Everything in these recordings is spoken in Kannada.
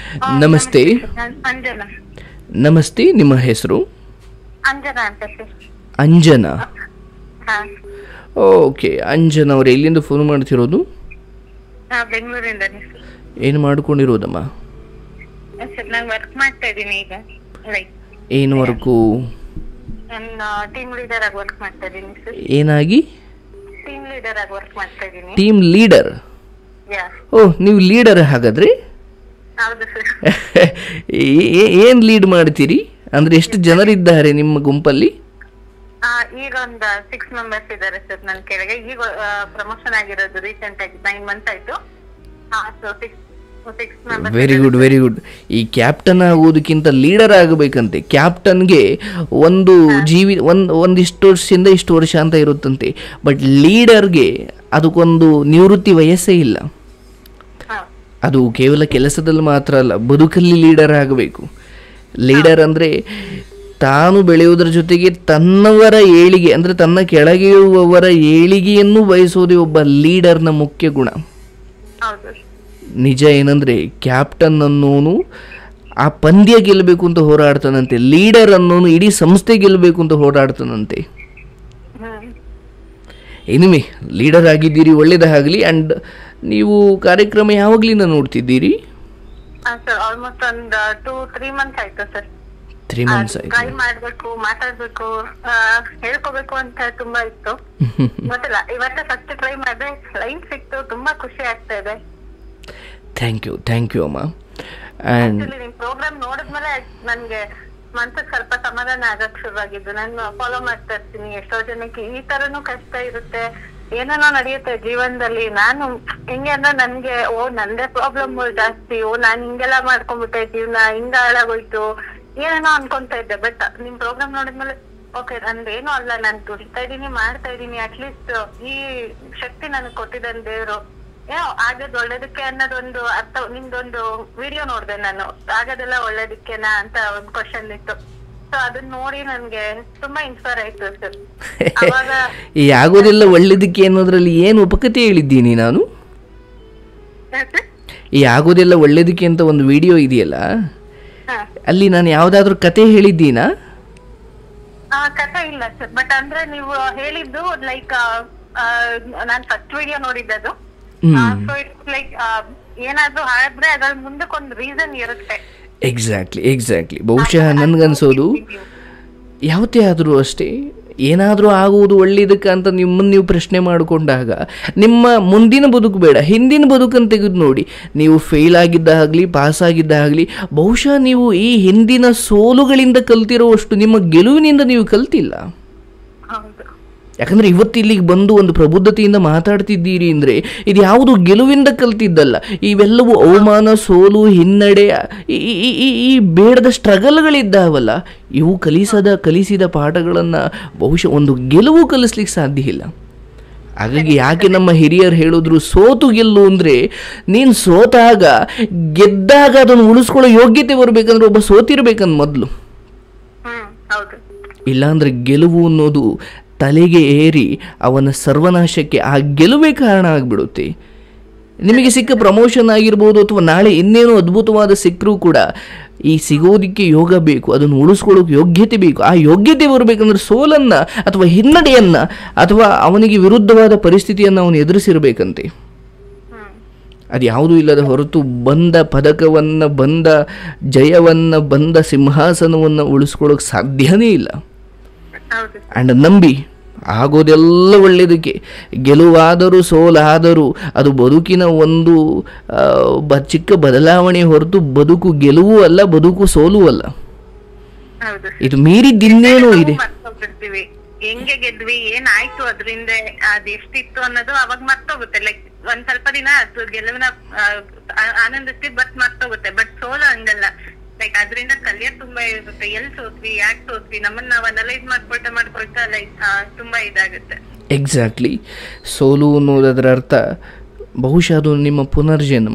ನಮಸ್ತೆ ನಾನ್ ಅಂಜನಾ ನಮಸ್ತೆ ನಿಮ್ಮ ಹೆಸರು ಅಂಜನಾ ಅಂತ ಸರ್ ಅಂಜನಾ ಹಾ ಓಕೆ ಅಂಜನಾ ಅವ್ರು ಎಲ್ಲಿಂದ ಫೋನ್ ಮಾಡ್ತಿರೋದು ನಾ ಬೆಂಗಳೂರಿಂದನೇ ಸರ್ ಏನು ಮಾಡ್ಕೊಂಡಿರೋದಮ್ಮ ಸರ್ ನಾನು ವರ್ಕ್ ಮಾಡ್ತಾ ಇದ್ದೀನಿ ಈಗ ಲೈಕ್ ಏನು ವರ್ಕು ನನ್ನ ಟೀಮ್ ಲೀಡರ್ ಆಗಿ ವರ್ಕ್ ಮಾಡ್ತಾ ಇದ್ದೀನಿ ಸರ್ ಏನಾಗಿ ಟೀಮ್ ಲೀಡರ್ ಆಗಿ ವರ್ಕ್ ಮಾಡ್ತಾ ಇದ್ದೀನಿ ಟೀಮ್ ಲೀಡರ್ ಯಾ ಓ ನೀವು ಲೀಡರ್ ಹಾಗಾದ್ರೆ ಹೌದು ಸರ್ ಏನು ಲೀಡ್ ಮಾಡ್ತೀರಿ ಅಂದರೆ ಎಷ್ಟು ಜನರಿದ್ದಾರೆ ನಿಮ್ಮ ಗುಂಪಲ್ಲಿ ಈಗ ಒಂದು ಸಿಕ್ಸ್ ಮೆಂಬರ್ಸ್ ಇದ್ದಾರೆ ಸರ್ ನನ್ನ ಕೆಳಗೆ ಈಗ ಪ್ರಮೋಷನ್ ಆಗಿರೋದು ರೀಸೆಂಟ್ ಆಗಿ ನೈನ್ ಮಂತ್ ಆಯ್ತು so six six members very good very good ಈ ಕ್ಯಾಪ್ಟನ್ ಆಗೋದಕ್ಕಿಂತ ಲೀಡರ್ ಆಗಬೇಕಂತೆ ಕ್ಯಾಪ್ಟನ್ಗೆ ಒಂದು ಜೀವಿ ಒಂದು ಒಂದಿಷ್ಟು ವರ್ಷದಿಂದ ಇಷ್ಟು ವರ್ಷ ಅಂತ ಇರುತ್ತಂತೆ ಬಟ್ ಲೀಡರ್ಗೆ ಅದಕ್ಕೊಂದು ನಿವೃತ್ತಿ ವಯಸ್ಸೇ ಇಲ್ಲ ಅದು ಕೇವಲ ಕೆಲಸದಲ್ಲಿ ಮಾತ್ರ ಅಲ್ಲ ಬದುಕಲ್ಲಿ ಲೀಡರ್ ಆಗಬೇಕು ಲೀಡರ್ ಅಂದರೆ ತಾನು ಬೆಳೆಯುವುದರ ಜೊತೆಗೆ ತನ್ನವರ ಏಳಿಗೆ ಅಂದರೆ ತನ್ನ ಕೆಳಗೆ ಇರುವವರ ಏಳಿಗೆಯನ್ನು ಬಯಸೋದೇ ಒಬ್ಬ ಲೀಡರ್ನ ಮುಖ್ಯ ಗುಣ ಹೌದು ನಿಜ ಏನಂದರೆ ಕ್ಯಾಪ್ಟನ್ ಅನ್ನೋನು ಆ ಪಂದ್ಯ ಗೆಲ್ಲಬೇಕು ಅಂತ ಹೋರಾಡ್ತಾನಂತೆ ಲೀಡರ್ ಅನ್ನೋನು ಇಡೀ ಸಂಸ್ಥೆ ಗೆಲ್ಲಬೇಕು ಅಂತ ಹೋರಾಡ್ತಾನಂತೆ ಹ್ಮ್ ಎನಿಮೆ ಲೀಡರ್ ಆಗಿದ್ದೀರಿ ಒಳ್ಳೇದಾಗಲಿ ಆ್ಯಂಡ್ ನೀವು ಕಾರ್ಯಕ್ರಮ ಯಾವಾಗಲಿಂದ ನೋಡ್ತಿದ್ದೀರಿ ಸರ್ ಆಲ್ಮೋಸ್ಟ್ ಒಂದು ಟೂ ತ್ರೀ ಮಂತ್ಸ್ ಆಯ್ತು ಸರ್ ತ್ರೀ ಮಂತ್ಸ್ ಆಯ್ತು ಟ್ರೈ ಮಾಡ್ಬೇಕು ಮಾತಾಡ್ಬೇಕು ಆ, ಹೇಳ್ಕೋಬೇಕು ಅಂತ ತುಂಬಾ ಇತ್ತು ಗೊತ್ತಿಲ್ಲ ಇವತ್ತೇ ಫಸ್ಟ್ ಟ್ರೈ ಮಾಡಿದೆ ಲೈನ್ ಸಿಕ್ತು ತುಂಬಾ ಖುಷಿ ಆಗ್ತಾ ಇದೆ ಥ್ಯಾಂಕ್ ಯು ಥ್ಯಾಂಕ್ ಯು ಅಮ್ಮ ಆ್ಯಂಡ್ ಆಕ್ಚುಲಿ ನಿಮ್ ಪ್ರೋಗ್ರಾಮ್ ನೋಡಿದ್ಮೇಲೆ ನನ್ಗೆ ಮನ್ಸಿಗೆ ಸ್ವಲ್ಪ ಸಮಾಧಾನ ಆಗಕ್ ಶುರುವಾಗಿದ್ದು ನಾನು ಫಾಲೋ ಮಾಡ್ತಾ ಇರ್ತೀನಿ ಎಷ್ಟೋ ಜನಕ್ಕೆ ಈ ತರನು ಕಷ್ಟ ಇರುತ್ತೆ ಏನೇನೋ ನಡೆಯುತ್ತೆ ಜೀವನದಲ್ಲಿ ನಾನು ಹೆಂಗೆ ಅಂದ್ರೆ ನನ್ಗೆ ಓ ನಂದೇ ಪ್ರಾಬ್ಲಮ್ ಜಾಸ್ತಿ ಓ ನಾನ್ ಹಿಂಗೆಲ್ಲ ಮಾಡ್ಕೊಂಡ್ಬಿಟ್ಟೆ ಜೀವನ ಹಿಂಗ ಹಾಳಾಗೋಯ್ತು ಏನೇನೋ ಅನ್ಕೊಂತ ಇದ್ದೆ ಬಟ್ ನಿಮ್ ಪ್ರೋಗ್ರಾಮ್ ನೋಡಿದ್ಮೇಲೆ ಓಕೆ ನಂದೇನು ಅಲ್ಲ ನಾನು ದುಡಿತಾ ಇದೀನಿ ಮಾಡ್ತಾ ಇದೀನಿ ಅಟ್ಲೀಸ್ಟ್ ಈ ಶಕ್ತಿ ನನಗೆ ಕೊಟ್ಟಿದ್ದಾನೆ ದೇವ್ರು ಏನೋ ಆಗದ್ ಒಳ್ಳೇದಕ್ಕೆ ಅನ್ನೋದೊಂದು ಅರ್ಥ ನಿಮ್ದೊಂದು ವಿಡಿಯೋ ನೋಡ್ದೆ ನಾನು ಆಗೋದೆಲ್ಲ ಒಳ್ಳೇದಕ್ಕೆನಾ ಅಂತ ಒಂದು ಕ್ವಶನ್ ಇತ್ತು ಸೊ ಅದನ್ನ ನೋಡಿ ನನ್ಗೆ ತುಂಬಾ ಇನ್ಸ್ಪೈರ್ ಆಯ್ತು ಸರ್ ಅವಾಗ ಈ ಆಗೋದೆಲ್ಲ ಒಳ್ಳೇದಕ್ಕೆ ಅನ್ನೋದ್ರಲ್ಲಿ ಏನು ಉಪಕತೆ ಹೇಳಿದ್ದೀನಿ ನಾನು sir? ಈ ಆಗೋದೆಲ್ಲ ಒಳ್ಳೇದಕ್ಕೆ ಅಂತ ಒಂದು ವಿಡಿಯೋ ಇದೆಯಲ್ಲ ಹ. ಅಲ್ಲಿ ನಾನು ಯಾವುದಾದ್ರೂ ಕತೆ ಹೇಳಿದ್ದೀನಾ ಆ ಕಥೆ ಇಲ್ಲ ಸರ್ ಬಟ್ ಅಂದ್ರೆ ನೀವು ಹೇಳಿದ್ದು ಲೈಕ್ ನಾನ್ ಫಸ್ಟ್ ವಿಡಿಯೋ ನೋಡಿದ್ದದು ಹ್ಮ್. ಸೊ ಇಟ್ಸ್ ಲೈಕ್ ಏನಾದ್ರೂ ಆದ್ರೆ ಅದ್ರ ಮುಂದಕ್ಕೊಂದು ರೀಸನ್ ಇರುತ್ತೆ ಎಕ್ಸಾಕ್ಟ್ಲಿ ಎಕ್ಸಾಕ್ಟ್ಲಿ ಬಹುಶಃ ನನಗನ್ಸೋದು ಯಾವತ್ತೇ ಆದರೂ ಅಷ್ಟೇ ಏನಾದರೂ ಆಗುವುದು ಒಳ್ಳೆಯದಕ್ಕೆ ಅಂತ ನಿಮ್ಮನ್ನು ನೀವು ಪ್ರಶ್ನೆ ಮಾಡಿಕೊಂಡಾಗ ನಿಮ್ಮ ಮುಂದಿನ ಬದುಕು ಬೇಡ ಹಿಂದಿನ ಬದುಕನ್ನು ತೆಗೆದು ನೋಡಿ ನೀವು ಫೇಲ್ ಆಗಿದ್ದಾಗಲಿ ಪಾಸ್ ಆಗಿದ್ದಾಗಲಿ ಬಹುಶಃ ನೀವು ಈ ಹಿಂದಿನ ಸೋಲುಗಳಿಂದ ಕಲ್ತಿರುವಷ್ಟು ನಿಮ್ಮ ಗೆಲುವಿನಿಂದ ನೀವು ಕಲ್ತಿಲ್ಲ ಹೌದು ಯಾಕಂದರೆ ಇವತ್ತು ಇಲ್ಲಿಗೆ ಬಂದು ಒಂದು ಪ್ರಬುದ್ಧತೆಯಿಂದ ಮಾತಾಡ್ತಿದ್ದೀರಿ ಅಂದರೆ ಇದು ಯಾವುದು ಗೆಲುವಿಂದ ಕಲ್ತಿದ್ದಲ್ಲ ಇವೆಲ್ಲವೂ ಅವಮಾನ ಸೋಲು ಹಿನ್ನಡೆ ಈ- ಈ- ಈ- ಈ- ಈ ಬೇಡದ ಸ್ಟ್ರಗಲ್ಗಳಿದ್ದಾವಲ್ಲ ಇವು ಕಲಿಸದ ಕಲಿಸಿದ ಪಾಠಗಳನ್ನು ಬಹುಶಃ ಒಂದು ಗೆಲುವು ಕಲಿಸ್ಲಿಕ್ಕೆ ಸಾಧ್ಯ ಇಲ್ಲ ಹಾಗಾಗಿ ಯಾಕೆ ನಮ್ಮ ಹಿರಿಯರು ಹೇಳಿದ್ರು ಸೋತು ಗೆಲ್ಲು ಅಂದರೆ ನೀನು ಸೋತಾಗ ಗೆದ್ದಾಗ ಅದನ್ನು ಉಳಿಸ್ಕೊಳ್ಳೋ ಯೋಗ್ಯತೆ ಬರಬೇಕಂದ್ರೆ ಒಬ್ಬ ಸೋತಿರ್ಬೇಕಂದ್ ಮೊದಲು ಹ್ಮ್ ಹೌದು ಇಲ್ಲಾಂದ್ರೆ ಗೆಲುವು ಅನ್ನೋದು ತಲೆಗೆ ಏರಿ ಅವನ ಸರ್ವನಾಶಕ್ಕೆ ಆ ಗೆಲುವೇ ಕಾರಣ ಆಗಿಬಿಡುತ್ತೆ ನಿಮಗೆ ಸಿಕ್ಕ ಪ್ರಮೋಷನ್ ಆಗಿರ್ಬೋದು ಅಥವಾ ನಾಳೆ ಇನ್ನೇನೋ ಅದ್ಭುತವಾದ ಸಿಕ್ಕರೂ ಕೂಡ ಈ ಸಿಗೋದಕ್ಕೆ ಯೋಗ ಬೇಕು ಅದನ್ನು ಉಳಿಸ್ಕೊಳ್ಳೋಕೆ ಯೋಗ್ಯತೆ ಬೇಕು ಆ ಯೋಗ್ಯತೆ ಬರಬೇಕಂದ್ರೆ ಸೋಲನ್ನು ಅಥವಾ ಹಿನ್ನಡೆಯನ್ನು ಅಥವಾ ಅವನಿಗೆ ವಿರುದ್ಧವಾದ ಪರಿಸ್ಥಿತಿಯನ್ನು ಅವನು ಎದುರಿಸಿರ್ಬೇಕಂತೆ ಹ್ಮ್ ಅದು ಯಾವುದೂ ಇಲ್ಲದ ಹೊರತು ಬಂದ ಪದಕವನ್ನು ಬಂದ ಜಯವನ್ನು ಬಂದ ಸಿಂಹಾಸನವನ್ನು ಉಳಿಸ್ಕೊಳ್ಳೋಕೆ ಸಾಧ್ಯನೇ ಇಲ್ಲ ಹೌದು ಆ್ಯಂಡ್ ನಂಬಿ ಆಗೋದೆಲ್ಲ ಒಳ್ಳೆಯದಕ್ಕೆ ಗೆಲುವಾದರೂ ಸೋಲಾದರೂ ಅದು ಬದುಕಿನ ಒಂದು ಆ, ಬ ಚಿಕ್ಕ ಬದಲಾವಣೆ ಹೊರತು ಬದುಕು ಗೆಲುವು ಅಲ್ಲ ಬದುಕು ಸೋಲು ಅಲ್ಲ ಹೌದು ಇದು ಮೀರಿದ್ದಿನ್ನೇನೋ ಇದೆ ಮರ್ತೋಗ್ಬಿಡ್ತೀವಿ ಹೆಂಗೆ ಗೆದ್ವಿ ಏನ್ ಆಯ್ತು ಅದ್ರಿಂದ ಅದ್ ಎಷ್ಟಿತ್ತು ಅನ್ನೋದು ಅವಾಗ ಮರ್ತೋಗುತ್ತೆ ಲೈಕ್ ಒಂದ್ ಸ್ವಲ್ಪ ದಿನ ಅದು ಗೆಲುವಿನ ಆ, ಆ- ಆನಂದಿಸ್ತೀವಿ ಬಟ್ ಮರ್ತೋಗುತ್ತೆ ಬಟ್ ಸೋಲು ಹಂಗಲ್ಲ ಲೈಕ್ ಅದರಿಂದ ಕಲಿಯೋದ್ ತುಂಬಾ ಇರುತ್ತೆ ಎಲ್ ಸೋತ್ವಿ ಯಾಕೆ ಸೋತ್ವಿ ನಮ್ಮನ್ನ ನಾವ್ ಅನಲೈಸ್ ಮಾಡ್ಕೊಳ್ತಾ ಮಾಡ್ಕೊಳ್ತಾ ಲೈಕ್ ತುಂಬಾ ಇದಾಗುತ್ತೆ ಎಕ್ಸಾಕ್ಟ್ಲಿ ಸೋಲು ಅನ್ನೋದರ ಅರ್ಥ ಬಹುಶಃ ಅದು ನಿಮ್ಮ ಪುನರ್ಜನ್ಮ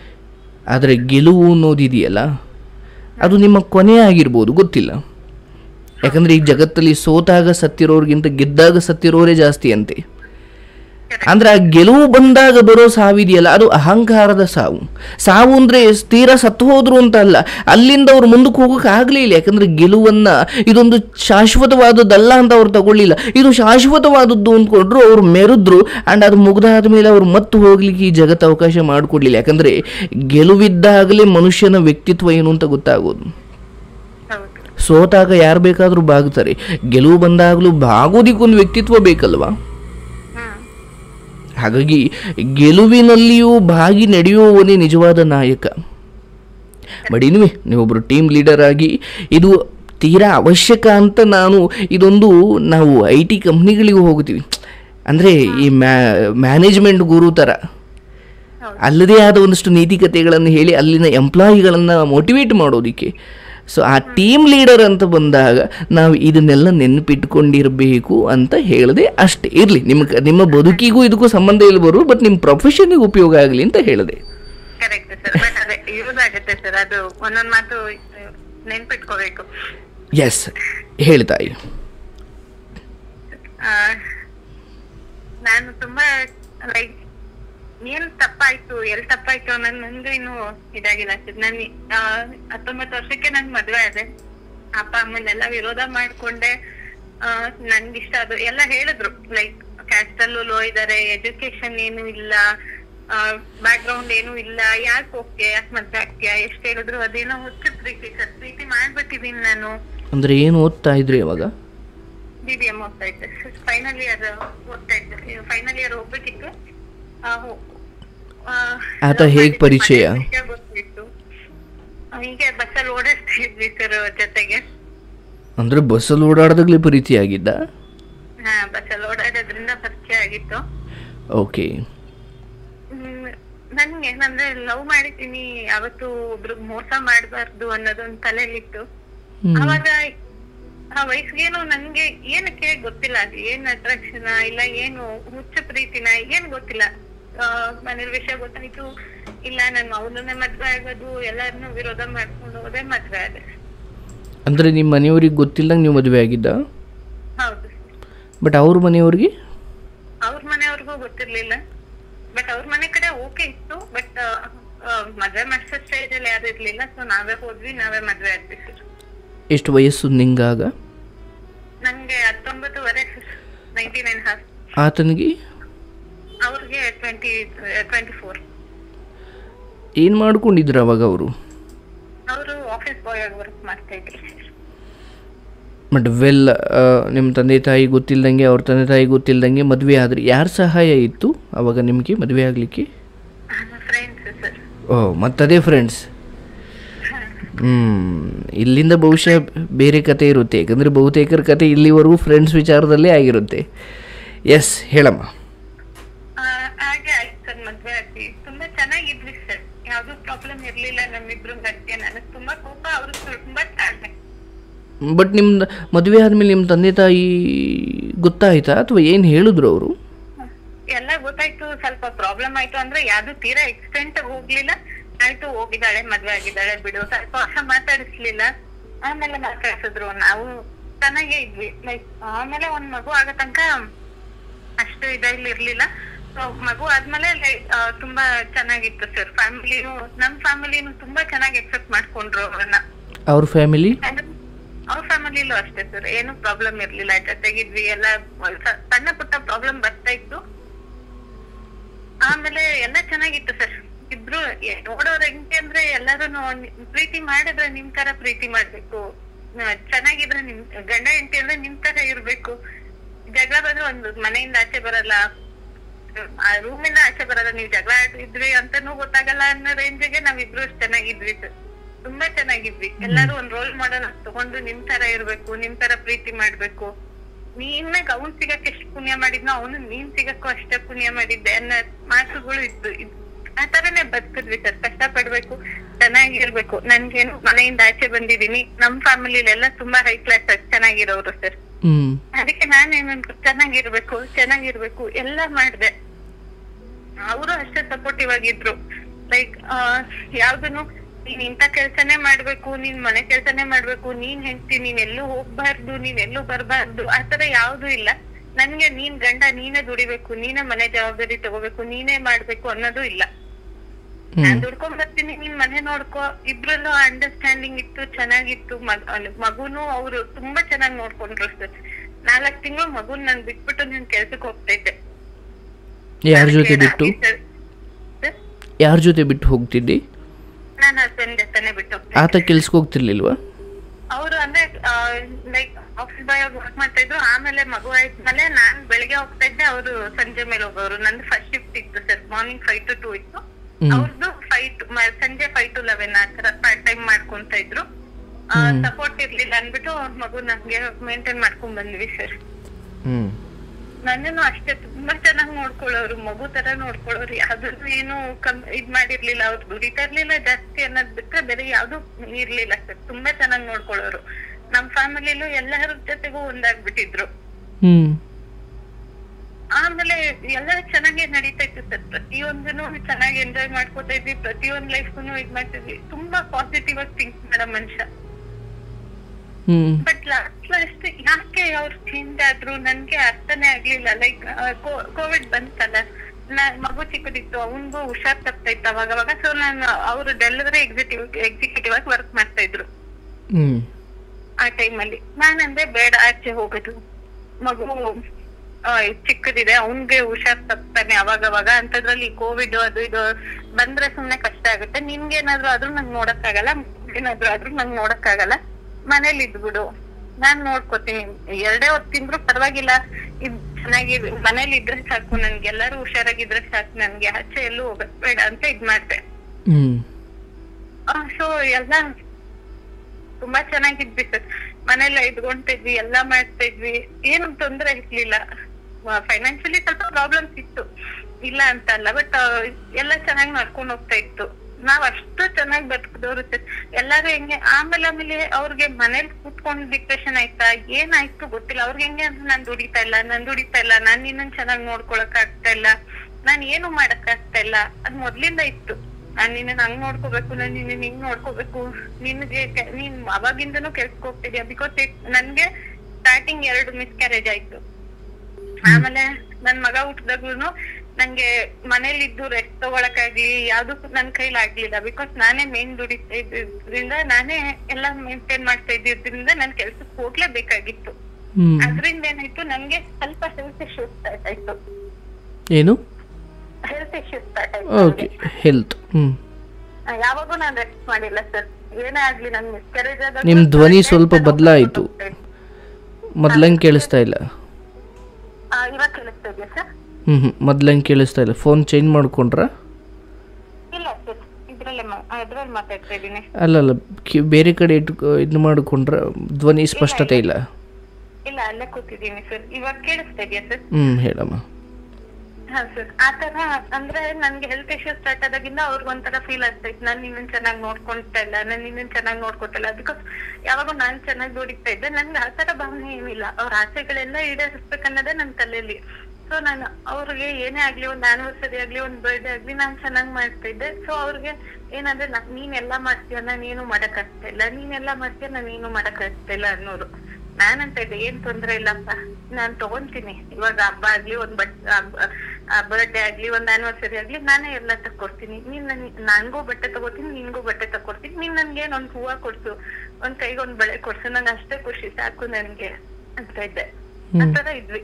ಆದರೆ ಗೆಲುವು ಅನ್ನೋದಿದೆಯಲ್ಲ ಅದು ನಿಮ್ಮ ಕೊನೆ ಆಗಿರ್ಬೋದು ಗೊತ್ತಿಲ್ಲ ಯಾಕಂದರೆ ಈ ಜಗತ್ತಲ್ಲಿ ಸೋತಾಗ ಸತ್ತಿರೋರಿಗಿಂತ ಗೆದ್ದಾಗ ಸತ್ತಿರೋರೇ ಜಾಸ್ತಿ ಅಂತೆ ಅಂದ್ರೆ ಆ ಗೆಲುವು ಬಂದಾಗ ಬರೋ ಸಾವಿದೆಯಲ್ಲ ಅದು ಅಹಂಕಾರದ ಸಾವು ಸಾವು ಅಂದ್ರೆ ತೀರಾ ಸತ್ತು ಹೋದ್ರು ಅಂತ ಅಲ್ಲ ಅಲ್ಲಿಂದ ಅವ್ರು ಮುಂದಕ್ಕೆ ಹೋಗೋಕೆ ಆಗ್ಲೇ ಇಲ್ಲ ಯಾಕಂದ್ರೆ ಗೆಲುವನ್ನ ಇದೊಂದು ಶಾಶ್ವತವಾದದ್ದಲ್ಲ ಅಂತ ಅವ್ರು ತಗೊಳ್ಳಿಲ್ಲ ಇದು ಶಾಶ್ವತವಾದದ್ದು ಅಂದ್ಕೊಂಡ್ರು ಅವ್ರು ಮೆರೆದ್ರು ಅಂಡ್ ಅದು ಮುಗ್ದಾದ ಮೇಲೆ ಅವ್ರು ಮತ್ತೆ ಹೋಗ್ಲಿಕ್ಕೆ ಈ ಜಗತ್ತು ಅವಕಾಶ ಮಾಡಿಕೊಡ್ಲಿಲ್ಲ ಯಾಕಂದ್ರೆ ಗೆಲುವಿದ್ದಾಗಲೇ ಮನುಷ್ಯನ ವ್ಯಕ್ತಿತ್ವ ಏನು ಅಂತ ಗೊತ್ತಾಗೋದು ಹೌದು ಸೋತಾಗ ಯಾರು ಬೇಕಾದರೂ ಬಾಗ್ತಾರೆ ಗೆಲುವು ಬಂದಾಗಲೂ ಬಾಗೋದಿಕ್ಕೊಂದು ವ್ಯಕ್ತಿತ್ವ ಬೇಕಲ್ವಾ ಹ್ಮ್ ಹಾಗಾಗಿ ಗೆಲುವಿನಲ್ಲಿಯೂ ಭಾಗಿ ನಡೆಯುವವನೇ ನಿಜವಾದ ನಾಯಕ ಬಟ್ ಇನ್ವೆ ನೀವೊಬ್ಬರು ಟೀಮ್ ಲೀಡರ್ ಆಗಿ ಇದು ತೀರಾ ಅವಶ್ಯಕ ಅಂತ ನಾನು ಇದೊಂದು ನಾವು ಐ ಟಿ ಕಂಪ್ನಿಗಳಿಗೆ ಹೋಗ್ತೀವಿ ಅಂದರೆ ಈ ಮ್ಯಾ ಮ್ಯಾನೇಜ್ಮೆಂಟ್ ಗುರು ಥರ ಹೌದು. ಅಲ್ಲದೇ ಆದ ಒಂದಷ್ಟು ನೀತಿಕತೆಗಳನ್ನು ಹೇಳಿ ಅಲ್ಲಿನ ಎಂಪ್ಲಾಯಿಗಳನ್ನು ಮೋಟಿವೇಟ್ ಮಾಡೋದಕ್ಕೆ ಸೊ ಆ ಟೀಮ್ ಲೀಡರ್ ಅಂತ ಬಂದಾಗ ನಾವು ಇದನ್ನೆಲ್ಲ ನೆನಪಿಟ್ಕೊಂಡಿರಬೇಕು ಅಂತ ಹೇಳಿದೆ ಅಷ್ಟೇ ಇರಲಿ ನಿಮ್ಮ ನಿಮ್ಮ ಬದುಕಿಗೂ ಇದಕ್ಕೂ ಸಂಬಂಧ ಇಲ್ಲ ಬರು ಬಟ್ ನಿಮ್ಮ ಪ್ರೊಫೆಷನ್ಗೆ ಉಪಯೋಗ ಆಗಲಿ ಅಂತ ಹೇಳಿದೆ ಕರೆಕ್ಟ್ ಸರ್ ಬಟ್ ಅದೇ ಯೂಸ್ ಆಗುತ್ತೆ ಸರ್ ಅದು ಒಂದೊಂದ್ ಮಾತು ನೆನ್ಪಿಟ್ಕೋಬೇಕು ಎಸ್ ಹೇಳ್ತಾಯಿ ಆ, ನಾನು ತುಂಬಾ ಲೈಕ್ ಏನ್ ತಪ್ಪಾಯ್ತು ಎಲ್ ತಪ್ಪಾಯ್ತು ಅನ್ನೋದು ನಂದು ಇನ್ನು ಇದಾಗಿಲ್ಲ ಸರ್ ನನ್ ಆ, ಹತ್ತೊಂಬತ್ತು ವರ್ಷಕ್ಕೆ ನನ್ ಮದ್ವೆ ಆದೆ ಅಪ್ಪ ಅಮ್ಮನೆಲ್ಲ ವಿರೋಧ ಮಾಡ್ಕೊಂಡೆ ಆ, ನನ್ಗಿಷ್ಟ ಅದು ಎಲ್ಲ ಹೇಳಿದ್ರು ಲೈಕ್ ಕ್ಯಾಸ್ಟ್ ಅಲ್ಲೂ ಲೋ ಇದಾರೆ ಎಜುಕೇಶನ್ ಏನು ಇಲ್ಲ ಬ್ಯಾಕ್ ಗ್ರೌಂಡ್ ಏನು ಇಲ್ಲ ಯಾಕೆ ಹೋಗ್ತೀಯ ಯಾಕೆ ಮದ್ವೆ ಆಗ್ತೀಯ ಎಷ್ಟ್ ಹೇಳಿದ್ರು ಅದೇನೋ ಹುಚ್ಚು ಪ್ರೀತಿ ಸರ್ ಪ್ರೀತಿ ಮಾಡ್ಬಿಟ್ಟಿದೀನಿ ನಾನು ಅಂದರೆ ಏನು ಓದ್ತಾ ಇದ್ರಿ ಅವಾಗ ಬಿ ಬಿ ಎಂ ಓದ್ತಾ ಇದ್ದೆ ಫೈನಲ್ ಇಯರ್ ಓದ್ತಾ ಇದ್ದೆ ಫೈನಲ್ ಇಯರ್ ಹೋಗ್ಬೇಕಿತ್ತು ಆ, ಹೋ- ಆ, ಆತ ಹೇಗ್ ಪರಿಚಯ? ಮನೆ ವಿಷ್ಯ ಗೊತ್ತಿತ್ತು ಆ, ಹೀಗೆ ಬಸ್ಸಲ್ಲಿ ಓಡಿಸ್ತಾ ಇದ್ವಿ ಸರ್ ಜೊತೆಗೆ ಅಂದರೆ ಬಸ್ಸಲ್ಲಿ ಓಡಾಡ್ದಾಗಲೇ ಪ್ರೀತಿ ಆಗಿದ್ದ ಹಾ ಬಸ್ಸಲ್ಲಿ ಓಡಾಡೋದ್ರಿಂದ ಪರಿಚಯ ಆಗಿತ್ತು ಓಕೆ ಹ್ಮ್, ನನ್ಗೆ ಏನಂದ್ರೆ ಲವ್ ಮಾಡಿದ್ದೀನಿ ಯಾವತ್ತು ಒಬ್ರಿಗೆ ಮೋಸ ಮಾಡಬಾರ್ದು ಅನ್ನೋದೊಂದು ತಲೆಯಲ್ಲಿತ್ತು ಅವಾಗ ಆ ವಯಸ್ಸಿಗೇನು ನನ್ಗೆ ಏನಕ್ಕೆ ಗೊತ್ತಿಲ್ಲ ಅದು ಏನ್ ಅಟ್ರಾಕ್ಷನ್ ಇಲ್ಲ ಏನು ಹುಚ್ಚು ಪ್ರೀತಿನ ಏನ್ ಗೊತ್ತಿಲ್ಲ ಆ, ಮನೇಲಿ ವಿಷಯ ಗೊತ್ತಾಯ್ತು ಇಲ್ಲ ನಾನು ಅವನನ್ನೇ ಮದ್ವೆ ಆಗೋದು ಎಲ್ಲಾರನ್ನೂ ವಿರೋಧ ಮಾಡ್ಕೊಂಡು ಹೋದೆ ಮದ್ವೆ ಆದೆ ಅಂದರೆ ನಿಮ್ಮ ಮನೆಯವ್ರಿಗೆ ಗೊತ್ತಿಲ್ಲಂಗೆ ನೀವು ಮದುವೆ ಆಗಿದ್ದ ಹೌದು ಬಟ್ ಅವ್ರ ಮನೆಯವ್ರಿಗೆ ಅವ್ರ ಮನೆಯವ್ರಿಗೂ ಗೊತ್ತಿರ್ಲಿಲ್ಲ ಬಟ್ ಅವ್ರ ಮನೆ ಕಡೆ ಓಕೆ ಇತ್ತು ಬಟ್ ಮದ್ವೆ ಮಾಡ್ಸೋ ಸ್ಟೇಜ್ ಅಲ್ಲಿ ಯಾರು ಇರ್ಲಿಲ್ಲ ಸೊ ನಾವೇ ಹೋದ್ವಿ ನಾವೇ ಮದ್ವೆ ಆದ್ವಿ ಸರ್ ಎಷ್ಟು ವಯಸ್ಸು ನಿಂಗಾಗ ನಂಗೆ ಹತ್ತೊಂಬತ್ತುವರೆ ನೈನ್ಟಿ ನೈನ್ ಹಾಫ್ ಆತನಿಗೆ ಅವ್ರಿಗೆ ಟ್ವೆಂಟಿ ಟ್ವೆಂಟಿ ಫೋರ್ ಏನು ಮಾಡ್ಕೊಂಡಿದ್ರು ಅವಾಗ ಅವರು ಅವರು ಆಫೀಸ್ ಬಾಯ್ ಆಗಿ ವರ್ಕ್ ಮಾಡ್ತಾ ಇದ್ರು ಬಟ್ ವೆಲ್ ನಿಮ್ಮ ತಂದೆ ತಾಯಿ ಗೊತ್ತಿಲ್ದಂಗೆ ಅವ್ರ ತಂದೆ ತಾಯಿ ಗೊತ್ತಿಲ್ದಂಗೆ ಮದುವೆ ಆದ್ರಿ ಯಾರ ಸಹಾಯ ಇತ್ತು ಅವಾಗ ನಿಮಗೆ ಮದುವೆ ಆಗಲಿಕ್ಕೆ ಫ್ರೆಂಡ್ಸ್ ಸರ್ ಓ ಮತ್ತದೇ ಫ್ರೆಂಡ್ಸ್ ಹ್ಞೂ ಇಲ್ಲಿಂದ ಬಹುಶಃ ಬೇರೆ ಕತೆ ಇರುತ್ತೆ ಯಾಕಂದರೆ ಬಹುತೇಕರ ಕತೆ ಇಲ್ಲಿವರೆಗೂ ಫ್ರೆಂಡ್ಸ್ ವಿಚಾರದಲ್ಲೇ ಆಗಿರುತ್ತೆ ಎಸ್ ಹೇಳಮ್ಮ ಹಾಗೆ ಆಯ್ತು ಸರ್ ಮದ್ವೆ ಆದ್ವಿ ತುಂಬಾ ಚೆನ್ನಾಗಿದ್ವಿ ಸರ್ ಯಾವ್ದು ಪ್ರಾಬ್ಲಮ್ ಇರ್ಲಿಲ್ಲ ನಮ್ಮಿಬ್ರು ಮಧ್ಯೆ ನನಗ್ ತುಂಬಾ ಕೋಪ ಅವ್ರಿಗೆ ತುಂಬಾ ತಾಳ್ಮೆ ಬಟ್ ನಿಮ್ಮ ಮದುವೆ ಆದಮೇಲೆ ನಿಮ್ಮ ತಂದೆ ತಾಯಿ ಗೊತ್ತಾಯ್ತಾ ಅಥವಾ ಏನು ಹೇಳಿದ್ರು ಅವರು ಎಲ್ಲ ಗೊತ್ತಾಯ್ತು ಸ್ವಲ್ಪ ಪ್ರಾಬ್ಲಮ್ ಆಯ್ತು ಅಂದ್ರೆ ಯಾವ್ದು ತೀರಾ ಎಕ್ಸ್ಟೆಂಟ್ ಹೋಗ್ಲಿಲ್ಲ ಆಯ್ತು ಹೋಗಿದ್ದಾಳೆ ಮದ್ವೆ ಆಗಿದ್ದಾಳೆ ಬಿಡು ಸ್ವಲ್ಪ ವರ್ಷ ಮಾತಾಡಿಸ್ಲಿಲ್ಲ ಆಮೇಲೆ ಮಾತಾಡ್ಸಿದ್ರು ನಾವು ಚೆನ್ನಾಗೇ ಇದ್ವಿ ಲೈಕ್ ಆಮೇಲೆ ಒಂದ್ ಮಗು ಆಗೋ ತನಕ ಅಷ್ಟು ಇದಲ್ಲಿ ಇರ್ಲಿಲ್ಲ ಸೊ ಮಗು ಆದ್ಮೇಲೆ like, ಆ, ತುಂಬಾ ಚೆನ್ನಾಗಿತ್ತು ಸರ್ ಫ್ಯಾಮಿಲಿನು ನಮ್ ಫ್ಯಾಮಿಲಿನು ತುಂಬಾ ಚೆನ್ನಾಗಿ ಎಕ್ಸೆಪ್ಟ್ ಮಾಡ್ಕೊಂಡ್ರು ಅವ್ರನ್ನ ಅವ್ರ ಫ್ಯಾಮಿಲಿ ಅವ್ರ ಫ್ಯಾಮಿಲಿಲೂ ಅಷ್ಟೇ ಸರ್ ಏನು ಪ್ರಾಬ್ಲಮ್ ಇರ್ಲಿಲ್ಲ ಜೊತೆಗಿದ್ವಿ ಎಲ್ಲ ಒಂದ್ ಸ- ಸಣ್ಣ ಪುಟ್ಟ ಪ್ರಾಬ್ಲಮ್ ಬರ್ತಾ ಇತ್ತು ಆಮೇಲೆ ಎಲ್ಲ ಚೆನ್ನಾಗಿತ್ತು ಸರ್ ಇಬ್ರು ಎ- ನೋಡೋರ್ ಹೆಂಗೆ ಅಂದ್ರೆ ಎಲ್ಲಾರು ಪ್ರೀತಿ ಮಾಡಿದ್ರೆ ನಿಮ್ ತರ ಪ್ರೀತಿ ಮಾಡ್ಬೇಕು ಆ, ಚೆನ್ನಾಗಿದ್ರೆ ನಿಮ್ ಗಂಡ ಹೆಂಡತಿ ಅಂದ್ರೆ ನಿಮ್ ತರ ಇರ್ಬೇಕು ಜಗಳ ಬಂದ್ರೆ ಒಂದು ಮನೆಯಿಂದ ಆಚೆ ಬರಲ್ಲ ಆ ರೂಮಿಂದ ಆಚೆ ಬರಲ್ಲ ನೀವ್ ಜಗಳ ಆಡಿದ್ರಿ ಅಂತಾನೂ ಗೊತ್ತಾಗಲ್ಲ ಅನ್ನೋ ರೇಂಜಿಗೆ ನಾವಿಬ್ರು ಅಷ್ಟ್ ಚೆನ್ನಾಗಿದ್ವಿ ಸರ್ ತುಂಬಾ ಚೆನ್ನಾಗಿದ್ವಿ ಎಲ್ಲಾರು ಒಂದ್ ರೋಲ್ ಮಾಡಲ್ ತಗೊಂಡು ನಿಮ್ ತರ ಇರ್ಬೇಕು ನಿಮ್ ತರ ಪ್ರೀತಿ ಮಾಡ್ಬೇಕು ನೀನಾಗ ಅವ್ನ್ ಸಿಗಕ್ ಎಷ್ಟ್ ಪುಣ್ಯ ಮಾಡಿದ್ನೋ ಅವನು ನೀನ್ ಸಿಗಕ್ಕೂ ಅಷ್ಟೇ ಪುಣ್ಯ ಮಾಡಿದ್ದೆ ಅನ್ನೋ ಮಾತುಗಳು ಇತ್ತು ಇದ್- ಆ ತರನೇ ಬದುಕಿದ್ವಿ ಸರ್ ಕಷ್ಟ ಪಡ್ಬೇಕು ಚೆನ್ನಾಗಿರ್ಬೇಕು ನನ್ಗೇನು ಮನೆಯಿಂದ ಆಚೆ ಬಂದಿದೀನಿ ನಮ್ ಫ್ಯಾಮಿಲಿಲಿ ಎಲ್ಲ ತುಂಬಾ ಹೈ ಕ್ಲಾಸ್ ಚೆನ್ನಾಗಿರೋರು ಸರ್ ಹ್ಞೂ ಅದಕ್ಕೆ ನಾನೇನು ಚೆನ್ನಾಗಿರ್ಬೇಕು ಚೆನ್ನಾಗಿರ್ಬೇಕು ಎಲ್ಲ ಮಾಡ್ದೆ ಅವರು ಅಷ್ಟೇ ಸಪೋರ್ಟಿವ್ ಆಗಿದ್ರು ಲೈಕ್ ಯಾವ್ದನ್ನು ನೀನ್ ಇಂಥ ಕೆಲ್ಸನೇ ಮಾಡ್ಬೇಕು ನೀನ್ ಮನೆ ಕೆಲ್ಸನೇ ಮಾಡ್ಬೇಕು ನೀನ್ ಹೆಂಡ್ತಿ ನೀನ್ ಎಲ್ಲೂ ಹೋಗ್ಬಾರ್ದು ನೀನ್ ಎಲ್ಲೂ ಬರ್ಬಾರ್ದು ಆತರ ಯಾವ್ದು ಇಲ್ಲ ನನ್ಗೆ ನೀನ್ ಗಂಡ ನೀನೇ ದುಡಿಬೇಕು ನೀನೇ ಮನೆ ಜವಾಬ್ದಾರಿ ತಗೋಬೇಕು ನೀನೇ ಮಾಡ್ಬೇಕು ಅನ್ನೋದು ಇಲ್ಲ ನಾನ್ ಹ್ಮ್ ದುಡ್ಕೊಂಡ್ ಬರ್ತೀನಿ ನೀನ್ ಮನೆ ನೋಡ್ಕೋ ಇಬ್ರಲ್ಲೂ ಅಂಡರ್ಸ್ಟ್ಯಾಂಡಿಂಗ್ ಇತ್ತು ಚೆನ್ನಾಗಿತ್ತು ಮಗ್- ಅವ್ನ್ ಮಗುನು ಅವ್ರು ತುಂಬಾ ಚೆನ್ನಾಗಿ ನೋಡ್ಕೊಂಡ್ರು ಸರ್ ನಾಲ್ಕ್ ತಿಂಗಳು ಮಗುನ್ ನಾನ್ ಬಿಟ್ಬಿಟ್ಟು ನಾನ್ ಕೆಲ್ಸಕ್ಕೆ ಹೋಗ್ತಾ ಇದ್ದೆ ಯಾರ ಜೊತೆ ನನಗೆ ಬಿಟ್ಟು sir, sir, ಯಾರ ಜೊತೆ ಬಿಟ್ಟು ಹೋಗ್ತಿದ್ದಿ ನಾನ್ ಹಸ್ಬೆಂಡ್ ಜೊತೆನೆ ಬಿಟ್ಟು ಹೋಗ್ತಾ ಆತ ಕೆಲ್ಸಕ್ಕೆ ಹೋಗ್ತಿರ್ಲಿಲ್ವಾ ಅವರು ಅಂದ್ರೆ ಲೈಕ್ ಆಫೀಸ್ ಬಾಯ್ ಆಗಿ ವರ್ಕ್ ಮಾಡ್ತಾ ಇದ್ರು ಆಮೇಲೆ ಮಗು ಆಯ್ದ್ಮೇಲೆ ನಾನ್ ಬೆಳಿಗ್ಗೆ ಹೋಗ್ತಾ ಇದ್ದೆ ಅವರು ಸಂಜೆ ಮೇಲೆ ಹೋಗೋರು ನಂದು ಫಸ್ಟ್ ಶಿಫ್ಟ್ ಇತ್ತು sir morning five to two ಇತ್ತು ಹ್ಮ್. ಅವ್ರದ್ದು ಫೈವ್ ಟು ಸಂಜೆ ಫೈವ್ ಟು ಲೆವೆನ್ ಆ ತರ ಪಾರ್ಟ್ ಟೈಮ್ ಮಾಡ್ಕೊಂತ ಇದ್ರು ಹ್ಮ್. ಸಪೋರ್ಟ್ ಇರ್ಲಿಲ್ಲ ಅನ್ಬಿಟ್ಟು ಮಗು ನಂಗೆ ಮೇಂಟೈನ್ ಮಾಡ್ಕೊಂಡ್ ಬಂದ್ವಿ ಸರ್ ಹ್ಮ್ ನನ್ನನ್ನು ಅಷ್ಟೇ ತುಂಬಾ ಚೆನ್ನಾಗಿ ನೋಡ್ಕೊಳ್ಳೋರು ಮಗು ತರ ನೋಡ್ಕೊಳ್ಳೋರು ಯಾವ್ದನ್ನು ಏನು ಕಮ್ ಇದ್ ಮಾಡಿರ್ಲಿಲ್ಲ ಅವ್ರು ದುಡಿತಾ ಇರ್ಲಿಲ್ಲ ಜಾಸ್ತಿ ಅನ್ನೋದ್ ಬಿಟ್ರೆ ಬೇರೆ ಯಾವ್ದು ಇರ್ಲಿಲ್ಲ ಸರ್ ತುಂಬಾ ಚೆನ್ನಾಗಿ ನೋಡ್ಕೊಳ್ಳೋರು ನಮ್ ಫ್ಯಾಮಿಲಿಲೂ ಎಲ್ಲರ ಜೊತೆಗೂ ಒಂದಾಗ್ಬಿಟ್ಟಿದ್ರು ಹ್ಮ್ ಆಮೇಲೆ ಎಲ್ಲ ಚೆನ್ನಾಗಿ ನಡೀತಾ ಇತ್ತು ಸರ್ ಪ್ರತಿಯೊಂದನ್ನು ಚೆನ್ನಾಗಿ ಎಂಜಾಯ್ ಮಾಡ್ಕೊತಾ ಇದ್ವಿ ಪ್ರತಿಯೊಂದ್ ಲೈಫ್ನು ಇದ್ ಮಾಡ್ತಿದ್ವಿ ತುಂಬಾ ಪಾಸಿಟಿವ್ ಆಗಿ ಥಿಂಕ್ ಮಾಡೋ ಮನುಷ್ಯ ಹ್ಮ್ ಬಟ್ ಲಾಸ್ಟ್ ಲಾಸ್ಟ್ ಯಾಕೆ ಅವ್ರು ಚೇಂಜ್ ಆದ್ರು ನನ್ಗೆ ಅರ್ಥನೇ ಆಗ್ಲಿಲ್ಲ ಲೈಕ್ ಕೋವಿಡ್ ಬಂತಲ್ಲ ನಾನ್ ಮಗು ಚಿಕ್ಕದಿತ್ತು ಅವನ್ಗೂ ಹುಷಾರ್ ತಪ್ತಾ ಇತ್ತು ಅವಾಗ ಅವಾಗ ಸೊ ನಾನು ಅವ್ರು ಡೆಲಿವರಿ ಎಕ್ಸಿಕ್ಯೂಟಿವ್ ಎಕ್ಸಿಕ್ಯೂಟಿವ್ ಆಗಿ ವರ್ಕ್ ಮಾಡ್ತಾ ಇದ್ರು ಹ್ಮ್ ಆ ಟೈಮಲ್ಲಿ ನಾನಂದ್ರೆ ಬೇಡ ಆಚೆ ಹೋಗೋದು ಮಗು ಆ, ಚಿಕ್ಕದಿದೆ ಅವನ್ಗೆ ಹುಷಾರ್ ತಪ್ತಾನೆ ಅವಾಗ ಅವಾಗ ಅಂತದ್ರಲ್ಲಿ ಕೋವಿಡ್ ಅದು ಇದು ಬಂದ್ರೆ ಸುಮ್ನೆ ಕಷ್ಟ ಆಗುತ್ತೆ ನಿನ್ಗೇನಾದ್ರೂ ಆದ್ರೂ ನಂಗ್ ನೋಡಕ್ಕಾಗಲ್ಲ ಏನಾದ್ರೂ ಆದ್ರೂ ನಂಗ್ ನೋಡಕ್ಕಾಗಲ್ಲ ಮನೇಲಿ ಇದ್ಬಿಡು ನಾನ್ ನೋಡ್ಕೋತೀನಿ ಎರಡೇ ಹೊತ್ತು ತಿಂದ್ರು ಪರವಾಗಿಲ್ಲ ಇದ್ ಚೆನ್ನಾಗಿ ಮನೇಲಿ ಇದ್ರೆ ಸಾಕು ನನ್ಗೆ ಎಲ್ಲರೂ ಹುಷಾರಾಗಿದ್ರೆ ಸಾಕು ನನ್ಗೆ ಆಚೆ ಎಲ್ಲೂ ಹೋಗಕ್ ಬೇಡ ಅಂತ ಇದ್ ಮಾಡ್ದೆ ಹ್ಮ್ ಸೊ ಎಲ್ಲ ತುಂಬಾ ಚೆನ್ನಾಗಿದ್ವಿ ಸರ್ ಮನೇಲಿ ಇದ್ಕೊಂತ ಇದ್ವಿ ಎಲ್ಲಾ ಮಾಡ್ತಾ ಇದ್ವಿ ಏನು ತೊಂದ್ರೆ ಇರ್ಲಿಲ್ಲ ಫೈನಾನ್ಷಿಯಲಿ ಸ್ವಲ್ಪ ಪ್ರಾಬ್ಲಮ್ಸ್ ಇತ್ತು ಇಲ್ಲ ಅಂತ ಅಲ್ಲ ಬಟ್ ಎಲ್ಲ ಚೆನ್ನಾಗಿ ನಡ್ಕೊಂಡ್ ಹೋಗ್ತಾ ಇತ್ತು ನಾವ್ ಅಷ್ಟು ಚೆನ್ನಾಗಿ ಬದುಕಿದವ್ರು ಸರ್ ಎಲ್ಲಾರು ಹೆಂಗೆ ಆಮೇಲೆ ಆಮೇಲೆ ಅವ್ರಿಗೆ ಮನೇಲಿ ಕೂತ್ಕೊಂಡ್ ಡಿಪ್ರೆಷನ್ ಆಯ್ತಾ ಏನಾಯ್ತು ಗೊತ್ತಿಲ್ಲ ಅವ್ರಿಗೆ ಹೆಂಗೆ ಅಂದ್ರೆ ನಾನ್ ದುಡಿತಾ ಇಲ್ಲ ನಾನ್ ದುಡಿತಾ ಇಲ್ಲ ನಾನ್ ನಿನ್ನನ್ ಚೆನ್ನಾಗಿ ನೋಡ್ಕೊಳಕ್ ಆಗ್ತಾ ಇಲ್ಲ ನಾನ್ ಏನು ಮಾಡಕ್ ಆಗ್ತಾ ಇಲ್ಲ ಅದ್ ಮೊದ್ಲಿಂದ ಇತ್ತು ನಾನ್ ನಿನ್ನ ಹಂಗ್ ನೋಡ್ಕೋಬೇಕು ನಾನ್ ನಿನ್ನ ಹಿಂಗ್ ನೋಡ್ಕೋಬೇಕು ನಿನ್ಗೆ ಕೆ- ನೀನ್ ಅವಾಗಿಂದನೂ ಕೆಲ್ಸಕ್ಕೆ ಹೋಗ್ತಿದ್ಯಾ ಬಿಕಾಸ್ ನನ್ಗೆ ಸ್ಟಾರ್ಟಿಂಗ್ ಎರಡು ಮಿಸ್ಕ್ಯಾರೇಜ್ ಆಯ್ತು ಆಮೇಲೆ ನನ್ ಮಗ ಹುಟ್ಟಿದಾಗ್ಲೂನು ನಂಗೆ ಮನೇಲಿ ಇದ್ದು ರೆಸ್ಟ್ ತಗೊಳಕ್ಕಾಗ್ಲಿ ಯಾವ್ದಕ್ಕೂ ನನ್ ಕೈಲಿ ಆಗ್ಲಿಲ್ಲ ಬಿಕಾಸ್ ನಾನೇ ಮೇನ್ ದುಡಿತಾ ಇದ್ದಿದ್ರಿಂದ ನಾನೇ ಎಲ್ಲ ಮೇಂಟೈನ್ ಮಾಡ್ತಾ ಇದ್ದಿದ್ರಿಂದ ನನ್ ಕೆಲ್ಸಕ್ಕೆ ಹೋಗ್ಲೇಬೇಕಾಗಿತ್ತು ಹ್ಮ್ ಅದ್ರಿಂದ ಏನಾಯ್ತು ನಂಗೆ ಸ್ವಲ್ಪ ಹೆಲ್ತ್ ಇಶ್ಯೂಸ್ ಸ್ಟಾರ್ಟ್ ಆಯ್ತು ಏನು ಹೆಲ್ತ್ ಇಶ್ಯೂಸ್ ಸ್ಟಾರ್ಟ್ ಓಕೆ ಆಯ್ತು ಹೆಲ್ತ್ ಹ್ಮ್ ಯಾವಾಗೂ ನಾನು ರೆಸ್ಟ್ ಮಾಡಿಲ್ಲ ಸರ್ ಏನೇ ಆಗ್ಲಿ ನನ್ ಮಿಸ್ಕ್ಯಾರೇಜ್ ಆದಾಗ ನಿಮ್ ಧ್ವನಿ ನಾನು ಸ್ವಲ್ಪ rest ಬದ್ಲಾಯ್ತು. ತಗೊಂಡು ಮೊದ್ಲಂಗೆ ಕೇಳಿಸ್ತಾ ಇಲ್ಲ ಆ, ಇವಾಗ ಕೇಳಿಸ್ತಾ ಇದೆಯಾ ಸರ್ ಹ್ಮ್ ಹ್ಮ್ ಮೊದ್ಲಂಗೆ ಕೇಳಿಸ್ತಾ ಇಲ್ಲ ಫೋನ್ ಚೇಂಜ್ ಮಾಡ್ಕೊಂಡ್ರಾ ಇಲ್ಲ ಸರ್ ಇದ್ರಲ್ಲೇ ಇದ್ರಲ್ಲಿ ಮಾತಾಡ್ತಾ ಇದ್ದೀನಿ ಅಲ್ಲಲ್ಲ ಕಿ- ಬೇರೆ ಕಡೆ ಇಟ್ಟು ಇದು ಮಾಡಿಕೊಂಡ್ರೆ ಧ್ವನಿ ಸ್ಪಷ್ಟತೆ ಇಲ್ಲ ಇಲ್ಲ ಅಲ್ಲೇ ಕೂತಿದ್ದೀನಿ ಸರ್ ಇವಾಗ ಕೇಳಿಸ್ತಾ ಇದೆಯಾ ಸರ್ ಹ್ಮ್ ಹೇಳಮ್ಮ ಹಾ ಸರ್ ಆತರ ಅಂದ್ರೆ ನನ್ಗೆ ಹೆಲ್ತ್ ಇಶ್ಯೂ ಸ್ಟಾರ್ಟ್ ಆದಾಗಿಂದ ಅವ್ರಿಗೆ ಒಂಥರ ಫೀಲ್ ಆಗ್ತಾ ಇತ್ತು ನಾನು ನಿನ್ನನ್ ಚೆನ್ನಾಗಿ ನೋಡ್ಕೊಂತಾ ಇಲ್ಲ ನಾನು ನಿನ್ನನ್ ಚೆನ್ನಾಗಿ ನೋಡ್ಕೊತಾ ಇಲ್ಲ ಬಿಕಾಸ್ ಯಾವಾಗ ನಾನ್ ಚೆನ್ನಾಗಿ ದುಡಿತಾ ಇದ್ದೆ ನನ್ಗೆ ಆತರ ಭಾವನೆ ಏನಿಲ್ಲ ಅವ್ರ ಆಸೆಗಳೆಲ್ಲ ಈಡೇರಿಸ್ಬೇಕನ್ನೋದೇ ನನ್ ತಲೆಯಲ್ಲಿ ಸೊ ನಾನು ಅವ್ರಿಗೆ ಏನೇ ಆಗ್ಲಿ ಒಂದ್ ಆನಿವರ್ಸರಿ ಆಗ್ಲಿ ಒಂದ್ ಬರ್ಡೇ ಆಗ್ಲಿ ನಾನ್ ಚೆನ್ನಾಗ್ ಮಾಡ್ತಾ ಇದ್ದೆ ಸೊ ಅವ್ರಿಗೆ ಏನಂದ್ರೆ ನಾ- ನೀನ್ ಎಲ್ಲಾ ಮಾಡ್ತೀಯ ನಾನು ಏನು ಮಾಡಕ್ ಆಗ್ತಾ ಇಲ್ಲ ನೀನೆಲ್ಲಾ ಮಾಡ್ತೀಯ ನಾನು ಏನು ಮಾಡಕ್ ಆಗ್ತಾ ಇಲ್ಲ ಅನ್ನೋರು ನಾನಂತ ಇದ್ದೆ ಏನ್ ತೊಂದ್ರೆ ಇಲ್ಲಪ್ಪ ನಾನ್ ತಗೊಂತೀನಿ ಇವಾಗ ಹಬ್ಬ ಆಗ್ಲಿ ಒಂದ್ ಬಟ್ ಬರ್ಡೇ ಆಗ್ಲಿ ಒಂದ್ ಆನಿವರ್ಸರಿ ಆಗ್ಲಿ ನಾನೇ ಎಲ್ಲ ತಕೊಡ್ತೀನಿ ನೀನ್ ನನ್ ನನ್ಗೂ ಬಟ್ಟೆ ತಗೋತೀನಿ ನಿನ್ಗೂ ಬಟ್ಟೆ ತಕೊಡ್ತೀನಿ ನೀನ್ ನನ್ಗೆ ಒಂದ್ ಹೂವ ಕೊಡ್ಸು ಒಂದ್ ಕೈಗೆ ಒಂದ್ ಬಳೆ ಕೊಡ್ಸು ನಂಗೆ ಅಷ್ಟೇ ಖುಷಿ ಸಾಕು ನನ್ಗೆ ಅಂತ ಇದ್ದೆ ಆತರ ಇದ್ವಿ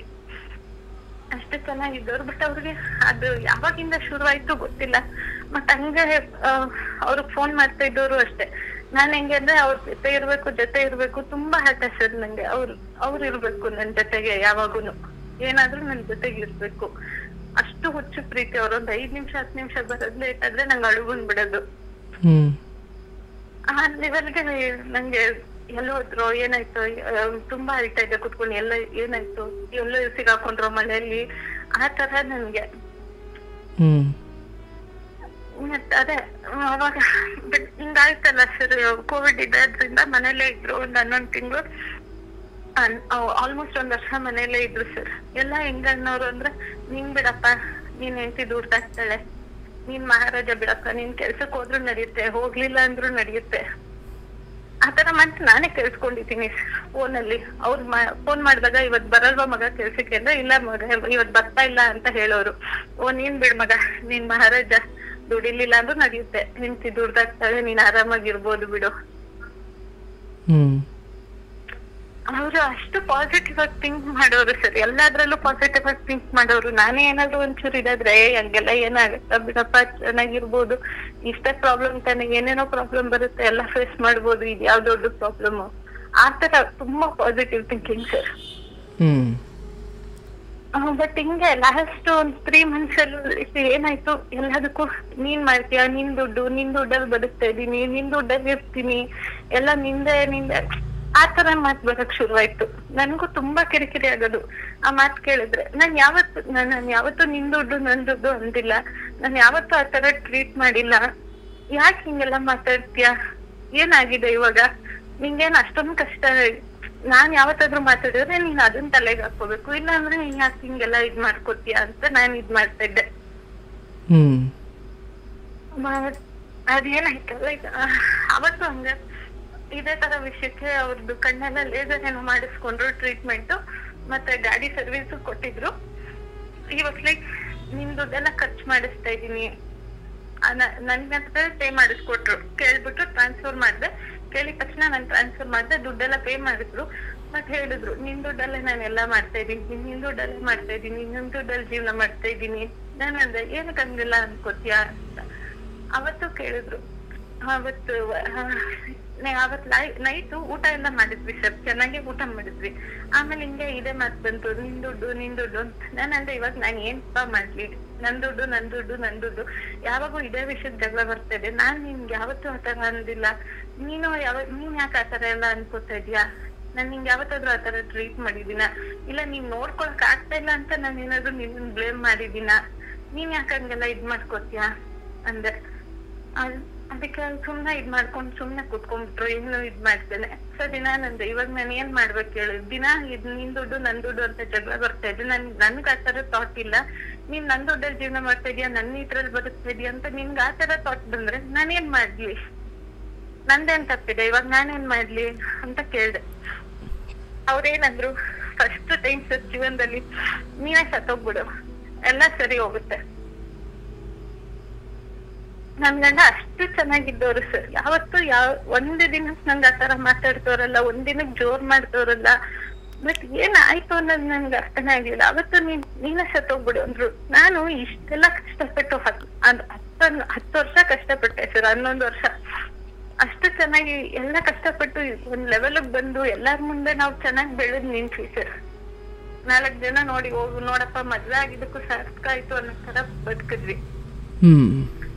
ಅಷ್ಟು ಚೆನ್ನಾಗಿದ್ದವ್ರು ಬಟ್ ಅವ್ರಿಗೆ ಅದು ಯಾವಾಗಿಂದ ಶುರುವಾಯ್ತು ಗೊತ್ತಿಲ್ಲ ಮತ್ ಹಂಗೆ ಅವ್ರಿಗೆ ಫೋನ್ ಮಾಡ್ತಾ ಇದ್ದವರು ಅಷ್ಟೇ ನಾನ್ ಹೆಂಗೆ ಅಂದ್ರೆ ಅವ್ರ ಜೊತೆ ಇರ್ಬೇಕು ಜೊತೆ ಇರ್ಬೇಕು ತುಂಬಾ ಹಠ ಸರ್ ನಂಗೆ ಅವ್ರು ಅವ್ರು ಇರ್ಬೇಕು ನನ್ ಜೊತೆಗೆ ಯಾವಾಗೂನು ಏನಾದ್ರೂ ನನ್ ಜೊತೆಗೆ ಇರ್ಬೇಕು ಅಷ್ಟು ಹುಚ್ಚು ಪ್ರೀತಿ ಅವ್ರು ಒಂದ್ ಐದ್ ನಿಮಿಷ ಹತ್ತು ನಿಮಿಷ ಬರೋದ್ ಲೇಟ್ ಆದ್ರೆ ನಂಗೆ ಅಳು ಬಂದ್ಬಿಡೋದು ಹ್ಮ್ ಆ ಲೆವೆಲ್ಗೆ ನಂಗೆ ಎಲ್ಲೋ ಹೋದ್ರು ಏನಾಯ್ತು ಆ, ತುಂಬಾ ಅಳ್ತಾ ಇದ್ದೆ ಕುತ್ಕೊಂಡು ಎಲ್ಲ ಏನಾಯ್ತು ಎಲ್ಲೋ ಸಿಗಾಕೊಂಡ್ರು ಮನೆಯಲ್ಲಿ ಆ ತರ ನನ್ಗೆ ಹ್ಮ್ ಮತ್ತ್ ಅದೇ ಅವಾಗ ಬಟ್ ಹಿಂಗಾಯ್ತಲ್ಲ ಸರ್ ಕೋವಿಡ್ ಇದ್ರಿಂದ ಮನೇಲೇ ಇದ್ರು ಒಂದ್ ಹನ್ನೊಂದ್ ತಿಂಗಳು ಆಲ್ಮೋಸ್ಟ್ ಒಂದ್ ವರ್ಷ ಮನೇಲೇ ಇದ್ರು ಸರ್ ಎಲ್ಲ ಹೆಂಗನ್ನೋರು ಅಂದ್ರೆ ನೀನ್ ಬಿಡಪ್ಪ ನೀನ್ ಹೆಂಡತಿ ದೂರ ತಾಗ್ತಾಳೆ ನೀನ್ ಮಹಾರಾಜ ಬಿಡಪ್ಪ ನೀನ್ ಕೆಲ್ಸಕ್ ಹೋದ್ರು ನಡೆಯುತ್ತೆ ಹೋಗ್ಲಿಲ್ಲ ಅಂದ್ರೂ ನಡೆಯುತ್ತೆ ಆತರ ಮಾತು ನಾನೇ ಕೇಳಿಸ್ಕೊಂಡಿದ್ದೀನಿ ಫೋನಲ್ಲಿ ಅವ್ರು ಫೋನ್ ಮಾಡಿದಾಗ ಇವತ್ ಬರಲ್ವಾ ಮಗ ಕೆಲ್ಸಕ್ಕೆ ಅಂದ್ರೆ ಇಲ್ಲ ಮಗ ಇವತ್ ಬರ್ತಾ ಇಲ್ಲ ಅಂತ ಹೇಳೋರು ಓ ನೀನ್ ಬಿಡ್ ಮಗ ನೀನ್ ಮಹಾರಾಜ ದುಡಿಲಿಲ್ಲ ಅಂದ್ರೂ ನಡೆಯುತ್ತೆ ಹೆಂಡತಿ ದುಡ್ದಾಗ್ತಾಳೆ ನೀನ್ ಆರಾಮಾಗಿರ್ಬೋದು ಬಿಡು ಹ್ಮ್ ಅವರು ಅಷ್ಟು ಪಾಸಿಟಿವ್ ಆಗಿ ಥಿಂಕ್ ಮಾಡೋರು ಸರ್ ಎಲ್ಲಾದ್ರಲ್ಲೂ ಪಾಸಿಟಿವ್ ಆಗಿ ಥಿಂಕ್ ಮಾಡೋರು ನಾನೇ ಏನಾದ್ರು ಒಂಚೂರು ಇದಾದ್ರೆ ಹಂಗೆಲ್ಲ ಏನಾಗತ್ತ ಬಿಡಪ್ಪ ಚೆನ್ನಾಗಿರ್ಬೋದು ಇಷ್ಟೇ ಪ್ರಾಬ್ಲಮ್ ತಾನೆ ಏನೇನೋ ಪ್ರಾಬ್ಲಮ್ ಬರುತ್ತೆ ಎಲ್ಲ ಫೇಸ್ ಮಾಡ್ಬೋದು ಇದು ಯಾವ ದೊಡ್ಡ ಪ್ರಾಬ್ಲಮ್ ಆತರ ತುಂಬಾ ಪಾಸಿಟಿವ್ ಥಿಂಕಿಂಗ್ ಸರ್ ಹ್ಮ್ ಬಟ್ ಹಿಂಗೆ ಲಾಸ್ಟ್ ಒಂದ್ ತ್ರೀ ಮಂತ್ಸ್ ಅಲ್ಲಿ ಏನಾಯ್ತು ಎಲ್ಲದಕ್ಕೂ ನೀನ್ ಮಾಡ್ತೀಯ ನಿನ್ ದುಡ್ಡು ನಿನ್ ದುಡ್ಡಲ್ಲಿ ಬದುಕ್ತಾ ಇದೀನಿ ನಿನ್ ದುಡ್ಡಲ್ಲಿ ಇರ್ತೀನಿ ಎಲ್ಲ ನಿಂದೆ ನಿಂದೆ ಆತರ ಮಾತ್ ಬರಕ್ ಶುರುವಾಯ್ತು ನನ್ಗೂ ತುಂಬಾ ಕಿರಿಕಿರಿ ಆಗೋದು ಆ ಮಾತ್ ಕೇಳಿದ್ರೆ ನಾನ್ ಯಾವತ್ತು ನಾನು ಯಾವತ್ತು ನಿನ್ ದುಡ್ಡು ನನ್ ದುಡ್ಡು ಅಂದಿಲ್ಲ ನಾನ್ ಯಾವತ್ತು ಆತರ ಟ್ರೀಟ್ ಮಾಡಿಲ್ಲ ಯಾಕೆ ಹಿಂಗೆಲ್ಲ ಮಾತಾಡ್ತೀಯ ಏನಾಗಿದೆ ಇವಾಗ ನಿಂಗೇನ್ ಅಷ್ಟೊಂದು ಕಷ್ಟ ನಾನ್ ಯಾವತ್ತಾದ್ರೂ ಮಾತಾಡಿದ್ರೆ ನೀನ್ ಅದನ್ನ ತಲೆಗೆ ಹಾಕೋಬೇಕು ಇಲ್ಲ ಅಂದ್ರೆ ನೀನ್ ಯಾಕೆ ಹಿಂಗೆಲ್ಲ ಇದ್ ಮಾಡ್ಕೋತೀಯ ಅಂತ ನಾನ್ ಇದ್ ಮಾಡ್ತಾ ಇದ್ದೆ ಹ್ಮ್ ಮ- ಅದೇನಾಯ್ತಲ್ಲ ಈಗ ಅವತ್ತು ಹಂಗ ಇದೇ ತರ ವಿಷಯಕ್ಕೆ ಅವ್ರದ್ದು ಕಣ್ಣೆಲ್ಲ ಲೇಸರ್ ಏನೋ ಮಾಡಿಸ್ಕೊಂಡ್ರು ಟ್ರೀಟ್ಮೆಂಟ್ ಮತ್ತೆ ಗಾಡಿ ಸರ್ವಿಸ್ ಕೊಟ್ಟಿದ್ರು ಇವಾಗ ಲೈಕ್ ನಿನ್ ದುಡ್ಡೆಲ್ಲ ಖರ್ಚು ಮಾಡಿಸ್ತಾ ಇದೀನಿ ನನ್ಗಂತ ಪೇ ಮಾಡಿಸ್ಕೊಟ್ರು ಕೇಳ್ಬಿಟ್ಟು ಟ್ರಾನ್ಸ್ಫರ್ ಮಾಡ್ದೆ ಕೇಳಿದ ತಕ್ಷಣ ನಾನು ಟ್ರಾನ್ಸ್ಫರ್ ಮಾಡ್ದೆ ದುಡ್ಡೆಲ್ಲ ಪೇ ಮಾಡಿದ್ರು ಮತ್ ಹೇಳಿದ್ರು ನಿನ್ ದುಡ್ಡಲ್ಲೇ ನಾನು ಎಲ್ಲ ಮಾಡ್ತಾ ಇದೀನಿ ನಿನ್ ದುಡ್ಡಲ್ಲೇ ಮಾಡ್ತಾ ಇದೀನಿ ನಿನ್ ದುಡ್ಡಲ್ಲಿ ಜೀವನ ಮಾಡ್ತಾ ಇದೀನಿ ನಾನು ಅಂದೆ ಏನಕ್ಕೆ ಹಂಗಿಲ್ಲ ಅನ್ಕೋತೀಯ ಅಂತ ಅವತ್ತು ಕೇಳಿದ್ರು ಅವತ್ತು ಆ, ನೆ- ಅವತ್ ನೈಟ್ ಊಟ ಎಲ್ಲ ಮಾಡಿದ್ವಿ ಸರ್ ಚೆನ್ನಾಗಿ ಊಟ ಮಾಡಿದ್ವಿ ಆಮೇಲೆ ಹಿಂಗೆ ಇದೇ ಮಾತ್ ಬಂತು ನಿನ್ ದುಡ್ಡು ನಿನ್ ದುಡ್ಡು ಅಂತ ನಾನು ಅಂದ್ರೆ ಇವಾಗ ನಾನು ಏನ್ಪಾ ಮಾಡ್ಲಿ ನನ್ ದುಡ್ಡು ನನ್ ದುಡ್ಡು ನನ್ ದುಡ್ಡು ಯಾವಾಗೂ ಇದೇ ವಿಷಯದ ಜಗಳ ಬರ್ತಾ ಇದೆ ನಾನ್ ನಿನ್ಗೆ ಯಾವತ್ತೂ ಆತರ ಅಂದಿಲ್ಲ ನೀನು ಯಾವ ನೀನ್ ಯಾಕೆ ಆತರ ಎಲ್ಲ ಅನ್ಕೋತಾ ಇದೀಯಾ ನಾನ್ ನಿಂಗೆ ಯಾವತ್ತಾದ್ರೂ ಆತರ ಟ್ರೀಟ್ ಮಾಡಿದೀನ ಇಲ್ಲ ನೀನ್ ನೋಡ್ಕೊಳಕ್ ಆಗ್ತಾ ಇಲ್ಲ ಅಂತ ನಾನು ಏನಾದ್ರು ನಿನ್ನ ಬ್ಲೇಮ್ ಮಾಡಿದೀನ ನೀನ್ ಯಾಕೆ ಹಂಗೆಲ್ಲ ಇದ್ ಮಾಡ್ಕೋತೀಯ ಅಂದೆ ಅದ್- ಅದಕ್ಕೆ ಸುಮ್ನೆ ಇದ್ ಮಾಡ್ಕೊಂಡ್ ಸುಮ್ನೆ ಕುತ್ಕೊಂಡ್ಬಿಟ್ರು ಏನು ಇದ್ ಮಾಡ್ತೇನೆ ಸರಿ ನಾನಂದೆ ಇವಾಗ ನಾನು ಏನ್ ಮಾಡ್ಬೇಕು ಹೇಳು ದಿನ ಇದ್ ನಿನ್ ದುಡ್ಡು ನನ್ ದುಡ್ಡು ಅಂತ ಜಗಳ ಬರ್ತಾ ಇದೆ ನನ್ ನನ್ಗ್ ಆತರ ಥಾಟ್ ಇಲ್ಲ ನೀನ್ ನನ್ ದುಡ್ಡಲ್ಲಿ ಜೀವನ ಮಾಡ್ತಾ ಇದೀಯ ನನ್ನ ಇದ್ರಲ್ಲಿ ಬದುಕ್ತಾ ಇದೀಯ ಅಂತ ನಿನ್ಗ್ ಆತರ ಥಾಟ್ ಬಂದ್ರೆ ನಾನೇನ್ ಮಾಡ್ಲಿ ನಂದೇನ್ ತಪ್ಪಿದೆ ಇವಾಗ ನಾನೇನ್ ಮಾಡ್ಲಿ ಅಂತ ಕೇಳ್ದೆ ಅವ್ರೇನಂದ್ರು ಫಸ್ಟ್ ಟೈಮ್ ಸರ್ ಜೀವನದಲ್ಲಿ ನೀವೇ ಸತ್ತೋಗ್ಬಿಡು ಎಲ್ಲ ಸರಿ ಹೋಗುತ್ತೆ ನನ್ ಗಂಡ ಅಷ್ಟು ಚೆನ್ನಾಗಿದ್ದವ್ರು ಸರ್ ಯಾವತ್ತು ಯಾವ ಒಂದ್ ದಿನ ನಂಗೆ ಆತರ ಮಾತಾಡ್ತವ್ರಲ್ಲ ಒಂದ್ ದಿನಕ್ ಜೋರ್ ಮಾಡ್ತವ್ರಲ್ಲ ಬಟ್ ಏನ್ ಆಯ್ತು ಅನ್ನೋದು ನನ್ಗೆ ಅರ್ಥನೇ ಆಗ್ಲಿಲ್ಲ ಅವತ್ತು ನೀನ್ ನೀನೇ ಸತ್ತೋಗ್ಬಿಡು ಅಂದ್ರು ನಾನು ಇಷ್ಟೆಲ್ಲ ಕಷ್ಟಪಟ್ಟು ಹತ್ ಅದ್ ಹತ್ತೊಂದು ಹತ್ತು ವರ್ಷ ಕಷ್ಟಪಟ್ಟೆ ಸರ್ ಹನ್ನೊಂದು ವರ್ಷ ಅಷ್ಟು ಚೆನ್ನಾಗಿ ಎಲ್ಲ ಕಷ್ಟಪಟ್ಟು ಒಂದ್ ಲೆವೆಲ್ ಬಂದು ಎಲ್ಲಾರ ಮುಂದೆ ನಾವು ಚೆನ್ನಾಗಿ ಬೆಳೆದ್ ನಿಂತ್ವಿ ಸರ್ ನಾಲ್ಕ್ ಜನ ನೋಡಿ ಹೋಗು ನೋಡಪ್ಪ ಮದ್ವೆ ಆಗಿದ್ದಕ್ಕೂ ಸಾರ್ಥಕ ಆಯ್ತು ಅನ್ನೋ ತರ ಬದುಕಿದ್ವಿ ಹ್ಮ್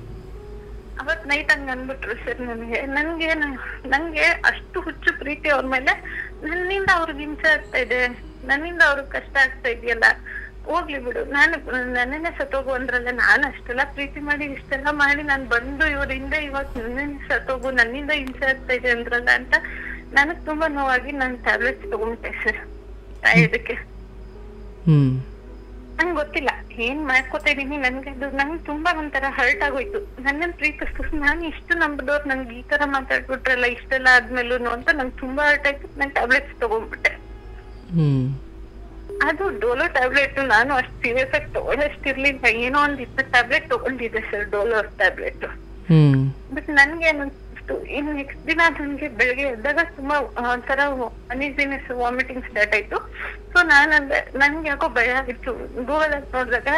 ಅವತ್ ನೈಟ್ ಹಂಗ ಅನ್ಬಿಟ್ರು ಸರ್ ನನಗೆ ನನ್ಗೆ ನ- ನಂಗೆ ಅಷ್ಟು ಹುಚ್ಚು ಪ್ರೀತಿ ಅವ್ರ ಮೇಲೆ ನನ್ನಿಂದ ಅವ್ರಿಗೆ ಹಿಂಸೆ ಆಗ್ತಾ ಇದೆ ನನ್ನಿಂದ ಅವ್ರಿಗೆ ಕಷ್ಟ ಆಗ್ತಾ ಇದೆಯಲ್ಲ ಹೋಗ್ಲಿ ಬಿಡು ನಾನು ನನ್ನನ್ನೇ ಸತ್ತೋಗು ಅಂದ್ರಲ್ಲ ನಾನು ಅಷ್ಟೆಲ್ಲ ಪ್ರೀತಿ ಮಾಡಿ ಇಷ್ಟೆಲ್ಲ ಮಾಡಿ ನಾನ್ ಬಂದು ಇವರಿಂದ ಇವಾಗ ನನ್ನನ್ನೇ ಸತ್ತೋಗು ನನ್ನಿಂದ ಹಿಂಸೆ ಆಗ್ತಾ ಇದೆ ಅಂದ್ರಲ್ಲ ಅಂತ ನನಗ್ ತುಂಬಾ ನೋವಾಗಿ ನಾನ್ ಟ್ಯಾಬ್ಲೆಟ್ಸ್ ತಗೊಂಡ್ಬಿಟ್ಟೆ ಸರ್ ಇದಕ್ಕೆ ಹ್ಮ್ ನಂಗ್ ಗೊತ್ತಿಲ್ಲ ಏನ್ ಮಾಡ್ಕೋತಾ ಇದೀನಿ ನನ್ಗೆ ಅದು ನಂಗೆ ತುಂಬಾ ಒಂಥರ ಹರ್ಟ್ ಆಗೋಯ್ತು ನನ್ನನ್ ಪ್ರೀತಿಸ್ತು ನಾನು ಇಷ್ಟು ನಂಬದವ್ರು ನನ್ಗೆ ಈ ತರ ಮಾತಾಡ್ಬಿಟ್ರಲ್ಲ ಇಷ್ಟೆಲ್ಲ ಆದ್ಮೇಲೂ ಅಂತ ನಂಗೆ ತುಂಬಾ ಹರ್ಟ್ ಆಯ್ತು ನಾನ್ ಟ್ಯಾಬ್ಲೆಟ್ಸ್ ತಗೊಂಡ್ಬಿಟ್ಟೆ ಹ್ಮ್ ಅದು ಡೋಲೋ ಟ್ಯಾಬ್ಲೆಟ್ ನಾನು ಅಷ್ಟು ಸೀರಿಯಸ್ ಆಗಿ ತಗೊಳ್ಳಷ್ಟಿರ್ಲಿಲ್ಲ ಏನೋ ಒಂದ್ ಇಪ್ಪತ್ತು ಟ್ಯಾಬ್ಲೆಟ್ ತಗೊಂಡಿದ್ದೆ ಸರ್ ಡೋಲೋ ಟ್ಯಾಬ್ಲೆಟ್ ಹ್ಮ್ ಬಟ್ ನನ್ಗೆ ಅನಿಸ್ತು ಇನ್ ನೆಕ್ಸ್ಟ್ ದಿನ ನನ್ಗೆ ಬೆಳಗ್ಗೆ ಎದ್ದಾಗ ತುಂಬಾ ಒಂಥರ ಅನೀಸಿನೆಸ್ ವಾಮಿಟಿಂಗ್ ಸ್ಟಾರ್ಟ್ ಆಯ್ತು ಸೊ ನಾನಂದೆ ನನ್ಗೆ ಯಾಕೋ ಭಯ ಆಗಿತ್ತು ಗೂಗಲ್ ಅಲ್ಲಿ ನೋಡಿದಾಗ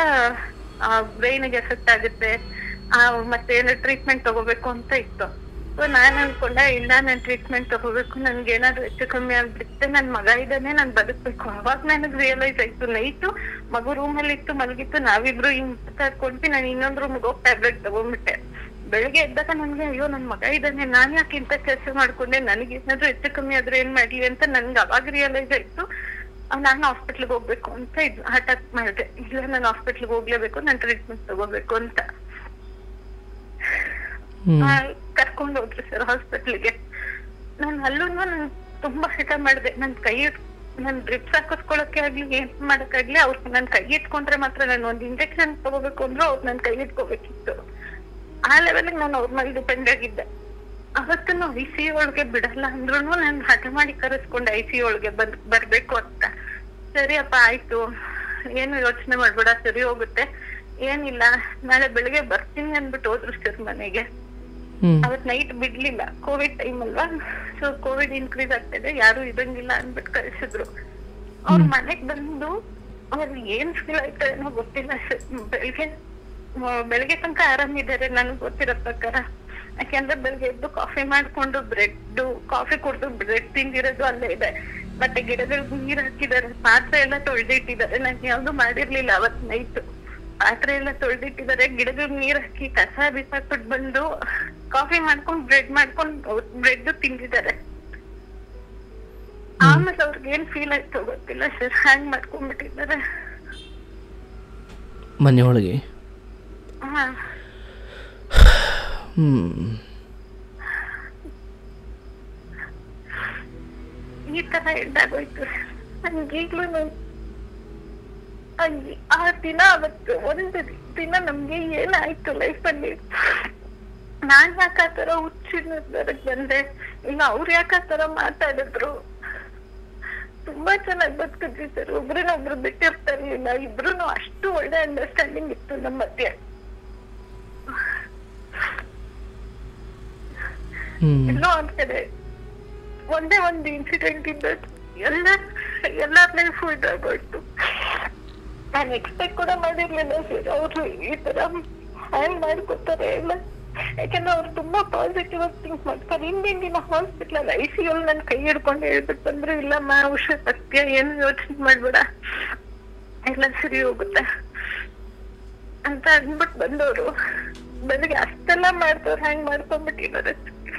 ಬ್ರೈನ್ಗೆ ಎಫೆಕ್ಟ್ ಆಗುತ್ತೆ ಆ, ಮತ್ತೆ ಏನೋ ಟ್ರೀಟ್ಮೆಂಟ್ ತಗೋಬೇಕು ಅಂತ ಇತ್ತು ಸೊ ನಾನ್ ಅನ್ಕೊಂಡೆ ಇಲ್ಲ ನಾನ್ ಟ್ರೀಟ್ಮೆಂಟ್ ತಗೋಬೇಕು ನನ್ಗೆ ಏನಾದ್ರು ಹೆಚ್ಚು ಕಮ್ಮಿ ಆಗ್ಬಿಡುತ್ತೆ ನನ್ ಮಗ ಇದ್ದಾನೆ ನಾನ್ ಬದುಕ್ಬೇಕು ಅವಾಗ ನನಗ್ ರಿಯಲೈಸ್ ಆಯ್ತು ನೈಟು ಮಗು ರೂಮ್ ಅಲ್ಲಿ ಇತ್ತು ಮಲಗಿತ್ತು ನಾವಿಬ್ರು ಹಿಂಗ್ ಮಾತಾಡ್ಕೊಂಡ್ವಿ ನಾನು ಇನ್ನೊಂದ್ ರೂಮ್ಗೆ ಹೋಗಿ ಟ್ಯಾಬ್ಲೆಟ್ ತಗೊಂಡ್ಬಿಟ್ಟೆ ಬೆಳಗ್ಗೆ ಎದ್ದಾಗ ನನ್ಗೆ ಅಯ್ಯೋ ನನ್ ಮಗ ಇದ್ದಾನೆ ನಾನ್ ಯಾಕೆ ಇಂತ ಕೆಲಸ ಮಾಡ್ಕೊಂಡೆ ನನಗೆ ಏನಾದ್ರು ಹೆಚ್ಚು ಕಮ್ಮಿ ಆದ್ರೆ ಏನ್ ಮಾಡ್ಲಿ ಅಂತ ನನ್ಗೆ ಅವಾಗ ರಿಯಲೈಸ್ ಆಯ್ತು ಆ, ನಾನು ಹಾಸ್ಪಿಟ್ಲ್ಗೆ ಹೋಗ್ಬೇಕು ಅಂತ ಇದ್ ಹಠಾತ್ ಮಾಡಿದೆ ಇಲ್ಲ ನಾನು ಹಾಸ್ಪಿಟ್ಲ್ಗೆ ಹೋಗ್ಲೇಬೇಕು ನಾನು ಟ್ರೀಟ್ಮೆಂಟ್ ತಗೋಬೇಕು ಅಂತ ಹ್ಮ್ ಆ, ಕರ್ಕೊಂಡ್ ಹೋದ್ರು ಸರ್ ಹಾಸ್ಪಿಟ್ಲಿಗೆ ನಾನು ಅಲ್ಲೂ ನಾನು ತುಂಬಾ ಹಠ ಮಾಡಿದೆ ನನ್ ಕೈ ಇಟ್ ನನ್ ಡ್ರಿಪ್ಸ್ ಹಾಕಿಸ್ಕೊಳಕ್ಕೆ ಆಗ್ಲಿ ಏನ್ ಮಾಡಕ್ಕಾಗ್ಲಿ ಅವ್ರು ನನ್ ಕೈ ಇಟ್ಕೊಂಡ್ರೆ ಮಾತ್ರ ನಾನು ಒಂದ್ ಇಂಜೆಕ್ಷನ್ ತಗೋಬೇಕು ಅಂದ್ರು ಅವ್ರು ನನ್ ಕೈ ಇಟ್ಕೋಬೇಕಿತ್ತು ಆ ಲೆವೆಲ್ ನಾನು ಅವ್ರ ಮೇಲೆ ಡಿಪೆಂಡ್ ಆಗಿದ್ದೆ ಅವತ್ತು ಐ ಸಿ ಒಳಗೆ ಬಿಡಲ್ಲ ಅಂದ್ರೂ ನಾನು ಹಠ ಮಾಡಿ ಕರೆಸ್ಕೊಂಡೆ ಐ ಸಿ ಒಳಗೆ ಬಂದ್ ಬರ್ಬೇಕು ಅಂತ ಸರಿ ಅಪ್ಪ ಆಯ್ತು ಏನು ಯೋಚನೆ ಮಾಡ್ಬೇಡ ಸರಿ ಹೋಗುತ್ತೆ ಏನಿಲ್ಲ ನಾಳೆ ಬೆಳಿಗ್ಗೆ ಬರ್ತೀನಿ ಅಂದ್ಬಿಟ್ಟು ಹೋದ್ರು ಸರ್ ಮನೆಗೆ ಹ್ಮ್ ಅವತ್ ನೈಟ್ ಬಿಡ್ಲಿಲ್ಲ ಕೋವಿಡ್ ಟೈಮ್ ಅಲ್ವಾ ಸೊ ಕೋವಿಡ್ ಇನ್ಕ್ರೀಸ್ ಆಗ್ತಿದೆ ಯಾರು ಇರಂಗಿಲ್ಲ ಅಂದ್ಬಿಟ್ಟು ಕಳಿಸಿದ್ರು ಅವ್ರ ಮನೆಗ್ ಬಂದು ಅವ್ರಿಗೆ ಏನ್ ಫೀಲ್ ಆಯ್ತಾ ಏನೋ ಗೊತ್ತಿಲ್ಲ ಸರ್ ಬೆಳಿಗ್ಗೆ ಮ- ಬೆಳಿಗ್ಗೆ ತನಕ ಆರಾಮಿದ್ದಾರೆ ನನಗ್ ಗೊತ್ತಿರೋ ಪ್ರಕಾರ ಯಾಕೆಂದ್ರೆ ಬೆಳಿಗ್ಗೆ ಎದ್ದು ಕಾಫಿ ಮಾಡ್ಕೊಂಡು ಬ್ರೆಡ್ ಕಾಫಿ ಕುಡ್ದು ಬ್ರೆಡ್ ತಿಂದಿರೋದು ಅಲ್ಲೇ ಇದೆ ಮತ್ತೆ ಗಿಡಗಳಿಗೆ ನೀರ್ ಹಾಕಿದ್ದಾರೆ ಪಾತ್ರೆ ಎಲ್ಲ ತೊಳ್ದಿಟ್ಟಿದ್ದಾರೆ ನಾನು ಯಾವ್ದು ಮಾಡಿರ್ಲಿಲ್ಲ ಅವತ್ ನೈಟ್ ಪಾತ್ರೆ ಎಲ್ಲ ತೊಳ್ದಿಟ್ಟಿದ್ದಾರೆ ಗಿಡಗಳಿಗೆ ನೀರ್ ಹಾಕಿ ಕಸ ಬಿಸಾಕ್ಬಿಟ್ಟು ಬಂದು ಕಾಫಿ ಮಾಡ್ಕೊಂಡ್ ಬ್ರೆಡ್ ಮಾಡ್ಕೊಂಡು ಬ್ರೆಡ್ ತಿಂದಿದ್ದಾರೆ ಆಮೇಲೆ ಅವ್ರಿಗೆ ಏನ್ ಫೀಲ್ ಆಯ್ತೋ ಗೊತ್ತಿಲ್ಲ ಸರ್ ಹ್ಯಾಂಗ್ ಮಾಡ್ಕೊಂಡ್ಬಿಟ್ಟಿದ್ದಾರೆ ಮನೆಯೊಳಗೆ ಹಾ ಹ್ಮ್ ಈ ತರ ಎಂಡಾಗೋಯ್ತು ನನ್ಗೀಗ್ಲೂ ಆ ದಿನ ಅವತ್ತು ಒಂದು ದಿನ ನಮ್ಗೆ ಏನಾಯ್ತು ಲೈಫ್ ಅಲ್ಲಿ ನಾನ್ ಯಾಕೆ ಆ ತರ ಹುಚ್ಚಿನ ನಿರ್ಧಾರಕ್ಕೆ ಬಂದೆ ಇಲ್ಲ ಅವ್ರು ಯಾಕೆ ಆ ತರ ಮಾತಾಡಿದ್ರು ತುಂಬಾ ಚೆನ್ನಾಗಿ ಬದುಕಿದ್ವಿ ಸರ್ ಒಬ್ರನ್ನೊಬ್ರು ಬಿಟ್ಟಿರ್ತಾ ಇರ್ಲಿಲ್ಲ ಇಬ್ರು ಅಷ್ಟು ಒಳ್ಳೆ ಅಂಡರ್ಸ್ಟ್ಯಾಂಡಿಂಗ್ ಇತ್ತು ನಮ್ಮ ಮಧ್ಯೆ ಹ್ಮ್ ಎಲ್ಲೋ ಒಂದ್ ಕಡೆ ಒಂದೇ ಒಂದು ಇನ್ಸಿಡೆಂಟ್ ಇಂದ ಎಲ್ಲ ಎಲ್ಲಾರ್ ಲೈಫು ಇದಾಗೋಯ್ತು ನಾನು ಎಕ್ಸ್ಪೆಕ್ಟ್ ಕೂಡ ಮಾಡಿರ್ಲಿಲ್ಲ ಸರ್ ಅವ್ರು ಈ ತರ ಹ್ಯಾಂಗ್ ಮಾಡ್ಕೊತಾರೆ ಎಲ್ಲ ಯಾಕಂದ್ರೆ ಅವ್ರು ತುಂಬಾ ಪಾಸಿಟಿವ್ ಆಗಿ ಥಿಂಕ್ ಮಾಡ್ತಾರೆ ಹಿಂದಿನ ದಿನ ಹಾಸ್ಪಿಟಲ್ ಅಲ್ಲಿ ಐ ಸಿ ಯು ನನ್ ಕೈ ಹಿಡ್ಕೊಂಡು ಹೇಳ್ಬಿಟ್ಟು ಬಂದ್ರು ಇಲ್ಲಮ್ಮ ಹುಷಾರ್ ಸತ್ಯ ಏನು ಯೋಚನೆ ಮಾಡ್ಬೇಡ ಎಲ್ಲ ಸರಿ ಹೋಗುತ್ತೆ ಅಂತ ಅಂದ್ಬಿಟ್ಟು ಬಂದವರು ಬೆಳಿಗ್ಗೆ ಅಷ್ಟೆಲ್ಲ ಮಾಡ್ದವ್ರು ಹ್ಯಾಂಗ್ ಮಾಡ್ಕೊಂಡ್ಬಿಟ್ಟಿದ್ದಾರೆ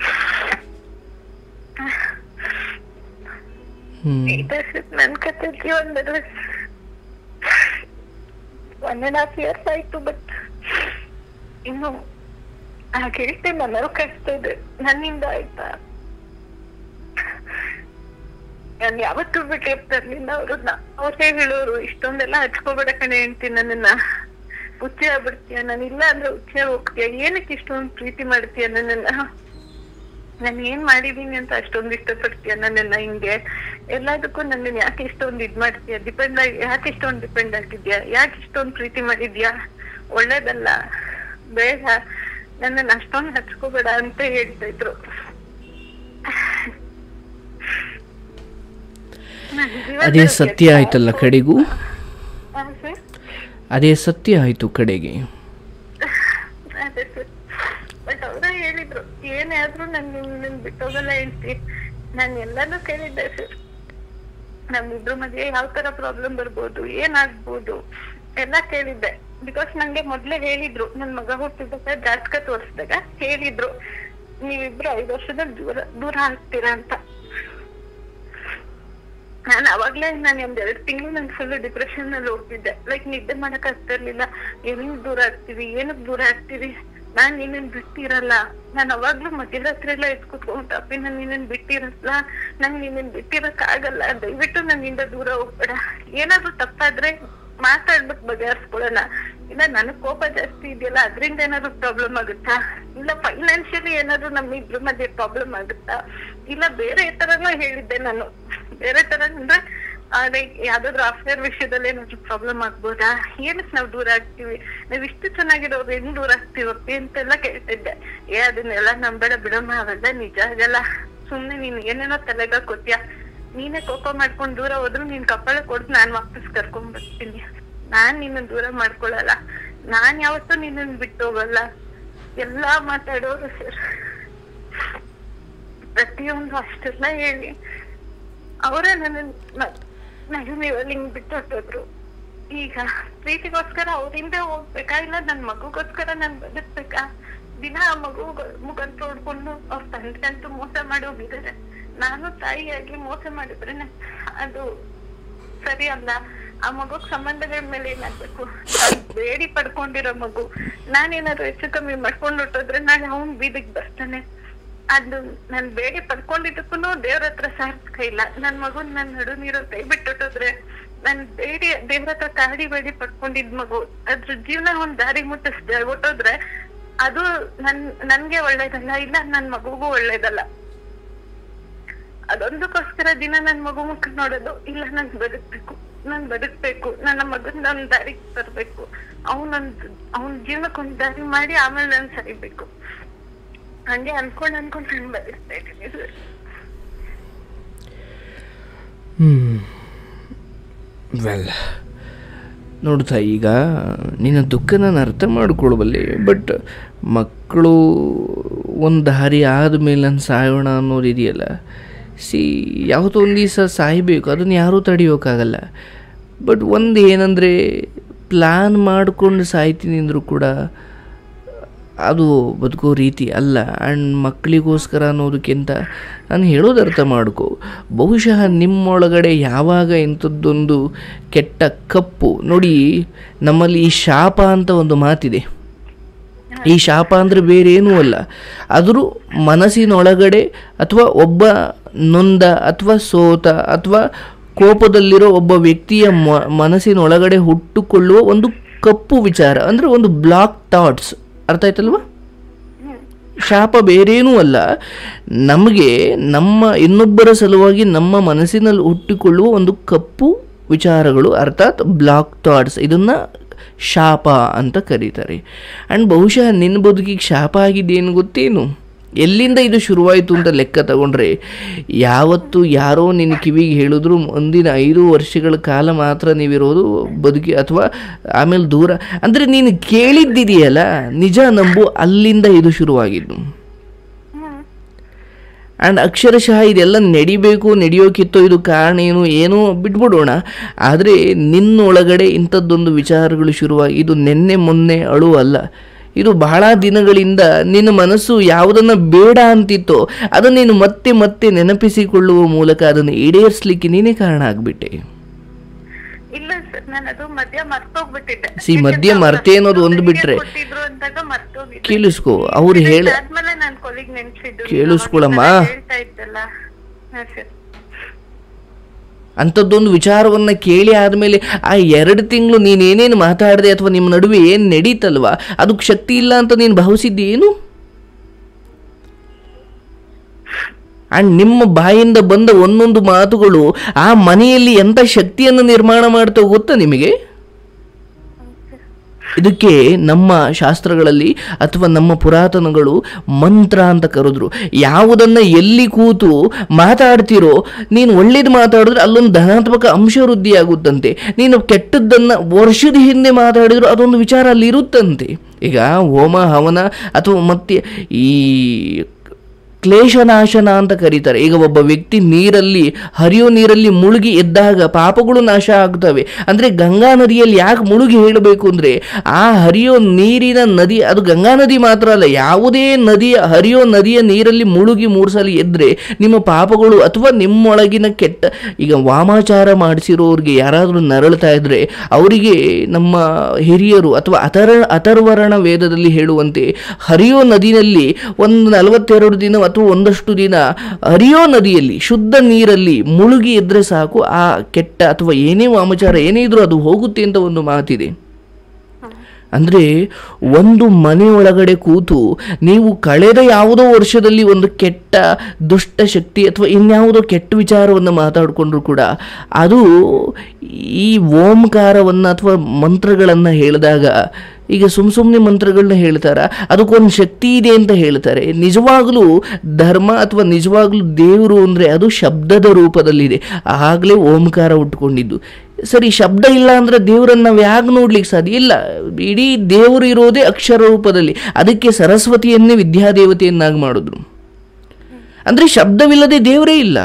ಹ್ಮ್ ಇದೆ ಸರ್ ನನ್ ಕತೆ ಜೀವನದಲ್ಲಿ ಒನ್ ಅಂಡ್ ಹಾಫ್ ಇಯರ್ಸ್ ಆಯ್ತು ಬಟ್ ಇನ್ನು ಆ ಗೆಳತಿ ಮನೇಲಿ ಕಷ್ಟ ಇದೆ ನನ್ನಿಂದ ಆಯ್ತಾ ನಾನು ಯಾವತ್ತೂ ಬಿಟ್ಟಿರ್ತಾ ಇರ್ಲಿಲ್ಲ ಅವ್ರನ್ನ ಅವ್ರೇ ಹೇಳೋರು ಇಷ್ಟೊಂದೆಲ್ಲ ಹಚ್ಕೋಬೇಡ ಕಣೆ ಹೇಳ್ತೀನಿ ನನ್ನನ್ನ ಹುಚ್ಚೆ ಆಗ್ಬಿಡ್ತೀಯ ನಾನು ಇಲ್ಲ ಅಂದ್ರೆ ಹುಚ್ಚೆ ಹೋಗ್ತೀಯ ಏನಕ್ಕೆ ಇಷ್ಟೊಂದು ಪ್ರೀತಿ ಮಾಡ್ತೀಯ ನನ್ನನ್ನ ನಾನು ಏನ್ ಮಾಡಿದೀನಿ ಅಂತ ಅಷ್ಟೊಂದು ಇಷ್ಟಪಡ್ತೀಯ ನನ್ನನ್ನ ಹಿಂಗೆ ಎಲ್ಲದಕ್ಕೂ ನನ್ನನ್ನ ಯಾಕೆ ಇಷ್ಟೊಂದು ಇದ್ ಮಾಡ್ತೀಯ ಡಿಪೆಂಡ್ ಆಗಿ ಯಾಕೆ ಇಷ್ಟೊಂದು ಡಿಪೆಂಡ್ ಆಗಿದ್ಯಾ ಯಾಕೆ ಇಷ್ಟೊಂದು ಪ್ರೀತಿ ಮಾಡಿದ್ಯಾ ಒಳ್ಳೇದಲ್ಲ ಬೇಡ ನನ್ನನ್ನ ಅಷ್ಟೊಂದು ಹಚ್ಕೋಬೇಡ ಅಂತ ಹೇಳ್ತಾ ಇದ್ರು ನನ್ ಜೀವನದಲ್ಲಿ ಅದೇ ಸತ್ಯ ಆಯ್ತಲ್ಲ ಕಡೆಗೂ ಹಾ, sir? ಅದೇ ಸತ್ಯ ಆಯ್ತು ಕಡೆಗೆ ಅದೇ ಸರ್ ಬಟ್ ಅವರೇ ಹೇಳಿದ್ರು ಏನೇ ಆದ್ರೂ ನನ್ ನಿನ್ನ ಬಿಟ್ಟೋಗಲ್ಲ ಹೇಳ್ತಿ ನಾನು ಎಲ್ಲಾನು ಕೇಳಿದ್ದೆ ಸರ್ ನಮ್ಮಿಬ್ರು ಮಧ್ಯೆ ಯಾವ ತರ ಪ್ರಾಬ್ಲಮ್ ಬರ್ಬೋದು ಏನಾಗ್ಬೋದು ಎಲ್ಲ ಕೇಳಿದ್ದೆ ಬಿಕಾಸ್ ನಂಗೆ ಮೊದ್ಲೇ ಹೇಳಿದ್ರು ನನ್ ಮಗ ಹುಟ್ಟಿದಾಗ ಜಾತಕ ತೋರಿಸಿದಾಗ ಹೇಳಿದ್ರು ನೀವಿಬ್ರು ಐದು ವರ್ಷದಲ್ಲಿ ದೂರ ದೂರ ಆಗ್ತೀರಾ ಅಂತ ನಾನು ಅವಾಗ್ಲೇ ನಾನು ಒಂದ್ ಎರಡ್ ತಿಂಗಳು ನಾನು ಫುಲ್ ಡಿಪ್ರೆಷನ್ ಅಲ್ಲಿ ಹೋಗ್ತಿದ್ದೆ ಲೈಕ್ ನಿದ್ದೆ ಮಾಡಕ್ ಆಗ್ತಾ ಇರ್ಲಿಲ್ಲ ಏನಿಗ್ ದೂರ ಆಗ್ತೀವಿ ಏನಕ್ ದೂರ ಆಗ್ತೀವಿ ನಾನ್ ನಿನ್ನನ್ ಬಿಟ್ಟಿರಲ್ಲ ನಾನ್ ಅವಾಗ್ಲೂ ಮಧ್ಯರಾತ್ರಿ ಎಲ್ಲ ಎದ್ ಕೂತ್ಕೊಂಡ್ ಅಪ್ಪಿ ನಾನ್ ನಿನ್ನನ್ ಬಿಟ್ಟಿರಲ್ಲ ನಂಗ್ ನಿನ್ನನ್ ಬಿಟ್ಟಿರಕ್ ಆಗಲ್ಲ ದಯವಿಟ್ಟು ನನ್ನಿಂದ ದೂರ ಹೋಗ್ಬೇಡ ಏನಾದ್ರು ತಪ್ಪಾದ್ರೆ ಮಾತಾಡ್ಬಿಟ್ಟು ಬಗೆಹರಿಸ್ಕೊಳ್ಳೋಣ ಇಲ್ಲ ನನಗ್ ಕೋಪ ಜಾಸ್ತಿ ಇದೆಯಲ್ಲ ಅದ್ರಿಂದ ಏನಾದ್ರು ಪ್ರಾಬ್ಲಮ್ ಆಗುತ್ತಾ ಇಲ್ಲ ಫೈನಾನ್ಷಿಯಲಿ ಏನಾದ್ರು ನಮ್ಮ ಇಬ್ರ ಮಧ್ಯೆ ಪ್ರಾಬ್ಲಮ್ ಆಗುತ್ತಾ ಇಲ್ಲ ಬೇರೆ ತರನೂ ಹೇಳಿದ್ದೆ ನಾನು ಬೇರೆ ತರ ಅಂದ್ರೆ ಲೈಕ್ ಯಾವ್ದಾದ್ರು ಅಫೇರ್ ವಿಷಯದಲ್ಲಿ ಏನಾದ್ರು ಪ್ರಾಬ್ಲಮ್ ಆಗ್ಬೋದಾ ಏನಕ್ ನಾವ್ ದೂರ ಆಗ್ತೀವಿ ನಾವ್ ಇಷ್ಟು ಚೆನ್ನಾಗಿರೋರು ಹೆಂಗ್ ದೂರ ಆಗ್ತೀವಪ್ಪಿ ಅಂತೆಲ್ಲ ಕೇಳ್ತಿದ್ದೆ ಏ ಅದನ್ನೆಲ್ಲ ನಂಬೇಡ ಬಿಡಮ್ಮ ಅವೆಲ್ಲ ನಿಜ ಆಗಲ್ಲ ಸುಮ್ನೆ ನೀನ್ ಏನೇನೋ ತಲೆಗ ಹಾಕೋತ್ಯ ನೀನೇ ಕೋಪ ಮಾಡ್ಕೊಂಡ್ ದೂರ ಹೋದ್ರು ನೀನ್ ಕಪ್ಪಳ ಕೊಡ್ದು ನಾನ್ ವಾಪಸ್ ಕರ್ಕೊಂಡ್ ಬರ್ತೀನಿ ನಾನ್ ನಿನ್ನ ದೂರ ಮಾಡ್ಕೊಳಲ್ಲ ನಾನ್ ಯಾವತ್ತೂ ನಿನ್ನನ್ ಬಿಟ್ಟು ಹೋಗಲ್ಲ ಎಲ್ಲಾ ಮಾತಾಡೋರು ಸರ್ ಪ್ರತಿಯೊಂದು ಅಷ್ಟೆಲ್ಲ ಹೇಳಿ ಅವರೇ ನನ್ನ ನಡುವಿನಲ್ಲಿ ಹಿಂಗ್ ಬಿಟ್ಟು ಹೊಟ್ಟೋದ್ರು ಈಗ ಪ್ರೀತಿಗೋಸ್ಕರ ಅವ್ರಿಂದ ಹೋಗ್ಬೇಕಾ ಇಲ್ಲ ನನ್ ಮಗುಗೋಸ್ಕರ ನಾನ್ ಬದುಕ್ಬೇಕಾ ದಿನ ಆ ಮಗು ಮುಖನ್ ತೋಡ್ಕೊಂಡು ಅವ್ರ ತಂದೆ ಅಂತೂ ಮೋಸ ಮಾಡಿ ಹೋಗಿದ್ದಾರೆ ನಾನು ತಾಯಿಯಾಗಿ ಮೋಸ ಮಾಡಿದ್ರೆ ನ- ಅದು ಸರಿ ಅಲ್ಲ ಆ ಮಗುಗ್ ಸಂಬಂಧಗಳ ಮೇಲೆ ಏನಾಗ್ಬೇಕು ಅದ್ ಬೇಡಿ ಪಡ್ಕೊಂಡಿರೋ ಮಗು ನಾನೇನಾದ್ರು ಹೆಚ್ಚು ಕಮ್ಮಿ ಮಾಡ್ಕೊಂಡು ಹೊಟ್ಟೋದ್ರೆ ನಾಳೆ ಅವ್ನ್ ಬೀದಿಗ್ ಬರ್ತಾನೆ ಅದು ನಾನ್ ಬೇಡಿ ಪಡ್ಕೊಂಡಿದ್ದಕ್ಕೂ ದೇವ್ರ ಹತ್ರ ಸಾರ್ಥಕ ಇಲ್ಲ ನನ್ ಮಗುನ್ ನನ್ ನಡು ನೀರು ಕೈ ಬಿಟ್ಟೊಟ್ಟೋದ್ರೆ ನನ್ ಬೇಡಿ ದೇವ್ರ ಹತ್ರ ಕಾಡಿ ಬೇಡಿ ಪಡ್ಕೊಂಡಿದ್ ಮಗು ಅದ್ರ ಜೀವನ ಒಂದ್ ದಾರಿ ಮುಟ್ಟಿಸ್ದೆ ಹೊಟ್ಟೋದ್ರೆ ಅದು ನನ್ ನನ್ಗೆ ಒಳ್ಳೇದಲ್ಲ ಇಲ್ಲ ನನ್ ಮಗುಗೂ ಒಳ್ಳೇದಲ್ಲ ಅದೊಂದಕ್ಕೋಸ್ಕರ ದಿನ ನನ್ ಮಗು ಮುಖ ನೋಡೋದು ಇಲ್ಲ ನಾನ್ ಬದುಕ್ಬೇಕು ನಾನ್ ಬದುಕ್ಬೇಕು ನನ್ನ ಮಗನ್ ಒಂದ್ ದಾರಿಗೆ ತರ್ಬೇಕು ಅವನೊಂದ್ ಅವನ್ ಜೀವನಕ್ಕೆ ಒಂದ್ ದಾರಿ ಮಾಡಿ ಆಮೇಲೆ ನಾನ್ ಸರಿಬೇಕು ಹಂಗೆ ಅನ್ಕೊಂಡ್ ಅನ್ಕೊಂಡ್ ನಾನ್ ಬದುಕ್ತಾ ಇದ್ದೀನಿ ಸರ್ ವೆಲ್ ನೋಡ್ತಾ ಈಗ ನಿನ್ನ ದುಃಖ ನಾನು ಅರ್ಥ ಮಾಡ್ಕೊಳ್ಬಲ್ಲೆ ಬಟ್ ಮಕ್ಕಳು ಒಂದು ದಾರಿ ಆದಮೇಲೆ ನಾನು ಸಾಯೋಣ ಅನ್ನೋದು ಇದೆಯಲ್ಲ ಸಿ ಯಾವುದೋ ಒಂದು ದಿವಸ ಸಾಯಬೇಕು ಅದನ್ನು ಯಾರೂ ತಡೆಯೋಕ್ಕಾಗಲ್ಲ ಬಟ್ ಒಂದು ಏನಂದರೆ ಪ್ಲ್ಯಾನ್ ಮಾಡಿಕೊಂಡು ಸಾಯ್ತೀನಿ ಅಂದರೂ ಕೂಡ ಅದು ಬದುಕೋ ರೀತಿ ಅಲ್ಲ ಆ್ಯಂಡ್ ಮಕ್ಕಳಿಗೋಸ್ಕರ ಅನ್ನೋದಕ್ಕಿಂತ ನಾನು ಹೇಳೋದು ಅರ್ಥ ಮಾಡ್ಕೊ ಬಹುಶಃ ನಿಮ್ಮೊಳಗಡೆ ಯಾವಾಗ ಇಂಥದ್ದೊಂದು ಕೆಟ್ಟ ಕಪ್ಪು ನೋಡಿ ನಮ್ಮಲ್ಲಿ ಈ ಶಾಪ ಅಂತ ಒಂದು ಮಾತಿದೆ ಈ ಶಾಪ ಅಂದರೆ ಬೇರೆ ಏನೂ ಅಲ್ಲ ಆದರೂ ಮನಸ್ಸಿನೊಳಗಡೆ ಅಥವಾ ಒಬ್ಬ ನೊಂದ ಅಥವಾ ಸೋತ ಅಥವಾ ಕೋಪದಲ್ಲಿರೋ ಒಬ್ಬ ವ್ಯಕ್ತಿಯ ಮ ಮನಸ್ಸಿನೊಳಗಡೆ ಹುಟ್ಟುಕೊಳ್ಳುವ ಒಂದು ಕಪ್ಪು ವಿಚಾರ ಅಂದರೆ ಒಂದು ಬ್ಲಾಕ್ ಥಾಟ್ಸ್ ಅರ್ಥ ಆಯ್ತಲ್ವಾ ಶಾಪ ಬೇರೇನೂ ಅಲ್ಲ ನಮಗೆ ನಮ್ಮ ಇನ್ನೊಬ್ಬರ ಸಲುವಾಗಿ ನಮ್ಮ ಮನಸ್ಸಿನಲ್ಲಿ ಹುಟ್ಟಿಕೊಳ್ಳುವ ಒಂದು ಕಪ್ಪು ವಿಚಾರಗಳು ಅರ್ಥಾತ್ ಬ್ಲಾಕ್ ಥಾಟ್ಸ್ ಇದನ್ನು ಶಾಪ ಅಂತ ಕರೀತಾರೆ ಆ್ಯಂಡ್ ಬಹುಶಃ ನಿನ್ನ ಬದುಕಿಗೆ ಶಾಪ ಆಗಿದ್ದೇನು ಗೊತ್ತೇನು ಎಲ್ಲಿಂದ ಇದು ಶುರುವಾಯಿತು ಅಂತ ಲೆಕ್ಕ ತಗೊಂಡ್ರೆ ಯಾವತ್ತು ಯಾರೋ ನಿನ್ನ ಕಿವಿಗೆ ಹೇಳಿದ್ರು ಮುಂದಿನ ಐದು ವರ್ಷಗಳ ಕಾಲ ಮಾತ್ರ ನೀವಿರೋದು ಬದುಕಿ ಅಥವಾ ಆಮೇಲೆ ದೂರ ಅಂದರೆ ನೀನು ಕೇಳಿದ್ದಿದೆಯಲ್ಲ ನಿಜ ನಂಬು ಅಲ್ಲಿಂದ ಇದು ಶುರುವಾಗಿದ್ದು ಹ್ಮ್ ಆ್ಯಂಡ್ ಅಕ್ಷರಶಃ ಇದೆಲ್ಲ ನಡಿಬೇಕು ನಡೆಯೋಕ್ಕಿತ್ತೋ ಇದು ಕಾರಣ ಏನು ಏನೋ ಬಿಟ್ಬಿಡೋಣ ಆದರೆ ನಿನ್ನೊಳಗಡೆ ಇಂಥದ್ದೊಂದು ವಿಚಾರಗಳು ಶುರುವಾಗಿ ಇದು ನಿನ್ನೆ ಮೊನ್ನೆ ಅಳು ಅಲ್ಲ ಇದು ಬಹಳ ದಿನಗಳಿಂದ ನಿನ್ನ ಮನಸ್ಸು ಯಾವುದನ್ನು ಬೇಡ ಅಂತಿತ್ತೋ ಅದನ್ನು ನೀನು ಮತ್ತೆ ಮತ್ತೆ ನೆನಪಿಸಿಕೊಳ್ಳುವ ಮೂಲಕ ಅದನ್ನು ಈಡೇರಿಸಲಿಕ್ಕೆ ನೀನೇ ಕಾರಣ ಆಗಿಬಿಟ್ಟೆ ಇಲ್ಲ ಸರ್ ನಾನು ಅದು ಮಧ್ಯ ಮರ್ತೋಗ್ಬಿಟ್ಟಿದ್ದೆ See, ಮಧ್ಯ ಮರ್ತೆ ಅನ್ನೋದು ಒಂದು ಬಿಟ್ರೆ. ಕೊಟ್ಟಿದ್ರು ಅಂದಾಗ ಮರ್ತೋಗಿದ್ದೆ ಕೇಳಿಸ್ಕೊ ಅವ್ರು ಹೇಳ ಆದ್ಮೇಲೆ ನಾನ್ ಕೊಲಿಗ್ ನೆನ್ಸಿದ್ದು ಕೇಳಿಸ್ಕೊಳಮ್ಮ. ಅವಾಗ ಹೇಳ್ತಾ ಇದ್ದಲ್ಲ ಹಾ ಸರ್ ಅಂಥದ್ದೊಂದು ವಿಚಾರವನ್ನು ಕೇಳಿ ಆದಮೇಲೆ ಆ ಎರಡು ತಿಂಗಳು ನೀನೇನೇನು ಮಾತಾಡಿದೆ ಅಥವಾ ನಿಮ್ಮ ನಡುವೆ ಏನು ನಡೀತಲ್ವಾ ಅದಕ್ಕೆ ಶಕ್ತಿ ಇಲ್ಲ ಅಂತ ನೀನು ಭಾವಿಸಿದ್ದೇನು ಆ್ಯಂಡ್ ನಿಮ್ಮ ಬಾಯಿಂದ ಬಂದ ಒಂದೊಂದು ಮಾತುಗಳು ಆ ಮನೆಯಲ್ಲಿ ಎಂಥ ಶಕ್ತಿಯನ್ನು ನಿರ್ಮಾಣ ಮಾಡ್ತೋ ಗೊತ್ತಾ ನಿಮಗೆ ಇದಕ್ಕೆ ನಮ್ಮ ಶಾಸ್ತ್ರಗಳಲ್ಲಿ ಅಥವಾ ನಮ್ಮ ಪುರಾತನಗಳು ಮಂತ್ರ ಅಂತ ಕರೆದ್ರು ಯಾವುದನ್ನು ಎಲ್ಲಿ ಕೂತು ಮಾತಾಡ್ತಿರೋ ನೀನು ಒಳ್ಳೇದು ಮಾತಾಡಿದ್ರೆ ಅಲ್ಲೊಂದು ಧನಾತ್ಮಕ ಅಂಶ ವೃದ್ಧಿಯಾಗುತ್ತಂತೆ ನೀನು ಕೆಟ್ಟದ್ದನ್ನು ವರ್ಷದ ಹಿಂದೆ ಮಾತಾಡಿದ್ರು ಅದೊಂದು ವಿಚಾರ ಅಲ್ಲಿ ಇರುತ್ತಂತೆ ಈಗ ಹೋಮ ಹವನ ಅಥವಾ ಮತ್ತೆ ಈ ಕ್ಲೇಶನಾಶನ ಅಂತ ಕರೀತಾರೆ ಈಗ ಒಬ್ಬ ವ್ಯಕ್ತಿ ನೀರಲ್ಲಿ ಹರಿಯೋ ನೀರಲ್ಲಿ ಮುಳುಗಿ ಎದ್ದಾಗ ಪಾಪಗಳು ನಾಶ ಆಗ್ತವೆ ಅಂದರೆ ಗಂಗಾ ನದಿಯಲ್ಲಿ ಯಾಕೆ ಮುಳುಗಿ ಹೇಳಬೇಕು ಅಂದರೆ ಆ ಹರಿಯೋ ನೀರಿನ ನದಿ ಅದು ಗಂಗಾ ನದಿ ಮಾತ್ರ ಅಲ್ಲ ಯಾವುದೇ ನದಿಯ ಹರಿಯೋ ನದಿಯ ನೀರಲ್ಲಿ ಮುಳುಗಿ ಮೂರು ಸಲ ಎದ್ದರೆ ನಿಮ್ಮ ಪಾಪಗಳು ಅಥವಾ ನಿಮ್ಮೊಳಗಿನ ಕೆಟ್ಟ ಈಗ ವಾಮಾಚಾರ ಮಾಡಿಸಿರೋರಿಗೆ ಯಾರಾದರೂ ನರಳ್ತಾ ಇದ್ದರೆ ಅವರಿಗೆ ನಮ್ಮ ಹಿರಿಯರು ಅಥವಾ ಅಥರ ಅಥರ್ವರಣ ವೇದದಲ್ಲಿ ಹೇಳುವಂತೆ ಹರಿಯೋ ನದಿಯಲ್ಲಿ ಒಂದು ನಲವತ್ತೆರಡು ದಿನ ಅಥವಾ ಒಂದಷ್ಟು ದಿನ ಹರಿಯೋ ನದಿಯಲ್ಲಿ ಶುದ್ಧ ನೀರಲ್ಲಿ ಮುಳುಗಿ ಇದ್ರೆ ಸಾಕು ಆ ಕೆಟ್ಟ ಅಥವಾ ಏನೇ ವಾಮಚಾರ ಏನೇ ಇದ್ರೂ ಅದು ಹೋಗುತ್ತೆ ಅಂತ ಒಂದು ಮಾತಿದೆ ಅಂದರೆ ಒಂದು ಮನೆ ಒಳಗಡೆ ಕೂತು ನೀವು ಕಳೆದ ಯಾವುದೋ ವರ್ಷದಲ್ಲಿ ಒಂದು ಕೆಟ್ಟ ದುಷ್ಟ ಶಕ್ತಿ ಅಥವಾ ಇನ್ಯಾವುದೋ ಕೆಟ್ಟ ವಿಚಾರವನ್ನು ಮಾತಾಡಿಕೊಂಡ್ರು ಕೂಡ ಅದು ಈ ಓಂಕಾರವನ್ನು ಅಥವಾ ಮಂತ್ರಗಳನ್ನು ಹೇಳಿದಾಗ ಈಗ ಸುಮ್ಮ ಸುಮ್ಮನೆ ಮಂತ್ರಗಳನ್ನ ಹೇಳ್ತಾರ ಅದಕ್ಕೊಂದು ಶಕ್ತಿ ಇದೆ ಅಂತ ಹೇಳ್ತಾರೆ ನಿಜವಾಗಲೂ ಧರ್ಮ ಅಥವಾ ನಿಜವಾಗ್ಲೂ ದೇವರು ಅಂದರೆ ಅದು ಶಬ್ದದ ರೂಪದಲ್ಲಿದೆ ಆಗಲೇ ಓಂಕಾರ ಉಟ್ಕೊಂಡಿದ್ದು ಸರಿ ಶಬ್ದ ಇಲ್ಲ ಅಂದರೆ ದೇವರನ್ನು ನಾವು ಯಾಕೆ ನೋಡ್ಲಿಕ್ಕೆ ಸಾಧ್ಯ ಇಲ್ಲ ಇಡೀ ದೇವರು ಇರೋದೇ ಅಕ್ಷರ ರೂಪದಲ್ಲಿ ಅದಕ್ಕೆ ಸರಸ್ವತಿಯನ್ನೇ ವಿದ್ಯಾದೇವತೆಯನ್ನಾಗಿ ಮಾಡಿದ್ರು ಅಂದರೆ ಶಬ್ದವಿಲ್ಲದೆ ದೇವರೇ ಇಲ್ಲ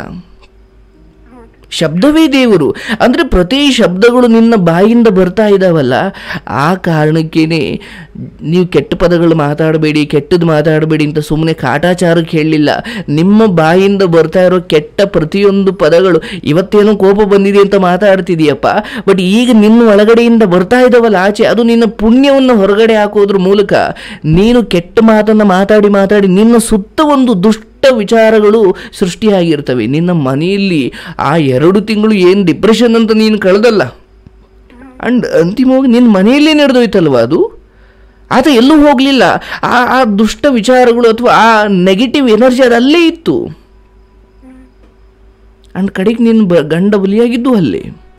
ಶಬ್ದವೇ ದೇವರು ಅಂದರೆ ಪ್ರತಿ ಶಬ್ದಗಳು ನಿನ್ನ ಬಾಯಿಂದ ಬರ್ತಾ ಇದ್ದಾವಲ್ಲ ಆ ಕಾರಣಕ್ಕೇನೆ ನೀವು ಕೆಟ್ಟ ಪದಗಳು ಮಾತಾಡಬೇಡಿ ಕೆಟ್ಟದ್ದು ಮಾತಾಡಬೇಡಿ ಅಂತ ಸುಮ್ಮನೆ ಕಾಟಾಚಾರಕ್ಕೆ ಹೇಳಲಿಲ್ಲ ನಿಮ್ಮ ಬಾಯಿಂದ ಬರ್ತಾ ಇರೋ ಕೆಟ್ಟ ಪ್ರತಿಯೊಂದು ಪದಗಳು ಇವತ್ತೇನೋ ಕೋಪ ಬಂದಿದೆ ಅಂತ ಮಾತಾಡ್ತಿದೀಯಪ್ಪ ಬಟ್ ಈಗ ನಿನ್ನ ಒಳಗಡೆಯಿಂದ ಬರ್ತಾ ಇದ್ದಾವಲ್ಲ ಆಚೆ ಅದು ನಿನ್ನ ಪುಣ್ಯವನ್ನು ಹೊರಗಡೆ ಹಾಕೋದ್ರ ಮೂಲಕ ನೀನು ಕೆಟ್ಟ ಮಾತನ್ನು ಮಾತಾಡಿ ಮಾತಾಡಿ ನಿನ್ನ ಸುತ್ತ ಒಂದು ದುಷ್ಟ ಕೆಟ್ಟ ವಿಚಾರಗಳು ಸೃಷ್ಟಿಯಾಗಿರ್ತವೆ ನಿನ್ನ ಮನೆಯಲ್ಲಿ ಆ ಎರಡು ತಿಂಗಳು ಏನು ಡಿಪ್ರೆಷನ್ ಅಂತ ನೀನು ಕಳೆದಲ್ಲ ಅಂಡ್ ಅಂತಿಮವಾಗಿ ನಿನ್ನ ಮನೆಯಲ್ಲೇ ನಡೆದೋಯ್ತಲ್ವ ಅದು ಆತ ಎಲ್ಲೂ ಹೋಗಲಿಲ್ಲ ಆ ಆ ದುಷ್ಟ ವಿಚಾರಗಳು ಅಥವಾ ಆ ನೆಗೆಟಿವ್ ಎನರ್ಜಿ ಅದು ಅಲ್ಲೇ ಇತ್ತು ಅಂಡ್ ಕಡೆಗೆ ನಿನ್ನ ಬ ಗಂಡ ಬಲಿಯಾಗಿದ್ದು ಅಲ್ಲೇ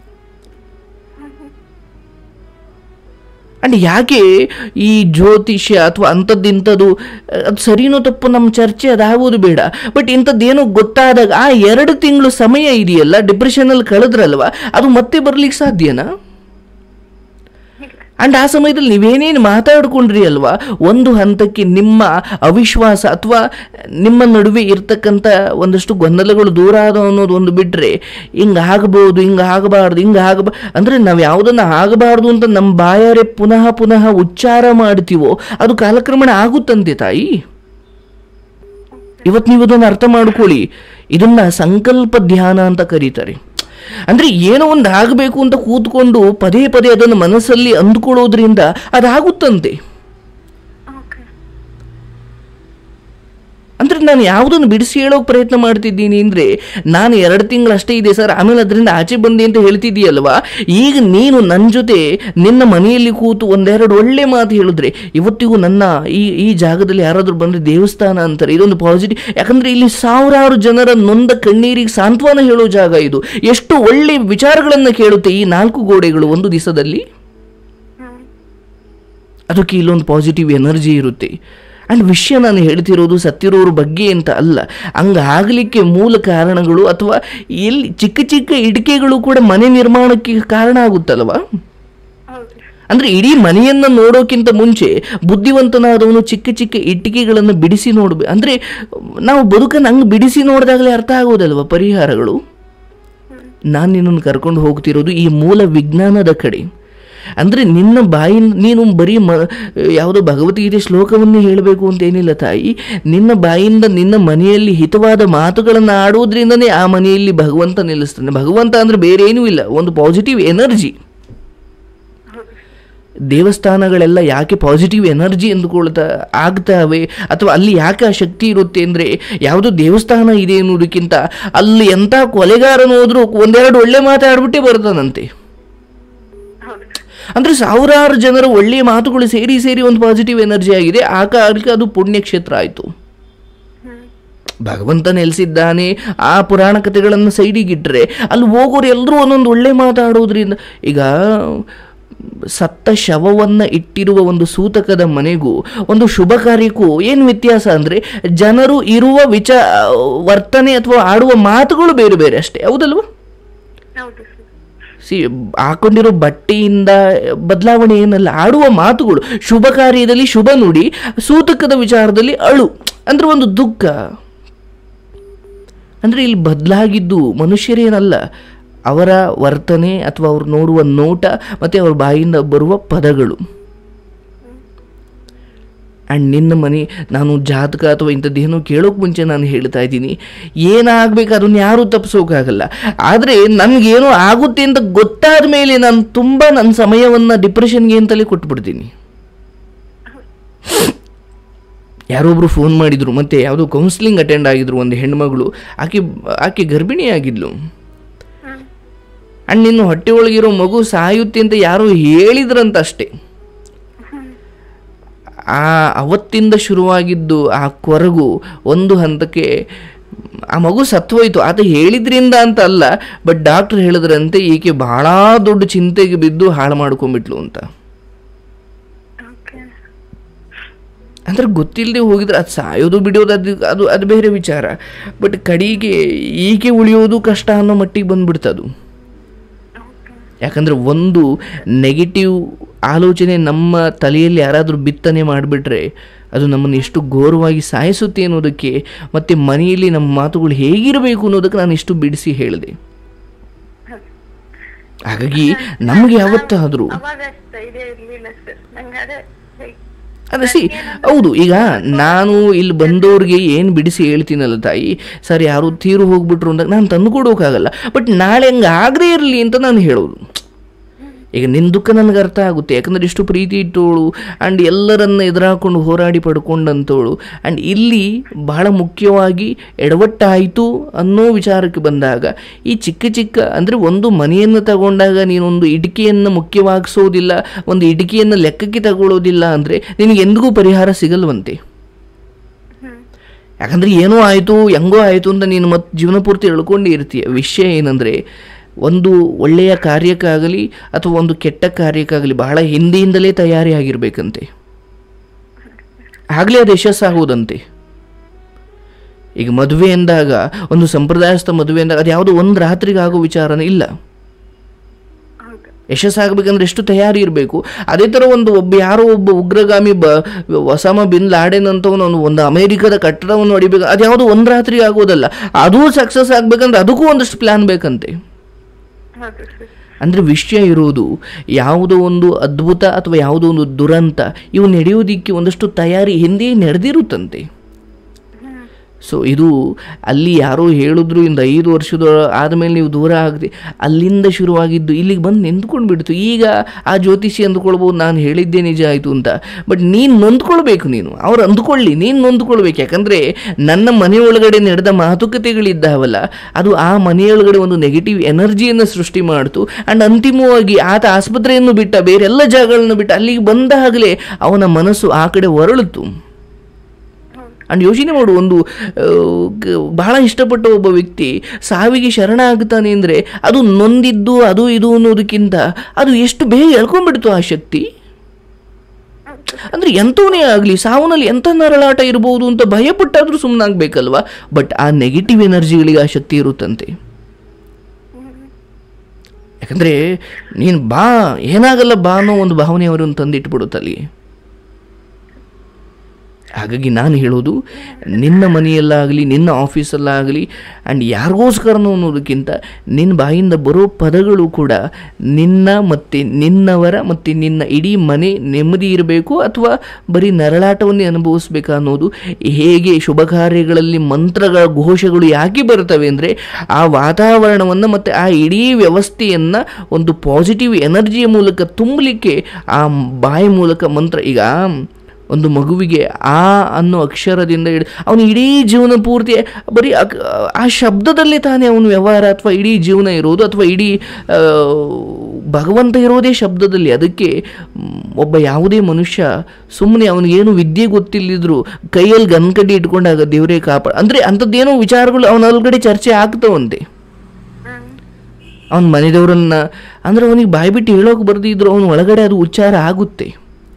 ಅಂಡ್ ಯಾಕೆ ಈ ಜ್ಯೋತಿಷ್ಯ ಅಥವಾ ಅಂಥದ್ದಿಂಥದ್ದು ಅದು ಸರಿನೋ ತಪ್ಪು ನಮ್ಮ ಚರ್ಚೆ ಅದಾಗೋದು ಬೇಡ ಬಟ್ ಇಂಥದ್ದೇನೋ ಗೊತ್ತಾದಾಗ ಆ ಎರಡು ತಿಂಗಳು ಸಮಯ ಇದೆಯಲ್ಲ ಡಿಪ್ರೆಷನಲ್ಲಿ ಕಳೆದ್ರಲ್ವ ಅದು ಮತ್ತೆ ಬರ್ಲಿಕ್ಕೆ ಸಾಧ್ಯನಾ ಅಂಡ್ ಆ ಸಮಯದಲ್ಲಿ ನೀವೇನೇನು ಮಾತಾಡ್ಕೊಂಡ್ರಿ ಅಲ್ವಾ ಒಂದು ಹಂತಕ್ಕೆ ನಿಮ್ಮ ಅವಿಶ್ವಾಸ ಅಥವಾ ನಿಮ್ಮ ನಡುವೆ ಇರ್ತಕ್ಕಂಥ ಒಂದಷ್ಟು ಗೊಂದಲಗಳು ದೂರ ಆದ ಅನ್ನೋದು ಒಂದು ಬಿಟ್ಟರೆ ಹಿಂಗೆ ಆಗಬಹುದು ಹಿಂಗೆ ಆಗಬಾರ್ದು ಹಿಂಗೆ ಆಗಬ ಅಂದರೆ ನಾವು ಯಾವುದನ್ನು ಆಗಬಾರ್ದು ಅಂತ ನಮ್ಮ ಬಾಯಾರೆ ಪುನಃ ಪುನಃ ಉಚ್ಚಾರ ಮಾಡ್ತೀವೋ ಅದು ಕಾಲಕ್ರಮೇಣ ಆಗುತ್ತಂತೆ ತಾಯಿ ಇವತ್ತು ನೀವು ಅದನ್ನು ಅರ್ಥ ಮಾಡ್ಕೊಳ್ಳಿ ಇದನ್ನ ಸಂಕಲ್ಪ ಧ್ಯಾನ ಅಂತ ಕರೀತಾರೆ ಅಂದ್ರೆ ಏನೋ ಒಂದು ಆಗಬೇಕು ಅಂತ ಕೂತ್ಕೊಂಡು ಪದೇ ಪದೇ ಅದನ್ನು ಮನಸ್ಸಲ್ಲಿ ಅಂದ್ಕೊಳ್ಳೋದ್ರಿಂದ ಅದಾಗುತ್ತಂತೆ ಓಕೆ ಅಂದ್ರೆ ನಾನು ಯಾವುದನ್ನು ಬಿಡಿಸಿ ಹೇಳೋಕೆ ಪ್ರಯತ್ನ ಮಾಡ್ತಿದ್ದೀನಿ ಅಂದರೆ ನಾನು ಎರಡು ತಿಂಗಳು ಅಷ್ಟೇ ಇದೆ ಸರ್ ಆಮೇಲೆ ಅದರಿಂದ ಆಚೆ ಬಂದೆ ಅಂತ ಹೇಳ್ತಿದ್ದೀಯಲ್ವಾ ಈಗ ನೀನು ನನ್ನ ಜೊತೆ ನಿನ್ನ ಮನೆಯಲ್ಲಿ ಕೂತು ಒಂದೆರಡು ಒಳ್ಳೆ ಮಾತು ಹೇಳಿದ್ರೆ ಇವತ್ತಿಗೂ ನನ್ನ ಈ ಈ ಜಾಗದಲ್ಲಿ ಯಾರಾದರೂ ಬಂದರೆ ದೇವಸ್ಥಾನ ಅಂತಾರೆ ಇದೊಂದು ಪಾಸಿಟಿವ್ ಯಾಕಂದರೆ ಇಲ್ಲಿ ಸಾವಿರಾರು ಜನರ ನೊಂದ ಕಣ್ಣೀರಿಗೆ ಸಾಂತ್ವನ ಹೇಳೋ ಜಾಗ ಇದು ಎಷ್ಟು ಒಳ್ಳೆ ವಿಚಾರಗಳನ್ನು ಕೇಳುತ್ತೆ ಈ ನಾಲ್ಕು ಗೋಡೆಗಳು ಒಂದು ದಿವಸದಲ್ಲಿ ಹ್ಮ್ ಅದಕ್ಕೆ ಇಲ್ಲೊಂದು ಪಾಸಿಟಿವ್ ಎನರ್ಜಿ ಇರುತ್ತೆ ಆ್ಯಂಡ್ ವಿಷಯ ನಾನು ಹೇಳ್ತಿರೋದು ಸತ್ತಿರೋರ ಬಗ್ಗೆ ಅಂತ ಅಲ್ಲ ಹಂಗಾಗಲಿಕ್ಕೆ ಮೂಲ ಕಾರಣಗಳು ಅಥವಾ ಎಲ್ಲಿ ಚಿಕ್ಕ ಚಿಕ್ಕ ಇಟಿಕೆಗಳು ಕೂಡ ಮನೆ ನಿರ್ಮಾಣಕ್ಕೆ ಕಾರಣ ಆಗುತ್ತಲ್ವಾ ಹೌದು ಅಂದರೆ ಇಡೀ ಮನೆಯನ್ನು ನೋಡೋಕ್ಕಿಂತ ಮುಂಚೆ ಬುದ್ಧಿವಂತನಾದವನು ಚಿಕ್ಕ ಚಿಕ್ಕ ಇಟ್ಟಿಗೆಗಳನ್ನು ಬಿಡಿಸಿ ನೋಡ್ಬೇಕು ಅಂದರೆ ನಾವು ಬದುಕನ್ನು ಹಂಗೆ ಬಿಡಿಸಿ ನೋಡಿದಾಗಲೇ ಅರ್ಥ ಆಗೋದಲ್ವ ಪರಿಹಾರಗಳು ನಾನು ನಿನ್ನನ್ನು ಕರ್ಕೊಂಡು ಹೋಗ್ತಿರೋದು ಈ ಮೂಲ ವಿಜ್ಞಾನದ ಕಡೆ ಅಂದರೆ ನಿನ್ನ ಬಾಯಿಂದ ನೀನು ಬರೀ ಮ ಯಾವುದೋ ಭಗವದ್ಗೀತೆ ಶ್ಲೋಕವನ್ನೇ ಹೇಳಬೇಕು ಅಂತ ಏನಿಲ್ಲ ತಾಯಿ ನಿನ್ನ ಬಾಯಿಂದ ನಿನ್ನ ಮನೆಯಲ್ಲಿ ಹಿತವಾದ ಮಾತುಗಳನ್ನು ಆಡೋದ್ರಿಂದನೇ ಆ ಮನೆಯಲ್ಲಿ ಭಗವಂತ ನಿಲ್ಲಿಸ್ತಾನೆ ಭಗವಂತ ಅಂದರೆ ಬೇರೆ ಏನೂ ಇಲ್ಲ ಒಂದು ಪಾಸಿಟಿವ್ ಎನರ್ಜಿ ದೇವಸ್ಥಾನಗಳೆಲ್ಲ ಯಾಕೆ ಪಾಸಿಟಿವ್ ಎನರ್ಜಿ ಎಂದುಕೊಳ್ತಾ ಆಗ್ತಾವೆ ಅಥವಾ ಅಲ್ಲಿ ಯಾಕೆ ಆ ಶಕ್ತಿ ಇರುತ್ತೆ ಅಂದರೆ ಯಾವುದೋ ದೇವಸ್ಥಾನ ಇದೆ ಅನ್ನೋದಕ್ಕಿಂತ ಅಲ್ಲಿ ಎಂಥ ಕೊಲೆಗಾರನು ಹೋದ್ರೂ ಒಂದೆರಡು ಒಳ್ಳೆ ಮಾತಾಡ್ಬಿಟ್ಟೇ ಬರ್ತಾನಂತೆ ಹೌದು ಅಂದರೆ ಸಾವಿರಾರು ಜನರ ಒಳ್ಳೆಯ ಮಾತುಗಳು ಸೇರಿ ಸೇರಿ ಒಂದು ಪಾಸಿಟಿವ್ ಎನರ್ಜಿ ಆಗಿದೆ ಆ ಕಾರಣಕ್ಕೆ ಅದು ಪುಣ್ಯಕ್ಷೇತ್ರ ಆಯಿತು ಹ್ಮ್ ಭಗವಂತ ನೆಲೆಸಿದ್ದಾನೆ ಆ ಪುರಾಣ ಕಥೆಗಳನ್ನು ಸೈಡಿಗಿಟ್ಟರೆ ಅಲ್ಲಿ ಹೋಗೋರು ಎಲ್ಲರೂ ಒಂದೊಂದು ಒಳ್ಳೆ ಮಾತಾಡೋದ್ರಿಂದ ಈಗ ಸತ್ತ ಶವವನ್ನು ಇಟ್ಟಿರುವ ಒಂದು ಸೂತಕದ ಮನೆಗೂ ಒಂದು ಶುಭ ಕಾರ್ಯಕ್ಕೂ ಏನು ವ್ಯತ್ಯಾಸ ಅಂದರೆ ಜನರು ಇರುವ ವಿಚ ವರ್ತನೆ ಅಥವಾ ಆಡುವ ಮಾತುಗಳು ಬೇರೆ ಬೇರೆ ಅಷ್ಟೇ ಹೌದಲ್ವಾ ಹೌದು ಸರ್ ಸಿ ಹಾಕೊಂಡಿರೋ ಬಟ್ಟೆಯಿಂದ ಬದಲಾವಣೆ ಏನಲ್ಲ ಆಡುವ ಮಾತುಗಳು ಶುಭ ಕಾರ್ಯದಲ್ಲಿ ಶುಭ ನುಡಿ ಸೂತಕದ ವಿಚಾರದಲ್ಲಿ ಅಳು ಅಂದ್ರೆ ಒಂದು ದುಃಖ ಅಂದರೆ ಇಲ್ಲಿ ಬದಲಾಗಿದ್ದು ಮನುಷ್ಯರೇನಲ್ಲ ಅವರ ವರ್ತನೆ ಅಥವಾ ಅವ್ರು ನೋಡುವ ನೋಟ ಮತ್ತು ಅವ್ರ ಬಾಯಿಂದ ಬರುವ ಪದಗಳು ಆ್ಯಂಡ್ ನಿನ್ನ ಮನೆ ನಾನು ಜಾತಕ ಅಥವಾ ಇಂಥದ್ದೇನೋ ಕೇಳೋಕೆ ಮುಂಚೆ ನಾನು ಹೇಳ್ತಾ ಇದ್ದೀನಿ ಏನಾಗಬೇಕು ಅದನ್ನು ಯಾರೂ ತಪ್ಪಿಸೋಕ್ಕಾಗಲ್ಲ ಆದರೆ ನನಗೇನೋ ಆಗುತ್ತೆ ಅಂತ ಗೊತ್ತಾದ ಮೇಲೆ ನಾನು ತುಂಬ ನನ್ನ ಸಮಯವನ್ನು ಡಿಪ್ರೆಷನ್ಗೆ ಅಂತಲೇ ಕೊಟ್ಬಿಡ್ತೀನಿ ಯಾರೊಬ್ಬರು ಫೋನ್ ಮಾಡಿದರು ಮತ್ತು ಯಾವುದೋ ಕೌನ್ಸಿಲಿಂಗ್ ಅಟೆಂಡ್ ಆಗಿದ್ರು ಒಂದು ಹೆಣ್ಮಗಳು ಆಕೆ ಆಕೆ ಗರ್ಭಿಣಿ ಆಗಿದ್ಲು ಹ್ಮ್ ಆ್ಯಂಡ್ ನಿನ್ನ ಹೊಟ್ಟೆ ಒಳಗಿರೋ ಮಗು ಸಾಯುತ್ತೆ ಅಂತ ಯಾರೋ ಹೇಳಿದ್ರಂತ ಅಷ್ಟೇ ಆ ಅವತ್ತಿಂದ ಶುರುವಾಗಿದ್ದು ಆ ಕೊರಗು ಒಂದು ಹಂತಕ್ಕೆ ಆ ಮಗು ಸತ್ತೋಯ್ತು ಆತ ಹೇಳಿದ್ರಿಂದ ಅಂತ ಅಲ್ಲ ಬಟ್ ಡಾಕ್ಟರ್ ಹೇಳಿದ್ರಂತೆ ಈಕೆ ಬಹಳ ದೊಡ್ಡ ಚಿಂತೆಗೆ ಬಿದ್ದು ಹಾಳು ಮಾಡ್ಕೊಂಡ್ಬಿಟ್ಲು ಅಂತ ಓಕೆ ಅಂದ್ರೆ ಗೊತ್ತಿಲ್ಲದೆ ಹೋಗಿದ್ರೆ ಅದು ಸಾಯೋದು ಬಿಡೋದು ಅದು ಅದು ಅದು ಬೇರೆ ವಿಚಾರ ಬಟ್ ಕಡೆಗೆ ಈಕೆ ಉಳಿಯೋದು ಕಷ್ಟ ಅನ್ನೋ ಮಟ್ಟಿಗೆ ಬಂದ್ಬಿಡ್ತದು ಯಾಕಂದರೆ ಒಂದು ನೆಗೆಟಿವ್ ಆಲೋಚನೆ ನಮ್ಮ ತಲೆಯಲ್ಲಿ ಯಾರಾದರೂ ಬಿತ್ತನೆ ಮಾಡಿಬಿಟ್ರೆ ಅದು ನಮ್ಮನ್ನು ಎಷ್ಟು ಘೋರವಾಗಿ ಸಾಯಿಸುತ್ತೆ ಅನ್ನೋದಕ್ಕೆ ಮತ್ತು ಮನೆಯಲ್ಲಿ ನಮ್ಮ ಮಾತುಗಳು ಹೇಗಿರಬೇಕು ಅನ್ನೋದಕ್ಕೆ ನಾನು ಇಷ್ಟು ಬಿಡಿಸಿ ಹೇಳಿದೆ ಹಾಗಾಗಿ ನಮಗೆ ಯಾವತ್ತಾದರೂ ಅವಾಗ ಅಷ್ಟು ಐಡಿಯಾ ಇರ್ಲಿಲ್ಲ ಸರ್ ನಂಗೆ ಅದೇ like, ಅದೇ ಸಿ ಹೌದು ಈಗ ನಾನು ಇಲ್ಲಿ ಬಂದವ್ರಿಗೆ ಏನು ಬಿಡಿಸಿ ಹೇಳ್ತೀನಲ್ಲ ತಾಯಿ ಸರ್ ಯಾರು ತೀರು ಹೋಗ್ಬಿಟ್ರು ಅಂದಾಗ ನಾನು ತಂದು ಕೊಡೋಕ್ಕಾಗಲ್ಲ ಬಟ್ ನಾಳೆ ಹಂಗೆ ಆಗದೇ ಇರಲಿ ಅಂತ ನಾನು ಹೇಳೋದು ಈಗ ನಿನ್ನ ದುಃಖ ನನಗೆ ಅರ್ಥ ಆಗುತ್ತೆ ಯಾಕಂದ್ರೆ ಇಷ್ಟು ಪ್ರೀತಿ ಇಟ್ಟೋಳು ಆ್ಯಂಡ್ ಎಲ್ಲರನ್ನ ಎದುರಾಕೊಂಡು ಹೋರಾಡಿ ಪಡ್ಕೊಂಡಂತೋಳು ಆ್ಯಂಡ್ ಇಲ್ಲಿ ಬಹಳ ಮುಖ್ಯವಾಗಿ ಎಡವಟ್ಟಾಯಿತು ಅನ್ನೋ ವಿಚಾರಕ್ಕೆ ಬಂದಾಗ ಈ ಚಿಕ್ಕ ಚಿಕ್ಕ ಅಂದರೆ ಒಂದು ಮನೆಯನ್ನು ತಗೊಂಡಾಗ ನೀನೊಂದು ಇಟಿಕೆಯನ್ನು ಮುಖ್ಯವಾಗಿಸೋದಿಲ್ಲ ಒಂದು ಇಟಿಕೆಯನ್ನು ಲೆಕ್ಕಕ್ಕೆ ತಗೊಳ್ಳೋದಿಲ್ಲ ಅಂದರೆ ನಿನಗೆ ಎಂದಿಗೂ ಪರಿಹಾರ ಸಿಗಲ್ವಂತೆ ಯಾಕಂದರೆ ಏನೋ ಆಯಿತು ಹೆಂಗೋ ಆಯಿತು ಅಂತ ನೀನು ಮತ್ತೆ ಜೀವನ ಪೂರ್ತಿ ಎಳ್ಕೊಂಡೇ ಇರ್ತೀಯ ವಿಷಯ ಏನಂದರೆ ಒಂದು ಒಳ್ಳೆಯ ಕಾರ್ಯಕ್ಕಾಗಲಿ ಅಥವಾ ಒಂದು ಕೆಟ್ಟ ಕಾರ್ಯಕ್ಕಾಗಲಿ ಬಹಳ ಹಿಂದೆಯಿಂದಲೇ ತಯಾರಿ ಆಗಿರಬೇಕಂತೆ ಆಗಲೇ ಅದು ಯಶಸ್ಸಾಗುವುದಂತೆ ಈಗ ಮದುವೆ ಎಂದಾಗ ಒಂದು ಸಂಪ್ರದಾಯಸ್ಥ ಮದುವೆ ಎಂದಾಗ ಅದು ಯಾವುದೋ ಒಂದು ರಾತ್ರಿಗೆ ಆಗೋ ವಿಚಾರನೇ ಇಲ್ಲ ಹೌದು ಯಶಸ್ಸಾಗಬೇಕಂದ್ರೆ ಎಷ್ಟು ತಯಾರಿ ಇರಬೇಕು ಅದೇ ಥರ ಒಂದು ಒಬ್ಬ ಯಾರೋ ಒಬ್ಬ ಉಗ್ರಗಾಮಿ ಬ ಒಸಾಮ ಬಿನ್ ಲಾಡೆನ್ ಅಂತವನು ಒಂದು ಅಮೇರಿಕದ ಕಟ್ಟಡವನ್ನು ಹೊಡಿಬೇಕು ಅದು ಯಾವುದೋ ಒಂದು ರಾತ್ರಿ ಆಗೋದಲ್ಲ ಅದೂ ಸಕ್ಸಸ್ ಆಗಬೇಕಂದ್ರೆ ಅದಕ್ಕೂ ಒಂದಷ್ಟು ಪ್ಲ್ಯಾನ್ ಬೇಕಂತೆ ಹೌದು ಸರ್ ಅಂದರೆ ವಿಷಯ ಇರುವುದು ಯಾವುದೋ ಒಂದು ಅದ್ಭುತ ಅಥವಾ ಯಾವುದೋ ಒಂದು ದುರಂತ ಇವು ನಡೆಯೋದಿಕ್ಕೆ ಒಂದಷ್ಟು ತಯಾರಿ ಹಿಂದೆ ನಡೆದಿರುತ್ತಂತೆ ಸೊ ಇದು ಅಲ್ಲಿ ಯಾರೋ ಹೇಳಿದ್ರು ಇಂದ ಐದು ವರ್ಷದ ಆದಮೇಲೆ ನೀವು ದೂರ ಆಗದೆ ಅಲ್ಲಿಂದ ಶುರುವಾಗಿದ್ದು ಇಲ್ಲಿಗೆ ಬಂದು ನಿಂತ್ಕೊಂಡು ಬಿಡ್ತು ಈಗ ಆ ಜ್ಯೋತಿಷಿ ಅಂದ್ಕೊಳ್ಬೋದು ನಾನು ಹೇಳಿದ್ದೇ ನಿಜ ಆಯಿತು ಅಂತ ಬಟ್ ನೀನು ನೊಂದ್ಕೊಳ್ಬೇಕು ನೀನು ಅವ್ರು ಅಂದ್ಕೊಳ್ಳಿ ನೀನು ನೊಂದ್ಕೊಳ್ಬೇಕು ಯಾಕಂದರೆ ನನ್ನ ಮನೆಯೊಳಗಡೆ ನಡೆದ ಮಾತುಕತೆಗಳಿದ್ದಾವಲ್ಲ ಅದು ಆ ಮನೆಯೊಳಗಡೆ ಒಂದು ನೆಗೆಟಿವ್ ಎನರ್ಜಿಯನ್ನು ಸೃಷ್ಟಿ ಮಾಡ್ತು ಆ್ಯಂಡ್ ಅಂತಿಮವಾಗಿ ಆತ ಆಸ್ಪತ್ರೆಯನ್ನು ಬಿಟ್ಟ ಬೇರೆಲ್ಲ ಜಾಗಗಳನ್ನು ಬಿಟ್ಟು ಅಲ್ಲಿಗೆ ಬಂದಾಗಲೇ ಅವನ ಮನಸ್ಸು ಆ ಕಡೆ ಹೊರಳಿತು ಅಂಡ್ ಯೋಚನೆ ಮಾಡು ಒಂದು ಆ, ಗ- ಬಹಳ ಇಷ್ಟಪಟ್ಟ ಒಬ್ಬ ವ್ಯಕ್ತಿ ಸಾವಿಗೆ ಶರಣ ಆಗ್ತಾನೆ ಅಂದರೆ ಅದು ನೊಂದಿದ್ದು ಅದು ಇದು ಅನ್ನೋದಕ್ಕಿಂತ ಅದು ಎಷ್ಟು ಬೇಗ ಎಳ್ಕೊಂಡ್ಬಿಡ್ತು ಆ ಶಕ್ತಿ ಅಂದರೆ ಎಂಥವನೇ ಆಗಲಿ ಸಾವನಲ್ಲಿ ಎಂಥ ನರಳಾಟ ಇರ್ಬೋದು ಅಂತ ಭಯಪಟ್ಟಾದರೂ ಸುಮ್ಮನಾಗಬೇಕಲ್ವಾ ಬಟ್ ಆ ನೆಗೆಟಿವ್ ಎನರ್ಜಿಗಳಿಗೆ ಆ ಶಕ್ತಿ ಇರುತ್ತಂತೆ ಯಾಕಂದರೆ ನೀನು ಬಾ ಏನಾಗಲ್ಲ ಬಾ ಅನ್ನೋ ಒಂದು ಭಾವನೆ ಅವರನ್ನು ತಂದಿಟ್ಬಿಡುತ್ತಲ್ಲಿ ಹಾಗಾಗಿ ನಾನು ಹೇಳೋದು ನಿನ್ನ ಮನೆಯಲ್ಲಾಗಲಿ ನಿನ್ನ ಆಫೀಸಲ್ಲಾಗಲಿ ಆ್ಯಂಡ್ ಯಾರಿಗೋಸ್ಕರನೋ ಅನ್ನೋದಕ್ಕಿಂತ ನಿನ್ನ ಬಾಯಿಂದ ಬರೋ ಪದಗಳು ಕೂಡ ನಿನ್ನ ಮತ್ತು ನಿನ್ನವರ ಮತ್ತು ನಿನ್ನ ಇಡೀ ಮನೆ ನೆಮ್ಮದಿ ಇರಬೇಕು ಅಥವಾ ಬರೀ ನರಳಾಟವನ್ನೇ ಅನುಭವಿಸ್ಬೇಕಾ ಅನ್ನೋದು ಹೇಗೆ ಶುಭ ಕಾರ್ಯಗಳಲ್ಲಿ ಮಂತ್ರಗಳ ಘೋಷಗಳು ಯಾಕೆ ಬರ್ತವೆ ಅಂದರೆ ಆ ವಾತಾವರಣವನ್ನು ಮತ್ತು ಆ ಇಡೀ ವ್ಯವಸ್ಥೆಯನ್ನು ಒಂದು ಪಾಸಿಟಿವ್ ಎನರ್ಜಿಯ ಮೂಲಕ ತುಂಬಲಿಕ್ಕೆ ಆ ಬಾಯಿ ಮೂಲಕ ಮಂತ್ರ ಈಗ ಒಂದು ಮಗುವಿಗೆ ಆ ಅನ್ನೋ ಅಕ್ಷರದಿಂದ ಹಿಡ್ ಅವನು ಇಡೀ ಜೀವನ ಪೂರ್ತಿ ಬರೀ ಅಕ್- ಆ ಶಬ್ದದಲ್ಲೇ ತಾನೇ ಅವನ ವ್ಯವಹಾರ ಅಥವಾ ಇಡೀ ಜೀವನ ಇರೋದು ಅಥವಾ ಇಡೀ ಆ, ಭಗವಂತ ಇರೋದೇ ಶಬ್ದದಲ್ಲಿ ಅದಕ್ಕೆ ಮ್, ಒಬ್ಬ ಯಾವುದೇ ಮನುಷ್ಯ ಸುಮ್ಮನೆ ಅವನಿಗೇನು ವಿದ್ಯೆ ಗೊತ್ತಿಲ್ಲದಿದ್ರು ಕೈಯಲ್ಲಿ ಗನ್ಕಡ್ಡಿ ಇಟ್ಕೊಂಡಾಗ ದೇವರೇ ಕಾಪಾಡ ಅಂದರೆ ಅಂಥದ್ದೇನೋ ವಿಚಾರಗಳು ಅವನ ಒಳಗಡೆ ಚರ್ಚೆ ಆಗ್ತಾವಂತೆ ಅವನ ಮನೆದವರನ್ನ ಅಂದ್ರೆ ಅವನಿಗೆ ಬಾಯ್ಬಿಟ್ಟು ಹೇಳೋಕೆ ಬರ್ದಿದ್ರು ಅವನ ಒಳಗಡೆ ಅದು ಉಚ್ಚಾರ ಆಗುತ್ತೆ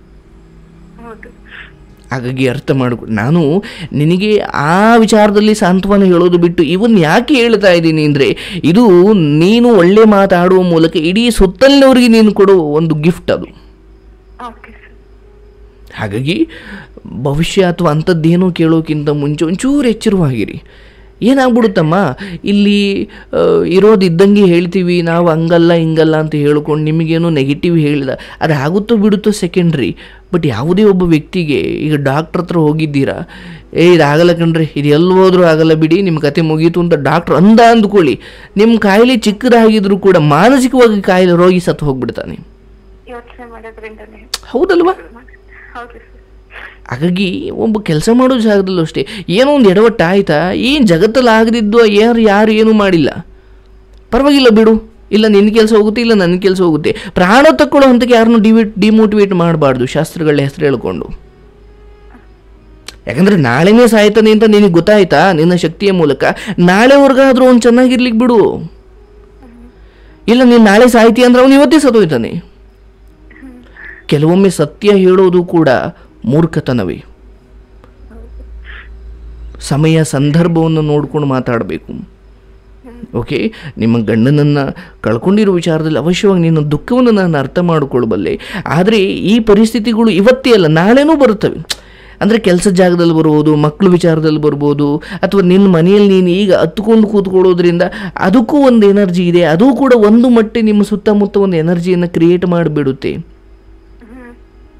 ಹೌದು ಹಾಗಾಗಿ ಅರ್ಥ ಮಾಡಿಕೊ ನಾನು ನಿನಗೆ ಆ ವಿಚಾರದಲ್ಲಿ ಸಾಂತ್ವನ ಹೇಳೋದು ಬಿಟ್ಟು ಇವನ್ ಯಾಕೆ ಹೇಳ್ತಾ ಇದ್ದೀನಿ ಅಂದರೆ ಇದು ನೀನು ಒಳ್ಳೆ ಮಾತಾಡುವ ಮೂಲಕ ಇಡೀ ಸುತ್ತಲಿನವರಿಗೆ ನೀನು ಕೊಡೋ ಒಂದು ಗಿಫ್ಟ್ ಅದು ಓಕೆ ಸರ್ ಹಾಗಾಗಿ ಭವಿಷ್ಯ ಅಥವಾ ಅಂಥದ್ದೇನೋ ಕೇಳೋಕ್ಕಿಂತ ಮುಂಚೆ ಒಂಚೂರು ಎಚ್ಚರವಾಗಿರಿ ಏನಾಗ್ಬಿಡುತ್ತಮ್ಮ ಇಲ್ಲಿ ಆ, ಇರೋದಿದ್ದಂಗೆ ಹೇಳ್ತೀವಿ ನಾವು ಹಂಗಲ್ಲ ಹಿಂಗಲ್ಲ ಅಂತ ಹೇಳ್ಕೊಂಡು ನಿಮಗೇನೋ ನೆಗೆಟಿವ್ ಹೇಳಿದ ಅದು ಆಗುತ್ತೋ ಬಿಡುತ್ತೋ ಸೆಕೆಂಡ್ರಿ ಬಟ್ ಯಾವುದೇ ಒಬ್ಬ ವ್ಯಕ್ತಿಗೆ ಈಗ ಡಾಕ್ಟ್ರ್ ಹತ್ರ ಹೋಗಿದ್ದೀರಾ ಏ ಇದಾಗಲ್ಲ ಕಣ್ರಿ ಇದು ಎಲ್ಲಿ ಹೋದ್ರೂ ಆಗಲ್ಲ ಬಿಡಿ ನಿಮ್ಮ ಕತೆ ಮುಗೀತು ಅಂತ ಡಾಕ್ಟ್ರ್ ಅಂದ ಅಂದ್ಕೊಳ್ಳಿ ನಿಮ್ಮ ಕಾಯಿಲೆ ಚಿಕ್ಕದಾಗಿದ್ರೂ ಕೂಡ ಮಾನಸಿಕವಾಗಿ ಕಾಯಿಲೆ ರೋಗಿ ಸತ್ತು ಹೋಗ್ಬಿಡ್ತಾನೆ ಯೋಚನೆ ಮಾಡೋದ್ರಿಂದನೇ ಹೌದಲ್ವಾ ಹೌದು ಸರ್ ಹಾಗಾಗಿ ಒಬ್ಬ ಕೆಲಸ ಮಾಡೋ ಜಾಗದಲ್ಲೂ ಅಷ್ಟೇ ಏನೋ ಒಂದು ಎಡವಟ್ಟು ಆಯ್ತಾ ಏನು ಜಗತ್ತಲ್ಲಿ ಆಗದಿದ್ದು ಯಾರು ಯಾರು ಏನೂ ಮಾಡಿಲ್ಲ ಪರವಾಗಿಲ್ಲ ಬಿಡು ಇಲ್ಲ ನಿನ್ನ ಕೆಲಸ ಹೋಗುತ್ತೆ ಇಲ್ಲ ನನ್ನ ಕೆಲಸ ಹೋಗುತ್ತೆ ಪ್ರಾಣ ತಕ್ಕೊಳ್ಳೋ ಹಂತಕ್ಕೆ ಯಾರನ್ನೂ ಡಿವಿಟ್ ಡಿಮೋಟಿವೇಟ್ ಮಾಡಬಾರ್ದು ಶಾಸ್ತ್ರಗಳ ಹೆಸರು ಹೇಳ್ಕೊಂಡು ಯಾಕಂದ್ರೆ ನಾಳೆನೇ ಸಾಯ್ತಾನೆ ಅಂತ ನಿನಗೆ ಗೊತ್ತಾಯ್ತಾ ನಿನ್ನ ಶಕ್ತಿಯ ಮೂಲಕ ನಾಳೆವರೆಗಾದ್ರೂ ಅವ್ನು ಚೆನ್ನಾಗಿರ್ಲಿಕ್ಕೆ ಬಿಡು ಇಲ್ಲ ನೀನು ನಾಳೆ ಸಾಯ್ತಿ ಅಂದ್ರೆ ಅವನು ಇವತ್ತೇ ಸತ್ತೋಯ್ತಾನೆ ಕೆಲವೊಮ್ಮೆ ಸತ್ಯ ಹೇಳೋದು ಕೂಡ ಮೂರ್ಖತನವೇ ಸಮಯ ಸಂದರ್ಭವನ್ನು ನೋಡ್ಕೊಂಡು ಮಾತಾಡಬೇಕು ಓಕೆ ನಿಮ್ಮ ಗಂಡನನ್ನು ಕಳ್ಕೊಂಡಿರೋ ವಿಚಾರದಲ್ಲಿ ಅವಶ್ಯವಾಗಿ ನಿನ್ನ ದುಃಖವನ್ನು ನಾನು ಅರ್ಥ ಮಾಡಿಕೊಳ್ಬಲ್ಲೆ ಆದರೆ ಈ ಪರಿಸ್ಥಿತಿಗಳು ಇವತ್ತೇ ಅಲ್ಲ ನಾಳೆನೂ ಬರುತ್ತವೆ ಅಂದರೆ ಕೆಲಸದ ಜಾಗದಲ್ಲಿ ಬರ್ಬೋದು ಮಕ್ಕಳು ವಿಚಾರದಲ್ಲಿ ಬರ್ಬೋದು ಅಥವಾ ನಿನ್ನ ಮನೆಯಲ್ಲಿ ನೀನು ಈಗ ಹತ್ಕೊಂಡು ಕೂತ್ಕೊಳ್ಳೋದ್ರಿಂದ ಅದಕ್ಕೂ ಒಂದು ಎನರ್ಜಿ ಇದೆ ಅದು ಕೂಡ ಒಂದು ಮಟ್ಟಿ ನಿಮ್ಮ ಸುತ್ತಮುತ್ತ ಒಂದು ಎನರ್ಜಿಯನ್ನು ಕ್ರಿಯೇಟ್ ಮಾಡಿಬಿಡುತ್ತೆ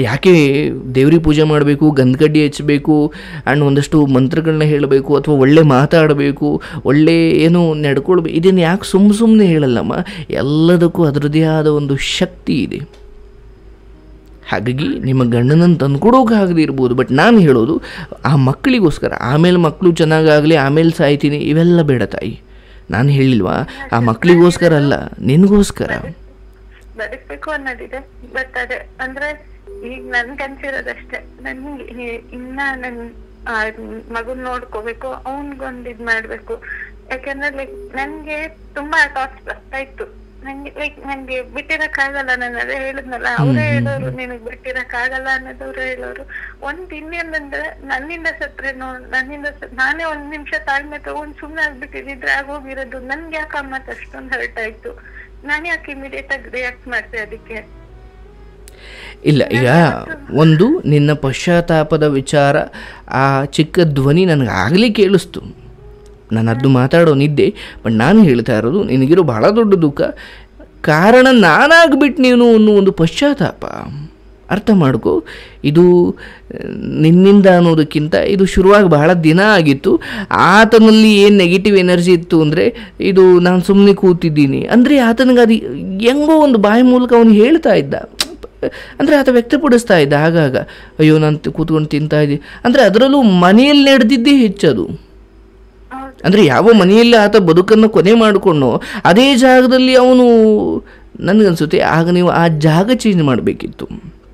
ಯಾಕೆ ದೇವ್ರಿಗೆ ಪೂಜೆ ಮಾಡಬೇಕು ಗಂಧಕಡ್ಡಿ ಹಚ್ಚಬೇಕು ಆ್ಯಂಡ್ ಒಂದಷ್ಟು ಮಂತ್ರಗಳನ್ನ ಹೇಳಬೇಕು ಅಥವಾ ಒಳ್ಳೆ ಮಾತಾಡಬೇಕು ಒಳ್ಳೆ ಏನೋ ನಡ್ಕೊಳ್ಬೇಕು ಇದನ್ನು ಯಾಕೆ ಸುಮ್ಮ ಸುಮ್ಮನೆ ಹೇಳಲ್ಲಮ್ಮ ಎಲ್ಲದಕ್ಕೂ ಅದರದ್ದೇ ಆದ ಒಂದು ಶಕ್ತಿ ಇದೆ ಹಾಗಾಗಿ ನಿಮ್ಮ ಗಂಡನನ್ನು ತಂದ್ಕೊಡೋಕ್ಕಾಗದೇ ಇರ್ಬೋದು ಬಟ್ ನಾನು ಹೇಳೋದು ಆ ಮಕ್ಕಳಿಗೋಸ್ಕರ ಆಮೇಲೆ ಮಕ್ಕಳು ಚೆನ್ನಾಗಾಗಲಿ ಆಮೇಲೆ ಸಾಯ್ತೀನಿ ಇವೆಲ್ಲ ಬೇಡ ತಾಯಿ ನಾನು ಹೇಳಿಲ್ವಾ ಆ ಮಕ್ಕಳಿಗೋಸ್ಕರ ಅಲ್ಲ ನಿನಗೋಸ್ಕರ ಬದುಕ್ಬೇಕು ಅನ್ನೋದಿದೆ ಬಟ್ ಅದೇ ಅಂದ್ರೆ ಈಗ ನನ್ಗೆ ಅನ್ಸಿರೋದಷ್ಟೇ ನನ್ಗೆ ಈ- ಇನ್ನ ನನ್ ಆ, ಮಗುನ್ ನೋಡ್ಕೋಬೇಕು ಅವನ್ಗೊಂದ್ ಇದ್ ಮಾಡ್ಬೇಕು ಯಾಕಂದ್ರೆ ಲೈಕ್ ನನ್ಗೆ ತುಂಬಾ ಥಾಟ್ಸ್ ಬರ್ತಾ ಇತ್ತು ನಂಗೆ ಲೈಕ್ ನನ್ಗೆ ಬಿಟ್ಟಿರಕ್ ಆಗಲ್ಲ ನಾನು ಅದೇ ಹೇಳಿದ್ನಲ್ಲ ಅವರೇ ಹೇಳೋರು ನಿನಗ್ ಬಿಟ್ಟಿರಕ್ ಆಗಲ್ಲ ಅನ್ನೋದವ್ರು ಹೇಳೋರು ಒಂದ್ ಇನ್ನೇನಂದ್ರೆ ನನ್ನಿಂದ ಸತ್ರೇನೋ ನನ್ನಿಂದ ಸ- ನಾನೇ ಒಂದ್ ನಿಮಿಷ ತಾಳ್ಮೆ ತಗೊಂಡ್ ಸುಮ್ನೆ ಆಗ್ಬಿಟ್ಟಿದ್ರೆ ಆಗೋಗಿರೋದು ನನ್ಗೆ ಯಾಕೆ ಅಮ್ಮ ಅಷ್ಟೊಂದು ಹರ್ಟ್ ಆಯ್ತು ನಾನು ಯಾಕೆ ಇಮಿಡಿಯೇಟ್ ಆಗಿ ರಿಯಾಕ್ಟ್ ಮಾಡ್ತೆ ಅದಕ್ಕೆ ಇಲ್ಲ ಈಗ ಒಂದು ನಿನ್ನ ಪಶ್ಚಾತ್ತಾಪದ ವಿಚಾರ ಆ ಚಿಕ್ಕ ಧ್ವನಿ ನನಗೆ ಆಗಲೇ ಕೇಳಿಸ್ತು ನಾನು ಅದು ಮಾತಾಡೋನಿದ್ದೆ ಬಟ್ ನಾನು ಹೇಳ್ತಾ ಇರೋದು ನಿನಗಿರೋ ಬಹಳ ದೊಡ್ಡ ದುಃಖ ಕಾರಣ ನಾನಾಗ್ಬಿಟ್ಟು ನೀನು ಅನ್ನೋ ಒಂದು ಪಶ್ಚಾತ್ತಾಪ ಅರ್ಥ ಮಾಡ್ಕೊ ಇದು ಆ, ನಿನ್ನಿಂದ ಅನ್ನೋದಕ್ಕಿಂತ ಇದು ಶುರುವಾಗಿ ಬಹಳ ದಿನ ಆಗಿತ್ತು ಆತನಲ್ಲಿ ಏನು ನೆಗೆಟಿವ್ ಎನರ್ಜಿ ಇತ್ತು ಅಂದರೆ ಇದು ನಾನು ಸುಮ್ಮನೆ ಕೂತಿದ್ದೀನಿ ಅಂದರೆ ಆತನಿಗೆ ಅದು ಹೆಂಗೋ ಒಂದು ಬಾಯಿ ಮೂಲಕ ಅವನು ಹೇಳ್ತಾ ಇದ್ದ ಅಂದರೆ ಆತ ವ್ಯಕ್ತಪಡಿಸ್ತಾ ಇದ್ದ ಆಗಾಗ ಅಯ್ಯೋ ನಾನು ತಿ- ಕೂತ್ಕೊಂಡು ತಿಂತಾ ಇದ್ದೀನಿ ಅಂದರೆ ಅದರಲ್ಲೂ ಮನೆಯಲ್ಲಿ ನಡೆದಿದ್ದೇ ಹೆಚ್ಚದು ಹೌದು ಅಂದರೆ ಯಾವ ಮನೆಯಲ್ಲಿ ಆತ ಬದುಕನ್ನು ಕೊನೆ ಮಾಡಿಕೊಂಡು ಅದೇ ಜಾಗದಲ್ಲಿ ಅವನು ನನಗನ್ಸುತ್ತೆ ಆಗ ನೀವು ಆ ಜಾಗ ಚೇಂಜ್ ಮಾಡಬೇಕಿತ್ತು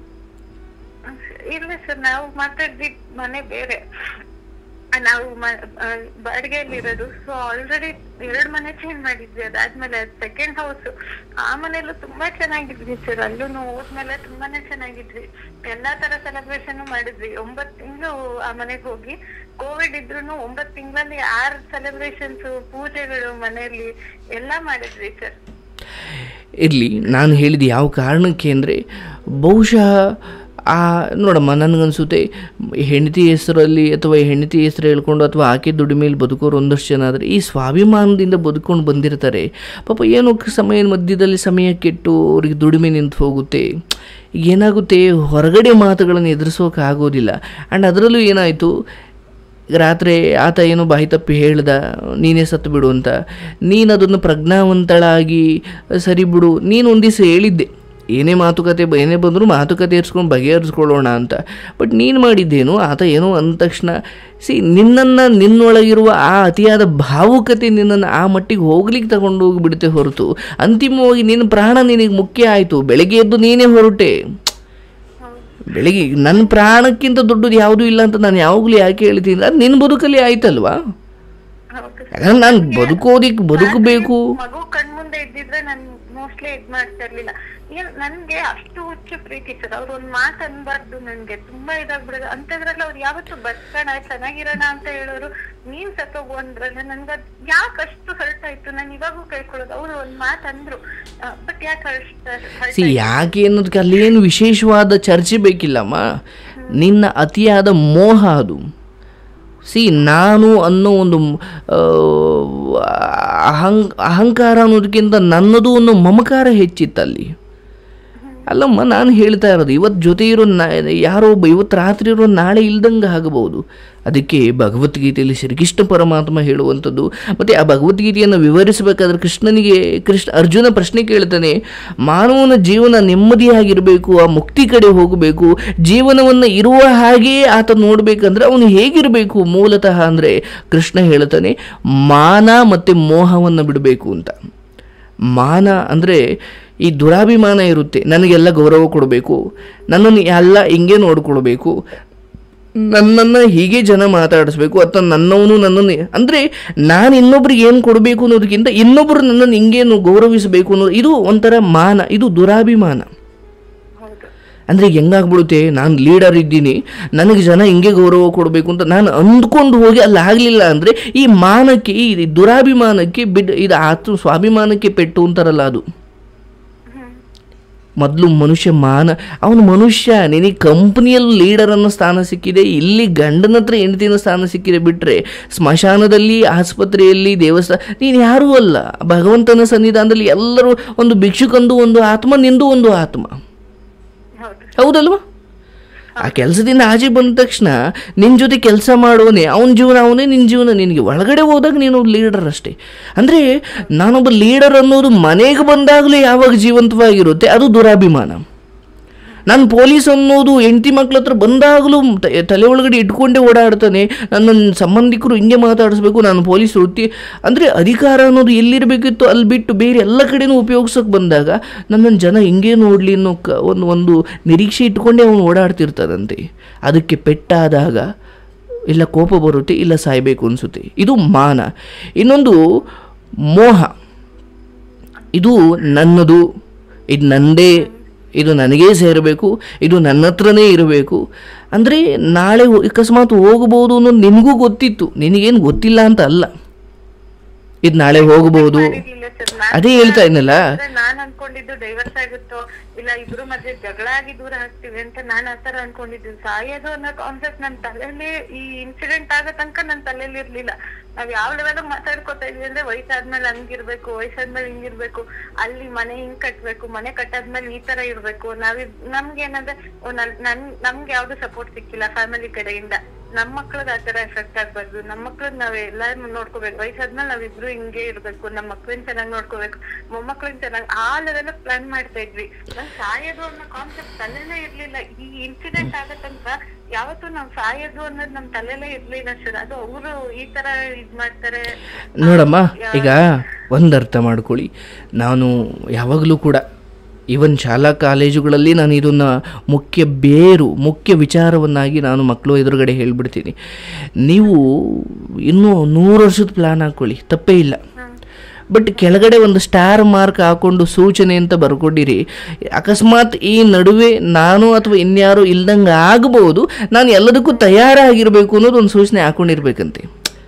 ಇಲ್ಲ ಸರ್ ನಾವು ಮಾತಾಡಿದ ಮನೆ ಬೇರೆ ಆ, ನಾವು ಬಾಡಿಗೆಯಲ್ಲಿ ಇರೋದು ಸೊ ಆಲ್ರೆಡಿ ಎರಡ್ ಮನೆ ಚೇಂಜ್ ಮಾಡಿದ್ವಿ ಅದಾದ್ಮೇಲೆ ಸೆಕೆಂಡ್ ಹೌಸ್ ಆ ಮನೆಯಲ್ಲೂ ತುಂಬಾ ಚೆನ್ನಾಗಿದ್ವಿ ಸರ್ ಅಲ್ಲೂ ಹೋದ್ಮೇಲೆ ತುಂಬಾನೇ ಚೆನ್ನಾಗಿದ್ವಿ ಎಲ್ಲಾ ತರ ಸೆಲೆಬ್ರೇಷನ್ ಮಾಡಿದ್ವಿ ಒಂಬತ್ ತಿಂಗಳು ಆ ಮನೆಗೆ ಹೋಗಿ ಕೋವಿಡ್ ಇದ್ರೂನು ಒಂಬತ್ ತಿಂಗಳಲ್ಲಿ ಆರ್ ಸೆಲೆಬ್ರೇಷನ್ಸ್ ಪೂಜೆಗಳು ಮನೆಯಲ್ಲಿ ಎಲ್ಲಾ ಮಾಡಿದ್ವಿ ಸರ್ ಇರಲಿ ನಾನು ಹೇಳಿದ ಯಾವ ಕಾರಣಕ್ಕೆ ಅಂದರೆ ಬಹುಶಃ ಆ ನೋಡಮ್ಮ ನನಗನ್ಸುತ್ತೆ ಹೆಂಡತಿ ಹೆಸರಲ್ಲಿ ಅಥವಾ ಹೆಂಡತಿ ಹೆಸರು ಹೇಳ್ಕೊಂಡು ಅಥವಾ ಆಕೆ ದುಡಿಮೆಯಲ್ಲಿ ಬದುಕೋರು ಒಂದಷ್ಟು ಜನ ಆದರೆ ಈ ಸ್ವಾಭಿಮಾನದಿಂದ ಬದುಕೊಂಡು ಬಂದಿರ್ತಾರೆ ಪಾಪ ಏನೋ ಕ- ಸಮಯ ಮಧ್ಯದಲ್ಲಿ ಸಮಯ ಕೆಟ್ಟು ಅವ್ರಿಗೆ ದುಡಿಮೆ ನಿಂತು ಹೋಗುತ್ತೆ ಏನಾಗುತ್ತೆ ಹೊರಗಡೆ ಮಾತುಗಳನ್ನು ಎದುರಿಸೋಕೆ ಆಗೋದಿಲ್ಲ ಆ್ಯಂಡ್ ಅದರಲ್ಲೂ ಏನಾಯಿತು ರಾತ್ರಿ ಆತ ಏನೋ ಬಾಯಿ ತಪ್ಪಿ ಹೇಳ್ದ ನೀನೇ ಸತ್ತು ಬಿಡು ಅಂತ ನೀನು ಅದನ್ನು ಪ್ರಜ್ಞಾವಂತಳಾಗಿ ಸರಿ ಬಿಡು ನೀನು ಒಂದು ದಿವಸ ಹೇಳಿದ್ದೆ ಏನೇ ಮಾತುಕತೆ ಬ- ಏನೇ ಬಂದರೂ ಮಾತುಕತೆ ಇರಿಸ್ಕೊಂಡು ಬಗೆಹರಿಸ್ಕೊಳ್ಳೋಣ ಅಂತ ಬಟ್ ನೀನು ಮಾಡಿದ್ದೇನು ಆತ ಏನೋ ಅಂದ ತಕ್ಷಣ ಸಿ ನಿನ್ನನ್ನು ನಿನ್ನೊಳಗಿರುವ ಆ ಅತಿಯಾದ ಭಾವುಕತೆ ನಿನ್ನನ್ನು ಆ ಮಟ್ಟಿಗೆ ಹೋಗ್ಲಿಕ್ಕೆ ತಗೊಂಡು ಹೋಗಿಬಿಡುತ್ತೆ ಹೊರತು ಅಂತಿಮವಾಗಿ ನಿನ್ನ ಪ್ರಾಣ ನಿನಗೆ ಮುಖ್ಯ ಆಯಿತು ಬೆಳಗ್ಗೆ ಎದ್ದು ನೀನೇ ಹೊರಟೆ ಬೆಳಿಗ್ಗೆ ನನ್ನ ಪ್ರಾಣಕ್ಕಿಂತ ದೊಡ್ಡದು ಯಾವುದೂ ಇಲ್ಲ ಅಂತ ನಾನು ಯಾವಾಗಲೂ ಯಾಕೆ ಹೇಳ್ತೀನಿ ಅದು ನಿನ್ನ ಬದುಕಲ್ಲಿ ಆಯ್ತಲ್ವಾ ಹೌದು ಯಾಕಂದ್ರೆ ನಾನು ಬದುಕೋದಿಕ್ಕೆ ಬದುಕಬೇಕು ಮಗು ಕಣ್ಮುಂದೆ ಇದ್ದಿದ್ರೆ ನಾನು ಮೋಸ್ಟ್ಲಿ ಇದ್ ಮಾಡ್ತಾ ಇರ್ಲಿಲ್ಲ ಏನ್ ನನ್ಗೆ ಅಷ್ಟು ಹುಚ್ಚು ಪ್ರೀತಿ ಸರ್ ಅವ್ರು ಒಂದ್ ಮಾತು ಅನ್ಬಾರ್ದು ನನ್ಗೆ ತುಂಬಾ ಇದಾಗ್ಬಿಡೋದು ಅಂತದ್ರಲ್ಲಿ ಅವ್ರು ಯಾವತ್ತು ಬದುಕೋಣ ಚೆನ್ನಾಗಿರೋಣ ಅಂತ ಹೇಳೋರು ನೀನ್ ಸತ್ತೋಗು ಅಂದ್ರಲ್ಲ ನನ್ಗ ಯಾಕೆ ಅಷ್ಟು ಹರ್ಟ್ ಆಯ್ತು ನಾನು ಇವಾಗೂ ಕಳ್ಕೊಳ್ಳೋದು ಅವ್ರು ಒಂದ್ ಮಾತು ಅಂದ್ರು ಬಟ್ ಯಾಕೆ ಅಷ್ಟು ಸಿ ಯಾಕೆ ಅನ್ನೋದಕ್ಕೆ ಅಲ್ಲೇನು ವಿಶೇಷವಾದ ಚರ್ಚೆ ಬೇಕಿಲ್ಲಮ್ಮ ನಿನ್ನ ಅತಿಯಾದ ಮೋಹ ಅದು ಸಿ ನಾನು ಅನ್ನೋ ಒಂದು ಆ, ಅಹಂಗ್ ಅಹಂಕಾರ ಅನ್ನೋದಕ್ಕಿಂತ ನನ್ನದು ಅನ್ನೋ ಮಮಕಾರ ಹೆಚ್ಚಿತ್ತಲ್ಲಿ ಅಲ್ಲಮ್ಮ ನಾನು ಹೇಳ್ತಾ ಇರೋದು ಇವತ್ತು ಜೊತೆ ಇರೋ ನಾ ಯಾರೋ ಒಬ್ಬ ಇವತ್ತು ರಾತ್ರಿ ಇರೋ ನಾಳೆ ಇಲ್ದಂಗೆ ಆಗಬಹುದು ಅದಕ್ಕೆ ಭಗವದ್ಗೀತೆಯಲ್ಲಿ ಶ್ರೀಕೃಷ್ಣ ಪರಮಾತ್ಮ ಹೇಳುವಂಥದ್ದು ಮತ್ತು ಆ ಭಗವದ್ಗೀತೆಯನ್ನು ವಿವರಿಸಬೇಕಾದ್ರೆ ಕೃಷ್ಣನಿಗೆ ಕೃಷ್ಣ ಅರ್ಜುನ ಪ್ರಶ್ನೆ ಕೇಳ್ತಾನೆ ಮಾನವನ ಜೀವನ ನೆಮ್ಮದಿಯಾಗಿರಬೇಕು ಆ ಮುಕ್ತಿ ಕಡೆ ಹೋಗಬೇಕು ಜೀವನವನ್ನು ಇರುವ ಹಾಗೆಯೇ ಆತ ನೋಡಬೇಕಂದ್ರೆ ಅವನು ಹೇಗಿರಬೇಕು ಮೂಲತಃ ಅಂದರೆ ಕೃಷ್ಣ ಹೇಳ್ತಾನೆ ಮಾನ ಮತ್ತು ಮೋಹವನ್ನು ಬಿಡಬೇಕು ಅಂತ ಮಾನ ಅಂದರೆ ಈ ದುರಾಭಿಮಾನ ಇರುತ್ತೆ ನನಗೆಲ್ಲ ಗೌರವ ಕೊಡಬೇಕು ನನ್ನನ್ನು ಎಲ್ಲ ಹಿಂಗೆ ನೋಡ್ಕೊಳ್ಬೇಕು ನನ್ನನ್ನು ಹೀಗೆ ಜನ ಮಾತಾಡಿಸ್ಬೇಕು ಅಥವಾ ನನ್ನವನು ನನ್ನನ್ನು ಅಂದರೆ ನಾನು ಇನ್ನೊಬ್ರಿಗೆ ಏನು ಕೊಡಬೇಕು ಅನ್ನೋದಕ್ಕಿಂತ ಇನ್ನೊಬ್ಬರು ನನ್ನನ್ನು ಹಿಂಗೇನು ಗೌರವಿಸಬೇಕು ಅನ್ನೋದು ಇದು ಒಂಥರ ಮಾನ ಇದು ದುರಾಭಿಮಾನ ಹೌದು ಅಂದರೆ ಹೆಂಗಾಗ್ಬಿಡುತ್ತೆ ನಾನು ಲೀಡರ್ ಇದ್ದೀನಿ ನನಗೆ ಜನ ಹಿಂಗೆ ಗೌರವ ಕೊಡಬೇಕು ಅಂತ ನಾನು ಅಂದ್ಕೊಂಡು ಹೋಗಿ ಅಲ್ಲಿ ಆಗಲಿಲ್ಲ ಅಂದರೆ ಈ ಮಾನಕ್ಕೆ ಈ ದುರಾಭಿಮಾನಕ್ಕೆ ಬಿಡ್ ಇದು ಆತ್ಮ ಸ್ವಾಭಿಮಾನಕ್ಕೆ ಪೆಟ್ಟು ಅಂತಾರಲ್ಲ ಅದು ಮೊದಲು ಮನುಷ್ಯ ಮಾನ ಅವನು ಮನುಷ್ಯ ನಿನಗೆ ಕಂಪ್ನಿಯಲ್ಲಿ ಲೀಡರ್ ಅನ್ನೋ ಸ್ಥಾನ ಸಿಕ್ಕಿದೆ ಇಲ್ಲಿ ಗಂಡನ ಹತ್ರ ಹೆಂಡತಿನ ಸ್ಥಾನ ಸಿಕ್ಕಿದೆ ಬಿಟ್ಟರೆ ಸ್ಮಶಾನದಲ್ಲಿ ಆಸ್ಪತ್ರೆಯಲ್ಲಿ ದೇವಸ್ಥಾನ ನೀನು ಯಾರೂ ಅಲ್ಲ ಭಗವಂತನ ಸನ್ನಿಧಾನದಲ್ಲಿ ಎಲ್ಲರೂ ಒಂದು ಭಿಕ್ಷುಕಂದು ಒಂದು ಆತ್ಮ ನಿಂದು ಒಂದು ಆತ್ಮ ಹೌದು ಹೌದಲ್ವಾ ಆ ಕೆಲಸದಿಂದ ಆಚೆ ಬಂದ ತಕ್ಷಣ ನಿನ್ನ ಜೊತೆ ಕೆಲಸ ಮಾಡೋನೇ ಅವನ ಜೀವನ ಅವನೇ ನಿನ್ನ ಜೀವನ ನಿನಗೆ ಒಳಗಡೆ ಹೋದಾಗ ನೀನು ಲೀಡರ್ ಅಷ್ಟೇ ಅಂದರೆ ನಾನೊಬ್ಬ ಲೀಡರ್ ಅನ್ನೋದು ಮನೆಗೆ ಬಂದಾಗಲೇ ಯಾವಾಗ ಜೀವಂತವಾಗಿರುತ್ತೆ ಅದು ದುರಾಭಿಮಾನ ನಾನು ಪೊಲೀಸ್ ಅನ್ನೋದು ಹೆಂಡತಿ ಮಕ್ಳ ಹತ್ರ ಬಂದಾಗಲೂ ತ- ತಲೆ ಒಳಗಡೆ ಇಟ್ಕೊಂಡೇ ಓಡಾಡ್ತಾನೆ ನನ್ನ ಸಂಬಂಧಿಕರು ಹಿಂಗೆ ಮಾತಾಡಿಸ್ಬೇಕು ನಾನು ಪೊಲೀಸ್ ವೃತ್ತಿ ಅಂದರೆ ಅಧಿಕಾರ ಅನ್ನೋದು ಎಲ್ಲಿರಬೇಕಿತ್ತು ಅಲ್ಲಿ ಬಿಟ್ಟು ಬೇರೆ ಎಲ್ಲ ಕಡೆನೂ ಉಪಯೋಗಿಸೋಕೆ ಬಂದಾಗ ನನ್ನನ್ನು ಜನ ಹಿಂಗೆ ನೋಡಲಿ ಅನ್ನೋ ಕ ಒಂದು ಒಂದು ನಿರೀಕ್ಷೆ ಇಟ್ಕೊಂಡೇ ಅವನು ಓಡಾಡ್ತಿರ್ತಾನಂತೆ ಅದಕ್ಕೆ ಪೆಟ್ಟಾದಾಗ ಇಲ್ಲ ಕೋಪ ಬರುತ್ತೆ ಇಲ್ಲ ಸಾಯಬೇಕು ಅನಿಸುತ್ತೆ ಇದು ಮಾನ ಇನ್ನೊಂದು ಮೋಹ ಇದು ನನ್ನದು ಇದು ನಂದೇ ಇದು ನನಗೇ ಸೇರಬೇಕು ಇದು ನನ್ನ ಹತ್ರನೇ ಇರಬೇಕು ಅಂದರೆ ನಾಳೆ ಹೋ- ಅಕಸ್ಮಾತ್ ಹೋಗ್ಬೋದು ಅನ್ನೋದು ನಿನಗೂ ಗೊತ್ತಿತ್ತು ನಿನಗೇನು ಗೊತ್ತಿಲ್ಲ ಅಂತ ಅಲ್ಲ ಇದು ನಾಳೆ ಹೋಗ್ಬೋದು ಮಾಡಿರ್ಲಿಲ್ಲ ಸರ್ ನಾನ್ ಅದೇ ಹೇಳ್ತಾ ಇದ್ನಲ್ಲ ಅಂದ್ರೆ ನಾನ್ ಅನ್ಕೊಂಡಿದ್ದು ಡೈವರ್ಸ್ ಆಗುತ್ತೋ ಇಲ್ಲ ಇಬ್ರು ಮಧ್ಯೆ ಜಗಳ ಆಗಿ ದೂರ ಆಗ್ತೀವಿ ಅಂತ ನಾನ್ ಆತರ ಅನ್ಕೊಂಡಿದ್ದು ಸಾಯೋದು ಅನ್ನೋ ಕಾನ್ಸೆಪ್ಟ್ ನನ್ ತಲೆಯಲ್ಲಿ ಈ ಇನ್ಸಿಡೆಂಟ್ ಆಗೋ ತನಕ ನನ್ ತಲೆಯಲ್ಲಿ ಇರ್ಲಿಲ್ಲ ನಾವ್ ಯಾವ ಲೆವೆಲ್ ಮಾತಾಡ್ಕೊತಾ ಇದ್ವಿ ಅಂದ್ರೆ ವಯಸ್ಸಾದ್ಮೇಲೆ ಹಂಗಿರ್ಬೇಕು ವಯಸ್ಸಾದ್ಮೇಲೆ ಹಿಂಗಿರ್ಬೇಕು ಅಲ್ಲಿ ಮನೆ ಹಿಂಗ್ ಕಟ್ಬೇಕು ಮನೆ ಕಟ್ಟಾದ್ಮೇಲೆ ಈ ತರ ಇರ್ಬೇಕು ನಾವ್ ನಮ್ಗೆ ಏನಂದ್ರೆ ಓ, ನನ್- ನನ್ ನಮ್ಗೆ ಯಾವ್ದು ಸಪೋರ್ಟ್ ಸಿಕ್ಕಿಲ್ಲ ಫ್ಯಾಮಿಲಿ ಕಡೆಯಿಂದ ನಮ್ ಮಕ್ಳದ್ ಆತರ ಎಫೆಕ್ಟ್ ಆಗ್ಬಾರ್ದು ನಮ್ ಮಕ್ಳದ್ ನಾವ್ ಎಲ್ಲಾರು ನೋಡ್ಕೋಬೇಕು ವಯಸ್ಸಾದ್ಮೇಲೆ ನಾವಿಬ್ರು ಹಿಂಗೆ ಇರ್ಬೇಕು ನಮ್ ಮಕ್ಳನ್ ಚೆನ್ನಾಗ್ ನೋಡ್ಕೋಬೇಕು ಮೊಮ್ಮಕ್ಳನ್ ಚೆನ್ನಾಗ್ ಆ ಲೆವೆಲ್ ಪ್ಲಾನ್ ಮಾಡ್ತಾ ಇದ್ವಿ ನಾನ್ ಸಾಯೋದು ಅನ್ನೋ ಕಾನ್ಸೆಪ್ಟ್ ತಲೆನೇ ಇರ್ಲಿಲ್ಲ ಈ ಇನ್ಸಿಡೆಂಟ್ ಆಗೋ ತನಕ ಯಾವತ್ತೂ ನಾವ್ ಸಾಯೋದು ಅನ್ನೋದು ನಮ್ ತಲೆಲೇ ಇರ್ಲಿಲ್ಲ ಸರ್ ಅದು ಅವರು ಈ ತರ ಇದ್ ಮಾಡ್ತಾರೆ ನೋಡಮ್ಮ ಈಗ ಒಂದು ಅರ್ಥ ಮಾಡ್ಕೊಳ್ಳಿ ನಾನು ಯಾವಾಗಲೂ ಕೂಡ ಈವನ್ ಶಾಲಾ ಕಾಲೇಜುಗಳಲ್ಲಿ ನಾನು ಇದನ್ನು ಮುಖ್ಯ ಬೇರು ಮುಖ್ಯ ವಿಚಾರವನ್ನಾಗಿ ನಾನು ಮಕ್ಕಳು ಎದುರುಗಡೆ ಹೇಳ್ಬಿಡ್ತೀನಿ ನೀವು ಇನ್ನೂ ನೂರು ವರ್ಷದ ಪ್ಲ್ಯಾನ್ ಹಾಕ್ಕೊಳ್ಳಿ ತಪ್ಪೇ ಇಲ್ಲ ಬಟ್ ಕೆಳಗಡೆ ಒಂದು ಸ್ಟಾರ್ ಮಾರ್ಕ್ ಹಾಕೊಂಡು ಸೂಚನೆ ಅಂತ ಬರ್ಕೊಂಡಿರಿ ಅಕಸ್ಮಾತ್ ಈ ನಡುವೆ ನಾನು ಅಥವಾ ಇನ್ಯಾರು ಇಲ್ದಂಗೆ ಆಗ್ಬೋದು ನಾನು ಎಲ್ಲದಕ್ಕೂ ತಯಾರಾಗಿರಬೇಕು ಅನ್ನೋದು ಒಂದು ಸೂಚನೆ ಹಾಕೊಂಡಿರ್ಬೇಕಂತೆ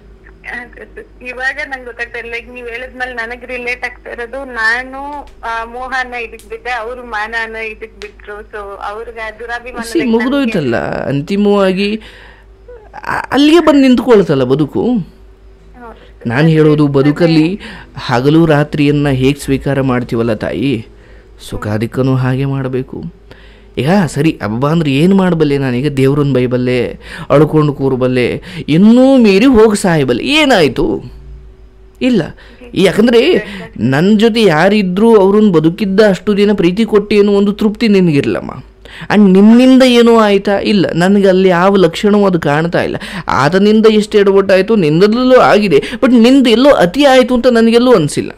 ಇವಾಗ ನಂಗೆ ಗೊತ್ತಾಗ್ತಾ ಇಲ್ಲ ಈಗ ನೀವ್ ಹೇಳಿದ್ಮೇಲೆ ನನಗ್ ರಿಲೇಟ್ ಆಗ್ತಾ ಇರೋದು ನಾನು ಆ, ಮೋಹನ ಇದಕ್ ಬಿದ್ದೆ ಅವ್ರು ಮಾನನ ಇದಕ್ ಬಿಟ್ರು ಸೊ ಅವ್ರಿಗೆ ದುರಾಭಿಮಾನ ಸಿ ಮುಗಿದೋಯ್ತಲ್ಲ ಅಂತಿಮವಾಗಿ ಆ- ಅಲ್ಲಿಗೆ ಬಂದು ನಿಂತ್ಕೊಳ್ತಲ್ಲ ಬದುಕು ನಾನು ಹೇಳೋದು ಬದುಕಲ್ಲಿ ಹಗಲು ರಾತ್ರಿಯನ್ನು ಹೇಗೆ ಸ್ವೀಕಾರ ಮಾಡ್ತೀವಲ್ಲ ತಾಯಿ ಸುಖಾದಿಕ್ಕನೂ ಹಾಗೆ ಮಾಡಬೇಕು ಈಗ ಸರಿ ಹಬ್ಬ ಅಂದ್ರೆ ಏನು ಮಾಡಬಲ್ಲೆ ನಾನೀಗ ದೇವ್ರನ್ನ ಬೈಬಲ್ಲೆ ಅಳ್ಕೊಂಡು ಕೂರಬಲ್ಲೆ ಇನ್ನೂ ಮೀರಿ ಹೋಗಿ ಸಾಯಬಲ್ಲೆ ಏನಾಯಿತು ಇಲ್ಲ ಯಾಕಂದರೆ ನನ್ನ ಜೊತೆ ಯಾರಿದ್ರೂ ಅವ್ರನ್ನ ಬದುಕಿದ್ದ ಅಷ್ಟು ದಿನ ಪ್ರೀತಿ ಕೊಟ್ಟು ಏನೋ ಒಂದು ತೃಪ್ತಿ ನಿನಗಿರಲಮ್ಮ ಆ್ಯಂಡ್ ನಿನ್ನಿಂದ ಏನೂ ಆಯ್ತಾ ಇಲ್ಲ ನನಗೆ ಅಲ್ಲಿ ಯಾವ ಲಕ್ಷಣವೂ ಅದು ಕಾಣ್ತಾ ಇಲ್ಲ ಆತನಿಂದ ಎಷ್ಟು ಎಡವಟ್ಟಾಯಿತು ನಿಂದಲೂ ಆಗಿದೆ ಬಟ್ ನಿಂದು ಎಲ್ಲೋ ಅತಿ ಆಯಿತು ಅಂತ ನನಗೆಲ್ಲೂ ಅನಿಸಿಲ್ಲ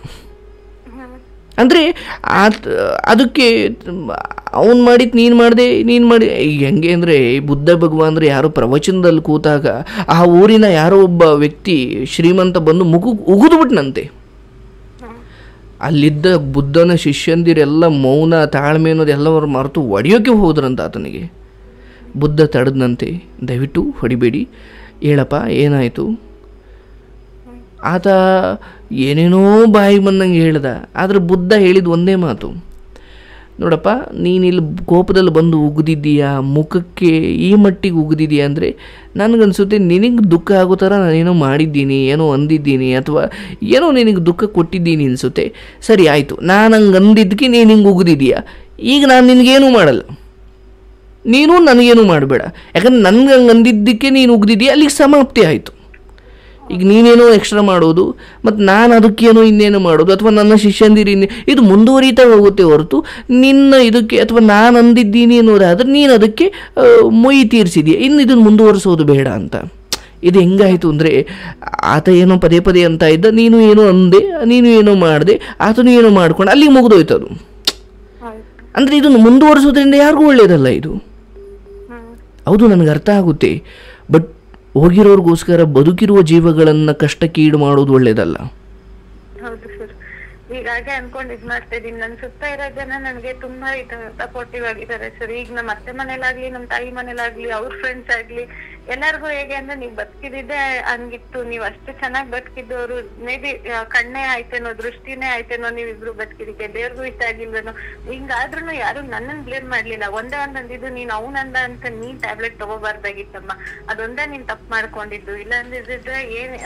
ಅಂದರೆ ಆತ ಅದಕ್ಕೆ ಅವ್ನು ಮಾಡಿದ್ದು ನೀನು ಮಾಡಿದೆ ನೀನು ಮಾಡಿ ಈಗ ಹೆಂಗೆ ಅಂದರೆ ಬುದ್ಧ ಭಗವಾನ್ರು ಯಾರೋ ಪ್ರವಚನದಲ್ಲಿ ಕೂತಾಗ ಆ ಊರಿನ ಯಾರೋ ಒಬ್ಬ ವ್ಯಕ್ತಿ ಶ್ರೀಮಂತ ಬಂದು ಮುಗು ಉಗಿದ್ಬಿಟ್ನಂತೆ ಅಲ್ಲಿದ್ದ ಬುದ್ಧನ ಶಿಷ್ಯಂದಿರೆಲ್ಲ ಮೌನ ತಾಳ್ಮೆ ಅನ್ನೋದು ಎಲ್ಲವರು ಮರೆತು ಒಡೆಯೋಕೆ ಹೋದ್ರಂತ ಆತನಿಗೆ ಬುದ್ಧ ತಡೆದ್ನಂತೆ ದಯವಿಟ್ಟು ಹೊಡಿಬೇಡಿ ಹೇಳಪ್ಪ ಏನಾಯಿತು ಆತ ಏನೇನೋ ಬಾಯಿಗೆ ಬಂದಂಗೆ ಹೇಳ್ದ ಆದರೆ ಬುದ್ಧ ಹೇಳಿದ ಒಂದೇ ಮಾತು ನೋಡಪ್ಪ ನೀನು ಇಲ್ಲಿ ಕೋಪದಲ್ಲಿ ಬಂದು ಉಗಿದಿದ್ದೀಯಾ ಮುಖಕ್ಕೆ ಈ ಮಟ್ಟಿಗೆ ಉಗಿದಿದ್ದೀಯಾ ಅಂದರೆ ನನಗನ್ಸುತ್ತೆ ನಿನಗೆ ದುಃಖ ಆಗೋ ಥರ ನಾನೇನೋ ಮಾಡಿದ್ದೀನಿ ಏನೋ ಅಂದಿದ್ದೀನಿ ಅಥವಾ ಏನೋ ನಿನಗೆ ದುಃಖ ಕೊಟ್ಟಿದ್ದೀನಿ ಅನಿಸುತ್ತೆ ಸರಿ ಆಯಿತು ನಾನು ಹಂಗೆ ಅಂದಿದ್ದಕ್ಕೆ ನೀನು ಹಿಂಗೆ ಉಗಿದಿದ್ದೀಯಾ ಈಗ ನಾನು ನಿನಗೇನೂ ಮಾಡಲ್ಲ ನೀನು ನನಗೇನು ಮಾಡಬೇಡ ಯಾಕಂದ್ರೆ ನನಗೆ ಹಂಗೆ ಅಂದಿದ್ದಕ್ಕೆ ನೀನು ಉಗ್ದಿದ್ದೀಯ ಅಲ್ಲಿಗೆ ಸಮಾಪ್ತಿ ಆಯಿತು ಈಗ ನೀನೇನೋ ಎಕ್ಸ್ಟ್ರಾ ಮಾಡೋದು ಮತ್ತು ನಾನು ಅದಕ್ಕೇನೋ ಇನ್ನೇನು ಮಾಡೋದು ಅಥವಾ ನನ್ನ ಶಿಷ್ಯಂದಿರಿ ಇನ್ನೇ ಇದು ಮುಂದುವರಿತಾ ಹೋಗುತ್ತೆ ಹೊರತು ನಿನ್ನ ಇದಕ್ಕೆ ಅಥವಾ ನಾನು ಅಂದಿದ್ದೀನಿ ಅನ್ನೋದಾದ್ರೆ ನೀನು ಅದಕ್ಕೆ ಆ, ಮೊಯ್ ತೀರಿಸಿದೀಯ ಇನ್ನು ಇದನ್ನು ಮುಂದುವರಿಸೋದು ಬೇಡ ಅಂತ ಇದು ಹೆಂಗಾಯಿತು ಅಂದರೆ ಆತ ಏನೋ ಪದೇ ಪದೇ ಅಂತ ಇದ್ದ ನೀನು ಏನೋ ಅಂದೆ ನೀನು ಏನೋ ಮಾಡಿದೆ ಆತನು ಏನೋ ಮಾಡ್ಕೊಂಡು ಅಲ್ಲಿಗೆ ಮುಗಿದೋಯ್ತು ಅದು ಅಂದರೆ ಇದನ್ನು ಮುಂದುವರಿಸೋದ್ರಿಂದ ಯಾರಿಗೂ ಒಳ್ಳೆಯದಲ್ಲ ಇದು ಹೌದು ನನಗೆ ಅರ್ಥ ಆಗುತ್ತೆ ಬಟ್ ಹೋಗಿರೋರ್ಗೋಸ್ಕರ ಬದುಕಿರುವ ಜೀವಗಳನ್ನು ಕಷ್ಟಕ್ಕೀಡು ಮಾಡೋದು ಒಳ್ಳೆಯದಲ್ಲ ಹೌದು ಸರ್ ಹೀಗಾಗಿ ಅನ್ಕೊಂಡ್ ಇದ್ ಮಾಡ್ತಾ ಇದೀನಿ ನನ್ ಸುತ್ತ ಇರೋ ಜನ ನನ್ಗೆ ತುಂಬಾ ಸಪೋರ್ಟಿವ್ ಆಗಿದ್ದಾರೆ ಸರ್ ಈಗ ನಮ್ಮ ಅತ್ತೆ ಮನೇಲಾಗ್ಲಿ ನಮ್ ತಾಯಿ ಮನೇಲಾಗ್ಲಿ ಅವ್ರ ಫ್ರೆಂಡ್ಸ್ ಆಗ್ಲಿ ಎಲ್ಲಾರ್ಗು ಹೇಗೆ ಅಂದ್ರೆ ನೀವ್ ಬದುಕಿದಿದ್ದೆ ಹಂಗಿತ್ತು ನೀವ್ ಅಷ್ಟು ಚೆನ್ನಾಗ್ ಬದುಕಿದ್ದವ್ರು ಮೇ ಬಿ ಕಣ್ಣೇ ಆಯ್ತೇನೋ ದೃಷ್ಟಿನೇ ಆಯ್ತೇನೋ ನೀವಿಬ್ರು ಬದುಕಿದಕ್ಕೆ ದೇವ್ರಿಗೂ ಇಷ್ಟ ಆಗಿಲ್ವೇನೋ ಹಿಂಗಾದ್ರೂ ಯಾರು ನನ್ನನ್ ಬ್ಲೇಮ್ ಮಾಡ್ಲಿಲ್ಲ ಒಂದೇ ಒಂದ್ ಅಂದಿದ್ದು ನೀನ್ ಅವನಂದ ಅಂತ ನೀನ್ ಟ್ಯಾಬ್ಲೆಟ್ ತಗೋಬಾರ್ದಾಗಿತ್ತಮ್ಮ ಅದೊಂದೇ ನೀನ್ ತಪ್ಪು ಮಾಡ್ಕೊಂಡಿದ್ದು ಇಲ್ಲ ಅಂದಿದ್ರೆ ಏನ್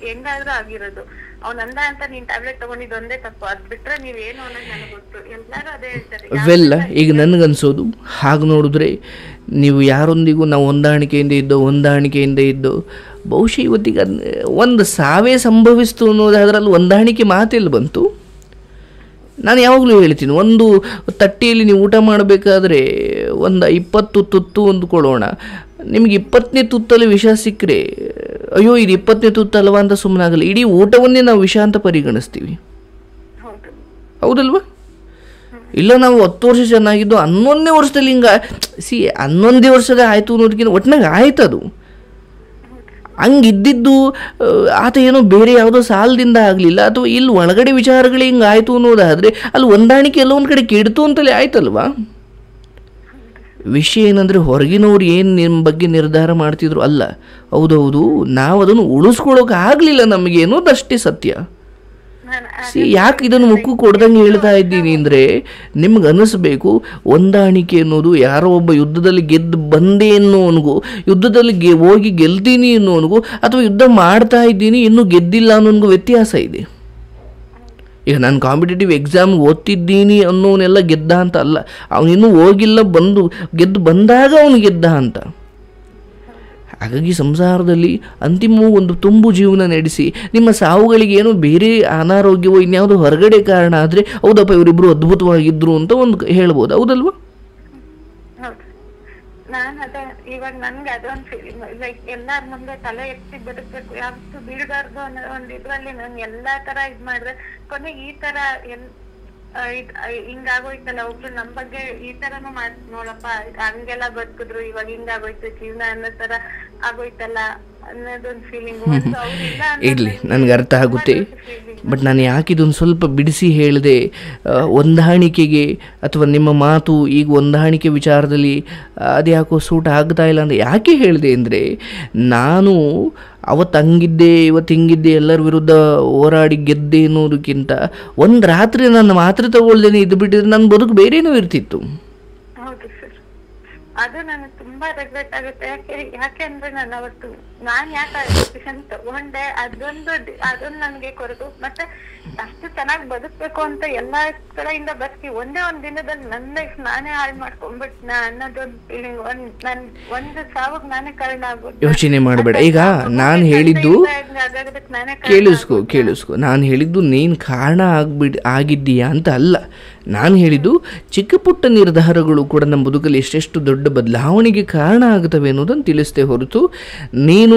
ಹೆಂಗಾದ್ರೂ ಆಗಿರೋದು ಅವ್ನ್ ಅಂದ ಅಂತ ನೀನ್ ಟ್ಯಾಬ್ಲೆಟ್ ತಗೊಂಡಿದ್ದು ಒಂದೇ ತಪ್ಪು ಅದ್ ಬಿಟ್ರೆ ನೀವ್ ಏನು ಅನ್ನೋದು ನನಗೆ ಗೊತ್ತು ಎಲ್ಲಾರು ಅದೇ ಹೇಳ್ತಾರೆ ವೆಲ್ ಈಗ ನನಗನ್ಸೋದು ಹಾಗೆ ನೋಡಿದ್ರೆ ನೀವು ಯಾರೊಂದಿಗೂ ನಾವು ಹೊಂದಾಣಿಕೆಯಿಂದ ಇದ್ದೋ ಹೊಂದಾಣಿಕೆಯಿಂದ ಇದ್ದೋ ಬಹುಶಃ ಇವತ್ತಿಗೆ ಅದ್- ಒಂದು ಸಾವೇ ಸಂಭವಿಸ್ತು ಅನ್ನೋದಾದ್ರಲ್ಲಿ ಹೊಂದಾಣಿಕೆ ಮಾತೆಲ್ಲಿ ಬಂತು ನಾನು ಯಾವಾಗಲೂ ಹೇಳ್ತೀನಿ ಒಂದು ತಟ್ಟೆಯಲ್ಲಿ ನೀವು ಊಟ ಮಾಡಬೇಕಾದ್ರೆ ಒಂದು ಇಪ್ಪತ್ತು ತುತ್ತು ಅಂದ್ಕೊಳ್ಳೋಣ ನಿಮ್ಗೆ ಇಪ್ಪತ್ತನೇ ತುತ್ತಲ್ಲಿ ವಿಷ ಸಿಕ್ಕರೆ ಅಯ್ಯೋ ಇದು ಇಪ್ಪತ್ತನೇ ತುತ್ತಲ್ವಾ ಅಂತ ಸುಮ್ಮನಾಗಲ್ಲ ಇಡೀ ಊಟವನ್ನೇ ನಾವು ವಿಷ ಅಂತ ಪರಿಗಣಿಸ್ತೀವಿ ಹೌದು ಹೌದಲ್ವಾ ಇಲ್ಲ ನಾವು ಹತ್ತು ವರ್ಷ ಚೆನ್ನಾಗಿದ್ದು ಹನ್ನೊಂದನೇ ವರ್ಷದಲ್ಲಿ ಹಿಂಗ ಸಿ ಹನ್ನೊಂದೇ ವರ್ಷದ ಆಯಿತು ಅನ್ನೋದಕ್ಕಿಂತ ಒಟ್ಟಿನಾಗ ಆಯ್ತು ಅದು ಹಂಗಿದ್ದಿದ್ದು ಆ, ಆತ ಏನೋ ಬೇರೆ ಯಾವುದೋ ಸಾಲದಿಂದ ಆಗಲಿಲ್ಲ ಅಥವಾ ಇಲ್ಲಿ ಒಳಗಡೆ ವಿಚಾರಗಳು ಹಿಂಗೆ ಆಯಿತು ಅನ್ನೋದಾದರೆ ಅಲ್ಲಿ ಹೊಂದಾಣಿಕೆ ಎಲ್ಲ ಒಂದು ಕಡೆ ಕೆಡ್ತು ಅಂತಲೇ ಆಯ್ತಲ್ವಾ ವಿಷಯ ಏನಂದರೆ ಹೊರಗಿನವ್ರು ಏನು ನಿಮ್ಮ ಬಗ್ಗೆ ನಿರ್ಧಾರ ಮಾಡ್ತಿದ್ರು ಅಲ್ಲ ಹೌದೌದು ನಾವು ಅದನ್ನು ಉಳಿಸ್ಕೊಳ್ಳೋಕೆ ಆಗಲಿಲ್ಲ ನಮಗೆ ಅನ್ನೋದಷ್ಟೇ ಸತ್ಯ ನಾನು ಸಿ ಯಾಕೆ ಇದನ್ನು ಮುಕ್ಕು ಕೊಡ್ದಂಗೆ ಹೇಳ್ತಾ ಇದ್ದೀನಿ ಅಂದರೆ ನಿಮ್ಗೆ ಅನಿಸ್ಬೇಕು ಹೊಂದಾಣಿಕೆ ಅನ್ನೋದು ಯಾರೋ ಒಬ್ಬ ಯುದ್ಧದಲ್ಲಿ ಗೆದ್ದು ಬಂದೆ ಅನ್ನೋವನಿಗೂ ಯುದ್ಧದಲ್ಲಿ ಗೆ ಹೋಗಿ ಗೆಲ್ತೀನಿ ಅನ್ನೋವನಿಗೂ ಅಥವಾ ಯುದ್ಧ ಮಾಡ್ತಾ ಇದ್ದೀನಿ ಇನ್ನೂ ಗೆದ್ದಿಲ್ಲ ಅನ್ನೋನಿಗೂ ವ್ಯತ್ಯಾಸ ಇದೆ ಈಗ ನಾನು ಕಾಂಪಿಟೇಟಿವ್ ಎಕ್ಸಾಮ್ ಓದ್ತಿದ್ದೀನಿ ಅನ್ನೋನೆಲ್ಲ ಗೆದ್ದ ಅಂತ ಅಲ್ಲ ಅವನಿನ್ನೂ ಹೋಗಿಲ್ಲ ಬಂದು ಗೆದ್ದು ಬಂದಾಗ ಅವನು ಗೆದ್ದ ಅಂತ ಹಾಗಾಗಿ ಸಂಸಾರದಲ್ಲಿ ಅಂತಿಮವಾಗಿ ಒಂದು ತುಂಬು ಜೀವನ ನಡೆಸಿ ನಿಮ್ಮ ಸಾವುಗಳಿಗೆ ಏನೋ ಬೇರೆ ಅನಾರೋಗ್ಯವೋ ಇನ್ಯಾವುದೋ ಹೊರಗಡೆ ಕಾರಣ ಆದರೆ ಹೌದಪ್ಪ ಇವರಿಬ್ಬರು ಅದ್ಭುತವಾಗಿದ್ರು ಅಂತ ಒಂದು ಹೇಳ್ಬೋದು ಹೌದಲ್ವಾ ಹೌದು ನಾನ್ ಅದೇ ಇವಾಗ ನನ್ಗೆ ಅದೊಂದ್ ಫೀಲಿಂಗ್ ಲೈಕ್ ಎಲ್ಲಾರ ಮುಂದೆ ತಲೆ ಎತ್ತಿ ಬದುಕ್ಬೇಕು ಯಾವತ್ತು ಬೀಳ್ಬಾರ್ದು ಅನ್ನೋ ಒಂದ್ ಇದ್ರಲ್ಲಿ ನಾನು ಎಲ್ಲಾ ತರ ಇದ್ ಮಾಡಿದ್ರೆ ಕೊನೆಗೆ ಈ ತರ ಎಲ್ ಆ, ಇದ್ ಆ, ಹಿಂಗಾಗೋಯ್ತಲ್ಲ ಒಬ್ರು ನಮ್ ಬಗ್ಗೆ ಈ ತರನು ಮಾಡ್ ನೋಡಪ್ಪ ಹಂಗೆಲ್ಲ ಬದುಕಿದ್ರು ಇವಾಗ ಹಿಂಗಾಗೋಯ್ತು ಜೀವನ ಅನ್ನೋ ತರ ಆಗೋಯ್ತಲ್ಲ ಅನ್ನೋದೊಂದ್ ಫೀಲಿಂಗ್ ಒಂದು ಅವ್ರಿಲ್ಲ ಇರಲಿ ನನಗೆ ಅರ್ಥ ಆಗುತ್ತೆ ಬಟ್ ನಾನು ಯಾಕೆ ಇದೊಂದು ಸ್ವಲ್ಪ ಬಿಡಿಸಿ ಹೇಳಿದೆ ಆ, ಹೊಂದಾಣಿಕೆಗೆ ಅಥವಾ ನಿಮ್ಮ ಮಾತು ಈಗ ಹೊಂದಾಣಿಕೆ ವಿಚಾರದಲ್ಲಿ ಅದ್ಯಾಕೋ ಸೂಟ್ ಆಗ್ತಾ ಇಲ್ಲ ಅಂತ ಯಾಕೆ ಹೇಳಿದೆ ಅಂದರೆ ನಾನು ಅವತ್ತು ಹಂಗಿದ್ದೆ ಇವತ್ತು ಹಿಂಗಿದ್ದೆ ಎಲ್ಲರ ವಿರುದ್ಧ ಹೋರಾಡಿ ಗೆದ್ದೆ ಅನ್ನೋದಕ್ಕಿಂತ ಒಂದು ರಾತ್ರಿ ನನ್ನ ಮಾತ್ರೆ ತಗೊಳ್ದೇನೆ ಇದು ಬಿಟ್ಟಿದ್ರೆ ನನ್ನ ಬದುಕು ಬೇರೇನೂ ಇರ್ತಿತ್ತು ಹೌದು ಸರ್ ಅದು ನನಗೆ ತುಂಬಾ ರೆಗ್ರೆಟ್ ಆಗುತ್ತೆ ಯಾಕೆ ಯಾಕೆ ಅಂದ್ರೆ ನಾನು ಅವತ್ತು ನಾನ್ ಯಾಕೆ ಡಿಸಿಷನ್ ತಗೊಂಡೆ ಅದೊಂದು ಡಿ- ಅದೊಂದು ನನ್ಗೆ ಕೊರತು ಮತ್ತೆ ಅಷ್ಟು ಚೆನ್ನಾಗಿ ಬದುಕ್ಬೇಕು ಅಂತ ಎಲ್ಲಾ ಕಡೆಯಿಂದ ಬದುಕಿ ಒಂದೇ ಒಂದ್ ದಿನದಲ್ಲಿ ನನ್ನ ಲೈಫ್ ನಾನೇ ಹಾಳು ಮಾಡ್ಕೊಂಡ್ಬಿಟ್ನ ಅನ್ನೋದೊಂದು ಫೀಲಿಂಗ್ ಒಂದ್ ನನ್ ಒಂದು ಸಾವಗ್ ನಾನೇ ಕಾರಣ ಆಗ್ಬೋದು ಯೋಚನೆ ಮಾಡಬೇಡ ಈಗ ನಾನು ಹೇಳಿದ್ದು ಆಗೋದಕ್ಕೆ ನಾನೇ ಕಾರಣ ಕೇಳಿಸ್ಕೊ ಕೇಳಿಸ್ಕೊ ನಾನು ಹೇಳಿದ್ದು ನೀನು ಕಾರಣ ಆಗ್ಬಿಡ್ ಆಗಿದ್ದೀಯಾ ಅಂತ ಅಲ್ಲ ನಾನು ಹೇಳಿದ್ದು ಚಿಕ್ಕ ಪುಟ್ಟ ನಿರ್ಧಾರಗಳು ಕೂಡ ನಮ್ಮ ಬದುಕಲ್ಲಿ ಎಷ್ಟೆಷ್ಟು ದೊಡ್ಡ ಬದಲಾವಣೆಗೆ ಕಾರಣ ಆಗುತ್ತವೆ ಅನ್ನೋದನ್ನು ತಿಳಿಸ್ತೆ ಹೊರತು ನೀನು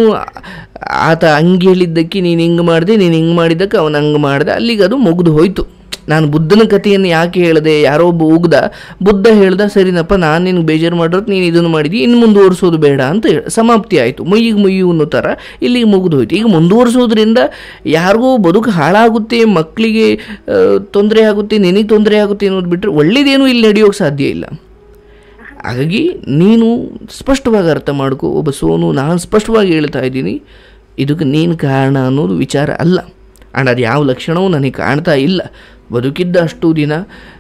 ಆತ ಹಂಗೆ ಹೇಳಿದ್ದಕ್ಕೆ ನೀನು ಹಿಂಗೆ ಮಾಡಿದೆ ನೀನು ಹಿಂಗೆ ಮಾಡಿದ್ದಕ್ಕೆ ಅವನು ಹಂಗೆ ಮಾಡಿದೆ ಅಲ್ಲಿಗೆ ಅದು ಮುಗಿದು ಹೋಯ್ತು ನಾನು ಬುದ್ಧನ ಕಥೆಯನ್ನು ಯಾಕೆ ಹೇಳಿದೆ ಯಾರೋ ಒಬ್ಬ ಉಗ್ದ ಬುದ್ಧ ಹೇಳ್ದ ಸರಿನಪ್ಪ ನಾನು ನಿನ್ಗೆ ಬೇಜಾರು ಮಾಡಿರೋದು ನೀನು ಇದನ್ನು ಮಾಡಿದಿ ಇನ್ನು ಮುಂದುವರಿಸೋದು ಬೇಡ ಅಂತ ಹೇಳಿ ಸಮಾಪ್ತಿ ಆಯಿತು ಮುಯ್ಯಿಗೆ ಮುಯ್ಯು ಅನ್ನೋ ಥರ ಇಲ್ಲಿಗೆ ಮುಗಿದು ಹೋಯ್ತು ಈಗ ಮುಂದುವರಿಸೋದ್ರಿಂದ ಯಾರಿಗೂ ಬದುಕು ಹಾಳಾಗುತ್ತೆ ಮಕ್ಕಳಿಗೆ ತೊಂದರೆ ಆಗುತ್ತೆ ನಿನಗೆ ತೊಂದರೆ ಆಗುತ್ತೆ ಅನ್ನೋದು ಬಿಟ್ಟರೆ ಒಳ್ಳೇದೇನು ಇಲ್ಲಿ ನಡೆಯೋಕ್ಕೆ ಸಾಧ್ಯ ಇಲ್ಲ ಹಾಗಾಗಿ ನೀನು ಸ್ಪಷ್ಟವಾಗಿ ಅರ್ಥ ಮಾಡ್ಕೋ ಒಬ್ಬ ಸೋನು ನಾನು ಸ್ಪಷ್ಟವಾಗಿ ಹೇಳ್ತಾ ಇದ್ದೀನಿ ಇದಕ್ಕೆ ನೀನು ಕಾರಣ ಅನ್ನೋದು ವಿಚಾರ ಅಲ್ಲ ಆ್ಯಂಡ್ ಅದು ಯಾವ ಲಕ್ಷಣವೂ ನನಗೆ ಕಾಣ್ತಾ ಇಲ್ಲ ಬದುಕಿದ್ದ ಅಷ್ಟು ದಿನ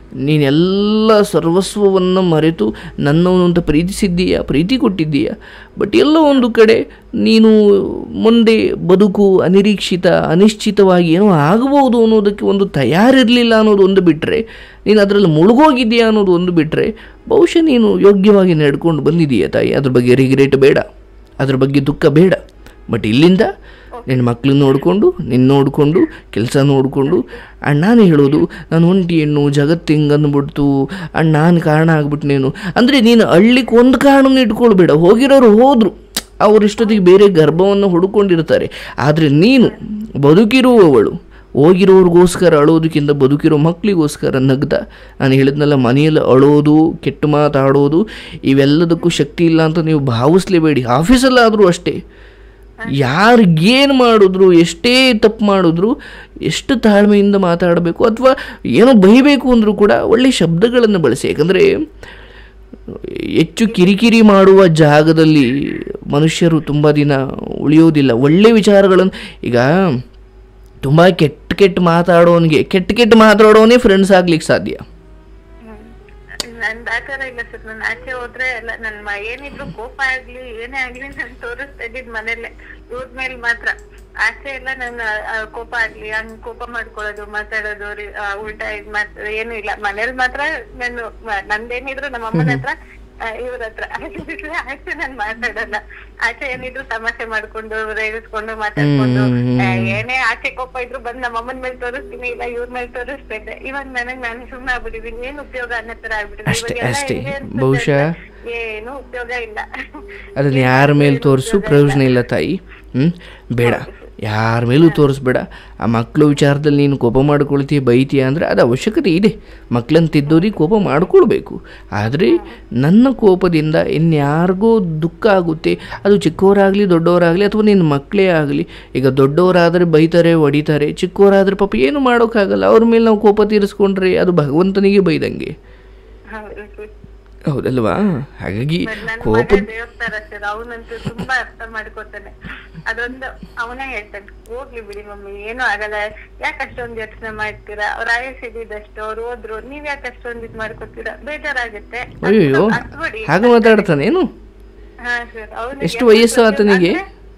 ನೀನೆಲ್ಲ ಸರ್ವಸ್ವವನ್ನು ಮರೆತು ನನ್ನವನು ಅಂತ ಪ್ರೀತಿಸಿದ್ದೀಯ ಪ್ರೀತಿ ಕೊಟ್ಟಿದ್ದೀಯ ಬಟ್ ಎಲ್ಲೋ ಒಂದು ಕಡೆ ನೀನು ಮುಂದೆ ಬದುಕು ಅನಿರೀಕ್ಷಿತ ಅನಿಶ್ಚಿತವಾಗಿ ಏನೋ ಆಗಬಹುದು ಅನ್ನೋದಕ್ಕೆ ಒಂದು ತಯಾರಿರಲಿಲ್ಲ ಅನ್ನೋದು ಒಂದು ಬಿಟ್ಟರೆ ನೀನು ಅದರಲ್ಲಿ ಮುಳುಗೋಗಿದ್ದೀಯಾ ಅನ್ನೋದು ಒಂದು ಬಿಟ್ಟರೆ ಬಹುಶಃ ನೀನು ಯೋಗ್ಯವಾಗಿ ನಡ್ಕೊಂಡು ಬಂದಿದ್ದೀಯ ತಾಯಿ ಅದ್ರ ಬಗ್ಗೆ ರಿಗ್ರೆಟ್ ಬೇಡ ಅದ್ರ ಬಗ್ಗೆ ದುಃಖ ಬೇಡ ಬಟ್ ಇಲ್ಲಿಂದ ನಿನ್ನ ಮಕ್ಳನ್ನ ನೋಡಿಕೊಂಡು ನಿನ್ನ ನೋಡಿಕೊಂಡು ಕೆಲಸ ನೋಡಿಕೊಂಡು ಆ್ಯಂಡ್ ನಾನು ಹೇಳೋದು ನಾನು ಒಂಟಿ ಹೆಣ್ಣು ಜಗತ್ತು ಹಿಂಗೆ ಅಂದ್ಬಿಡ್ತು ಆ್ಯಂಡ್ ನಾನು ಕಾರಣ ಆಗ್ಬಿಟ್ನೇನು ಅಂದರೆ ನೀನು ಹಳ್ಳಿಗೆ ಒಂದು ಕಾರಣನ ಇಟ್ಕೊಳ್ಬೇಡ ಹೋಗಿರೋರು ಹೋದರು ಅವ್ರು ಇಷ್ಟೊತ್ತಿಗೆ ಬೇರೆ ಗರ್ಭವನ್ನು ಹುಡುಕೊಂಡಿರ್ತಾರೆ ಆದರೆ ನೀನು ಬದುಕಿರುವವಳು ಹೋಗಿರೋರಿಗೋಸ್ಕರ ಅಳೋದಕ್ಕಿಂತ ಬದುಕಿರೋ ಮಕ್ಕಳಿಗೋಸ್ಕರ ನಗ್ದ ನಾನು ಹೇಳಿದ್ನಲ್ಲ ಮನೆಯಲ್ಲಿ ಅಳೋದು ಕೆಟ್ಟ ಮಾತಾಡೋದು ಇವೆಲ್ಲದಕ್ಕೂ ಶಕ್ತಿ ಇಲ್ಲ ಅಂತ ನೀವು ಭಾವಿಸ್ಲೇಬೇಡಿ ಆಫೀಸಲ್ಲಾದರೂ ಅಷ್ಟೇ ಯಾರಿಗೇನು ಮಾಡಿದ್ರು ಎಷ್ಟೇ ತಪ್ಪು ಮಾಡಿದ್ರು ಎಷ್ಟು ತಾಳ್ಮೆಯಿಂದ ಮಾತಾಡಬೇಕು ಅಥವಾ ಏನೋ ಬೈಬೇಕು ಅಂದರೂ ಕೂಡ ಒಳ್ಳೆಯ ಶಬ್ದಗಳನ್ನು ಬಳಸಿ ಯಾಕಂದರೆ ಹೆಚ್ಚು ಕಿರಿಕಿರಿ ಮಾಡುವ ಜಾಗದಲ್ಲಿ ಮನುಷ್ಯರು ತುಂಬ ದಿನ ಉಳಿಯೋದಿಲ್ಲ ಒಳ್ಳೆಯ ವಿಚಾರಗಳನ್ನು ಈಗ ತುಂಬ ಕೆಟ್ಟ ಕೆಟ್ಟ ಮಾತಾಡೋನಿಗೆ ಕೆಟ್ಟ ಕೆಟ್ಟ ಮಾತಾಡೋನೇ ಫ್ರೆಂಡ್ಸ್ ಆಗ್ಲಿಕ್ಕೆ ಸಾಧ್ಯ ನನ್ ಆತರ ಇಲ್ಲ ಸರ್ ನಾನು ಆಚೆ ಹೋದ್ರೆ ಎಲ್ಲ ನನ್ ಮ- ಏನಿದ್ರು ಕೋಪ ಆಗ್ಲಿ ಏನೇ ಆಗ್ಲಿ ನಾನು ತೋರಿಸ್ತಾ ಇದ್ದಿದ್ ಮನೇಲೆ ಇವ್ರ ಮೇಲೆ ಮಾತ್ರ ಆಚೆ ಎಲ್ಲ ನನ್ನ ಆ, ಕೋಪ ಆಗ್ಲಿ ಹಂಗ್ ಕೋಪ ಮಾಡ್ಕೊಳ್ಳೋದು ಮಾತಾಡೋದು ರಿ- ಆ, ಉಲ್ಟಾ ಇದ್ ಮಾತ್ ಏನು ಇಲ್ಲ ಮನೇಲಿ ಮಾತ್ರ ನಾನು ಮ- ನಂದೇನಿದ್ರು ನಮ್ಮ ಅಮ್ಮನ ಹತ್ರ ಇವ್ರ ಹತ್ರ ಅದು ಬಿಟ್ರೆ ಆಚೆ ನಾನ್ ಮಾತಾಡಲ್ಲ ಆಚೆ ಏನಿದ್ರು ತಮಾಷೆ ಮಾಡ್ಕೊಂಡು ರೇಗಿಸ್ಕೊಂಡು ಮಾತಾಡ್ಕೊಂಡು ಹ್ಮ್. ಆ, ಏನೇ ಆಚೆ ಕೋಪ ಇದ್ರು ಬಂದ್ ನಮ್ಮ ಅಮ್ಮನ ಮೇಲೆ ತೋರಿಸ್ತೀನಿ ಇಲ್ಲ ಇವ್ರ ಮೇಲೆ ತೋರಿಸ್ಬೇಕು ಇವಾಗ ನನಗ್ ನಾನು ಸುಮ್ಮನೆ ಆಗ್ಬಿಟ್ಟಿದೀನಿ ಏನ್ ಉಪಯೋಗ ಅನ್ನೋ ತರ ಆಗ್ಬಿಟ್ಟಿದೆ ಅಷ್ಟೇ, ಇವಾಗೆಲ್ಲ ಅಷ್ಟೇ. ಹೆಂಗೆ ಅನ್ಸುತ್ತೆ ಬಹುಶಃ ಅಂದ್ರೆ ಏನು ಉಪಯೋಗ ಇಲ್ಲ ಅದನ್ನು ಯಾರ ಮೇಲೆ ತೋರಿಸು ಪ್ರಯೋಜನ ಇಲ್ಲ ತಾಯಿ ಹ್ಞೂ ಬೇಡ ಯಾರ ಮೇಲೂ ತೋರಿಸ್ಬೇಡ ಆ ಮಕ್ಕಳು ವಿಚಾರದಲ್ಲಿ ನೀನು ಕೋಪ ಮಾಡ್ಕೊಳ್ತೀಯ ಬೈತೀಯ ಅಂದರೆ ಅದು ಅವಶ್ಯಕತೆ ಇದೆ ಮಕ್ಕಳನ್ನ ತಿದ್ದೋರಿಗೆ ಕೋಪ ಮಾಡ್ಕೊಳ್ಬೇಕು ಆದರೆ ನನ್ನ ಕೋಪದಿಂದ ಇನ್ಯಾರಿಗೋ ದುಃಖ ಆಗುತ್ತೆ ಅದು ಚಿಕ್ಕವರಾಗಲಿ ದೊಡ್ಡವರಾಗಲಿ ಅಥವಾ ನಿನ್ನ ಮಕ್ಕಳೇ ಆಗಲಿ ಈಗ ದೊಡ್ಡವರಾದರೆ ಬೈತಾರೆ ಹೊಡಿತಾರೆ ಚಿಕ್ಕವರಾದರೆ ಪಾಪ ಏನು ಮಾಡೋಕ್ಕಾಗಲ್ಲ ಅವ್ರ ಮೇಲೆ ನಾವು ಕೋಪ ತೀರಿಸ್ಕೊಂಡ್ರೆ ಅದು ಭಗವಂತನಿಗೆ ಬೈದಂಗೆ ಹೌದು ಸರ್. ಹೌದಲ್ವಾ ಹಾಗಾಗಿ ಬಟ್ ನನ್ ಕೋಪ ಮಗ ದೇವಸ್ಥಾನ ಸರ್ ಅವನಂತೂ ತುಂಬಾ ಅರ್ಥ ಮಾಡ್ಕೋತಾನೆ ಅದೊಂದು ಅವನೇ ಹೇಳ್ತಾನೆ ಹೋಗ್ಲಿ ಬಿಡಿ ಮಮ್ಮಿ ಏನೂ ಆಗಲ್ಲ ಯಾಕೆ ಅಷ್ಟೊಂದ್ ಯೋಚನೆ ಮಾಡ್ತೀರಾ ಅವ್ರ ಆಯಸ್ ಇದ್ದಿದ್ದಷ್ಟು ಅವ್ರು ಹೋದ್ರು ನೀವ್ ಯಾಕೆ ಅಷ್ಟೊಂದ್ ಇದ್ ಮಾಡ್ಕೋತೀರಾ ಬೇಜಾರಾಗುತ್ತೆ ಅಯ್ಯೋ ಅಷ್ಟ್ಬಿಡಿ ಹಾಗೆ ಮಾತಾಡ್ತಾನೇನು ಹಾ ಸರ್ ಅವನಿಗೆ ಎಷ್ಟು ವಯಸ್ಸು ಆತನಿಗೆ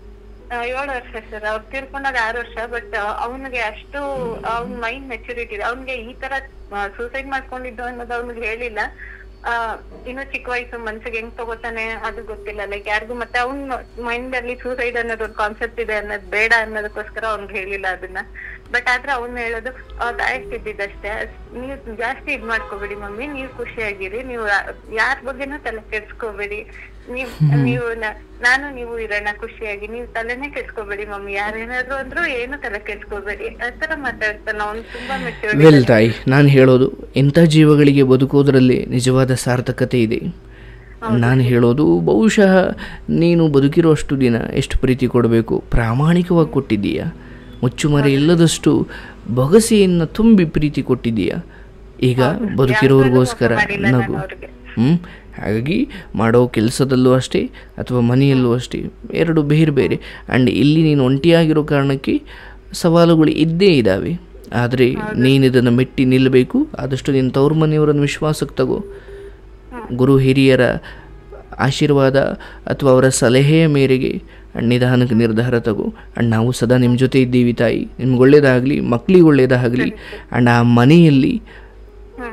ಏಳು ವರ್ಷ ಸರ್ ಅವ್ರು ತೀರ್ಕೊಂಡಾಗ ಆರು ವರ್ಷ ಬಟ್ ಅವನಿಗೆ ಅಷ್ಟು ಅವ್ನ ಮೈಂಡ್ ಮೆಚುರಿಟಿ ಇದೆ ಅವ್ನಿಗೆ ಈ ತರ ಸೂಸೈಡ್ ಮಾಡ್ಕೊಂಡಿದ್ದು ಅನ್ನೋದು ಅವ್ನಿಗೆ ಹೇಳಿಲ್ಲ ಆ ಇನ್ನು ಚಿಕ್ಕ ವಯಸ್ಸು ಮನ್ಸಿಗೆ ಹೆಂಗ್ ತಗೋತಾನೆ ಅದು ಗೊತ್ತಿಲ್ಲ ಲೈಕ್ ಯಾರಿಗೂ ಮತ್ತೆ ಅವ್ನ ಮೈಂಡ್ ಅಲ್ಲಿ ಸೂಸೈಡ್ ಅನ್ನೋದು ಒಂದು ಕಾನ್ಸೆಪ್ಟ್ ಇದೆ ಅನ್ನೋದು ಬೇಡ ಅನ್ನೋದಕ್ಕೋಸ್ಕರ ಅವ್ನಿಗೆ ಹೇಳಿಲ್ಲ ಅದನ್ನ ಬಟ್ ಆದ್ರೆ ಅವ್ನು ಹೇಳೋದು ಅವ್ರ ಆಯ್ತಿದ್ದಷ್ಟೇ ನೀವು ಜಾಸ್ತಿ ಇದ್ ಮಾಡ್ಕೋಬೇಡಿ ಮಮ್ಮಿ ನೀವು ಖುಷಿಯಾಗಿರಿ ನೀವು ಯಾರ ಬಗ್ಗೆನೂ ತಲೆ ಕೆಡ್ಸ್ಕೋಬೇಡಿ ನೀವ್ ನೀವು ನ- ನಾನು ನೀವು ಇರೋಣ ಖುಷಿಯಾಗಿ ನೀವು ತಲೆನೇ ಕೆಡ್ಸ್ಕೋಬೇಡಿ ಮಮ್ಮಿ ಯಾರೇನಾದ್ರು ಅಂದ್ರು ಏನು ತಲೆ ಕೆಡ್ಸ್ಕೋಬೇಡಿ ಆ ತರ ಮಾತಾಡ್ತಾನ ಅವ್ನು ತುಂಬಾ ಮೆಚೂರ್ ವೆಲ್ ತಾಯಿ ನಾನು ಹೇಳೋದು ಇಂಥ ಜೀವಗಳಿಗೆ ಬದುಕೋದ್ರಲ್ಲಿ ನಿಜವಾದ ಸಾರ್ಥಕತೆ ಇದೆ ನಾನು ಹೇಳೋದು ಬಹುಶಃ ನೀನು ಬದುಕಿರುವಷ್ಟು ದಿನ ಎಷ್ಟು ಪ್ರೀತಿ ಕೊಡಬೇಕು ಪ್ರಾಮಾಣಿಕವಾಗಿ ಕೊಟ್ಟಿದ್ದೀಯಾ ಮುಚ್ಚುಮರೆ ಇಲ್ಲದಷ್ಟು ಬೊಗಸೆಯನ್ನು ತುಂಬಿ ಪ್ರೀತಿ ಕೊಟ್ಟಿದ್ದೀಯಾ ಈಗ ಬದುಕಿರೋರಿಗೋಸ್ಕರ ನಗು ಹ್ಞೂ ಹಾಗಾಗಿ ಮಾಡೋ ಕೆಲಸದಲ್ಲೂ ಅಷ್ಟೇ ಅಥವಾ ಮನೆಯಲ್ಲೂ ಅಷ್ಟೇ ಎರಡು ಬೇರೆ ಬೇರೆ ಆ್ಯಂಡ್ ಇಲ್ಲಿ ನೀನು ಒಂಟಿಯಾಗಿರೋ ಕಾರಣಕ್ಕೆ ಸವಾಲುಗಳು ಇದ್ದೇ ಇದ್ದಾವೆ ಆದರೆ ನೀನು ಇದನ್ನು ಮೆಟ್ಟಿ ನಿಲ್ಲಬೇಕು ಆದಷ್ಟು ನಿನ್ನ ತವ್ರ ಮನೆಯವರನ್ನು ವಿಶ್ವಾಸಕ್ಕೆ ತಗೋ ಗುರು ಹಿರಿಯರ ಆಶೀರ್ವಾದ ಅಥವಾ ಅವರ ಸಲಹೆಯ ಮೇರೆಗೆ ನಿಧಾನಕ್ಕೆ ನಿರ್ಧಾರ ತಗೋ ಆ್ಯಂಡ್ ನಾವು ಸದಾ ನಿಮ್ಮ ಜೊತೆ ಇದ್ದೀವಿ ತಾಯಿ ನಿಮ್ಗೆ ಒಳ್ಳೇದಾಗಲಿ ಮಕ್ಕಳಿಗೆ ಒಳ್ಳೇದಾಗಲಿ ಆ್ಯಂಡ್ ಆ ಮನೆಯಲ್ಲಿ ಹ್ಮ್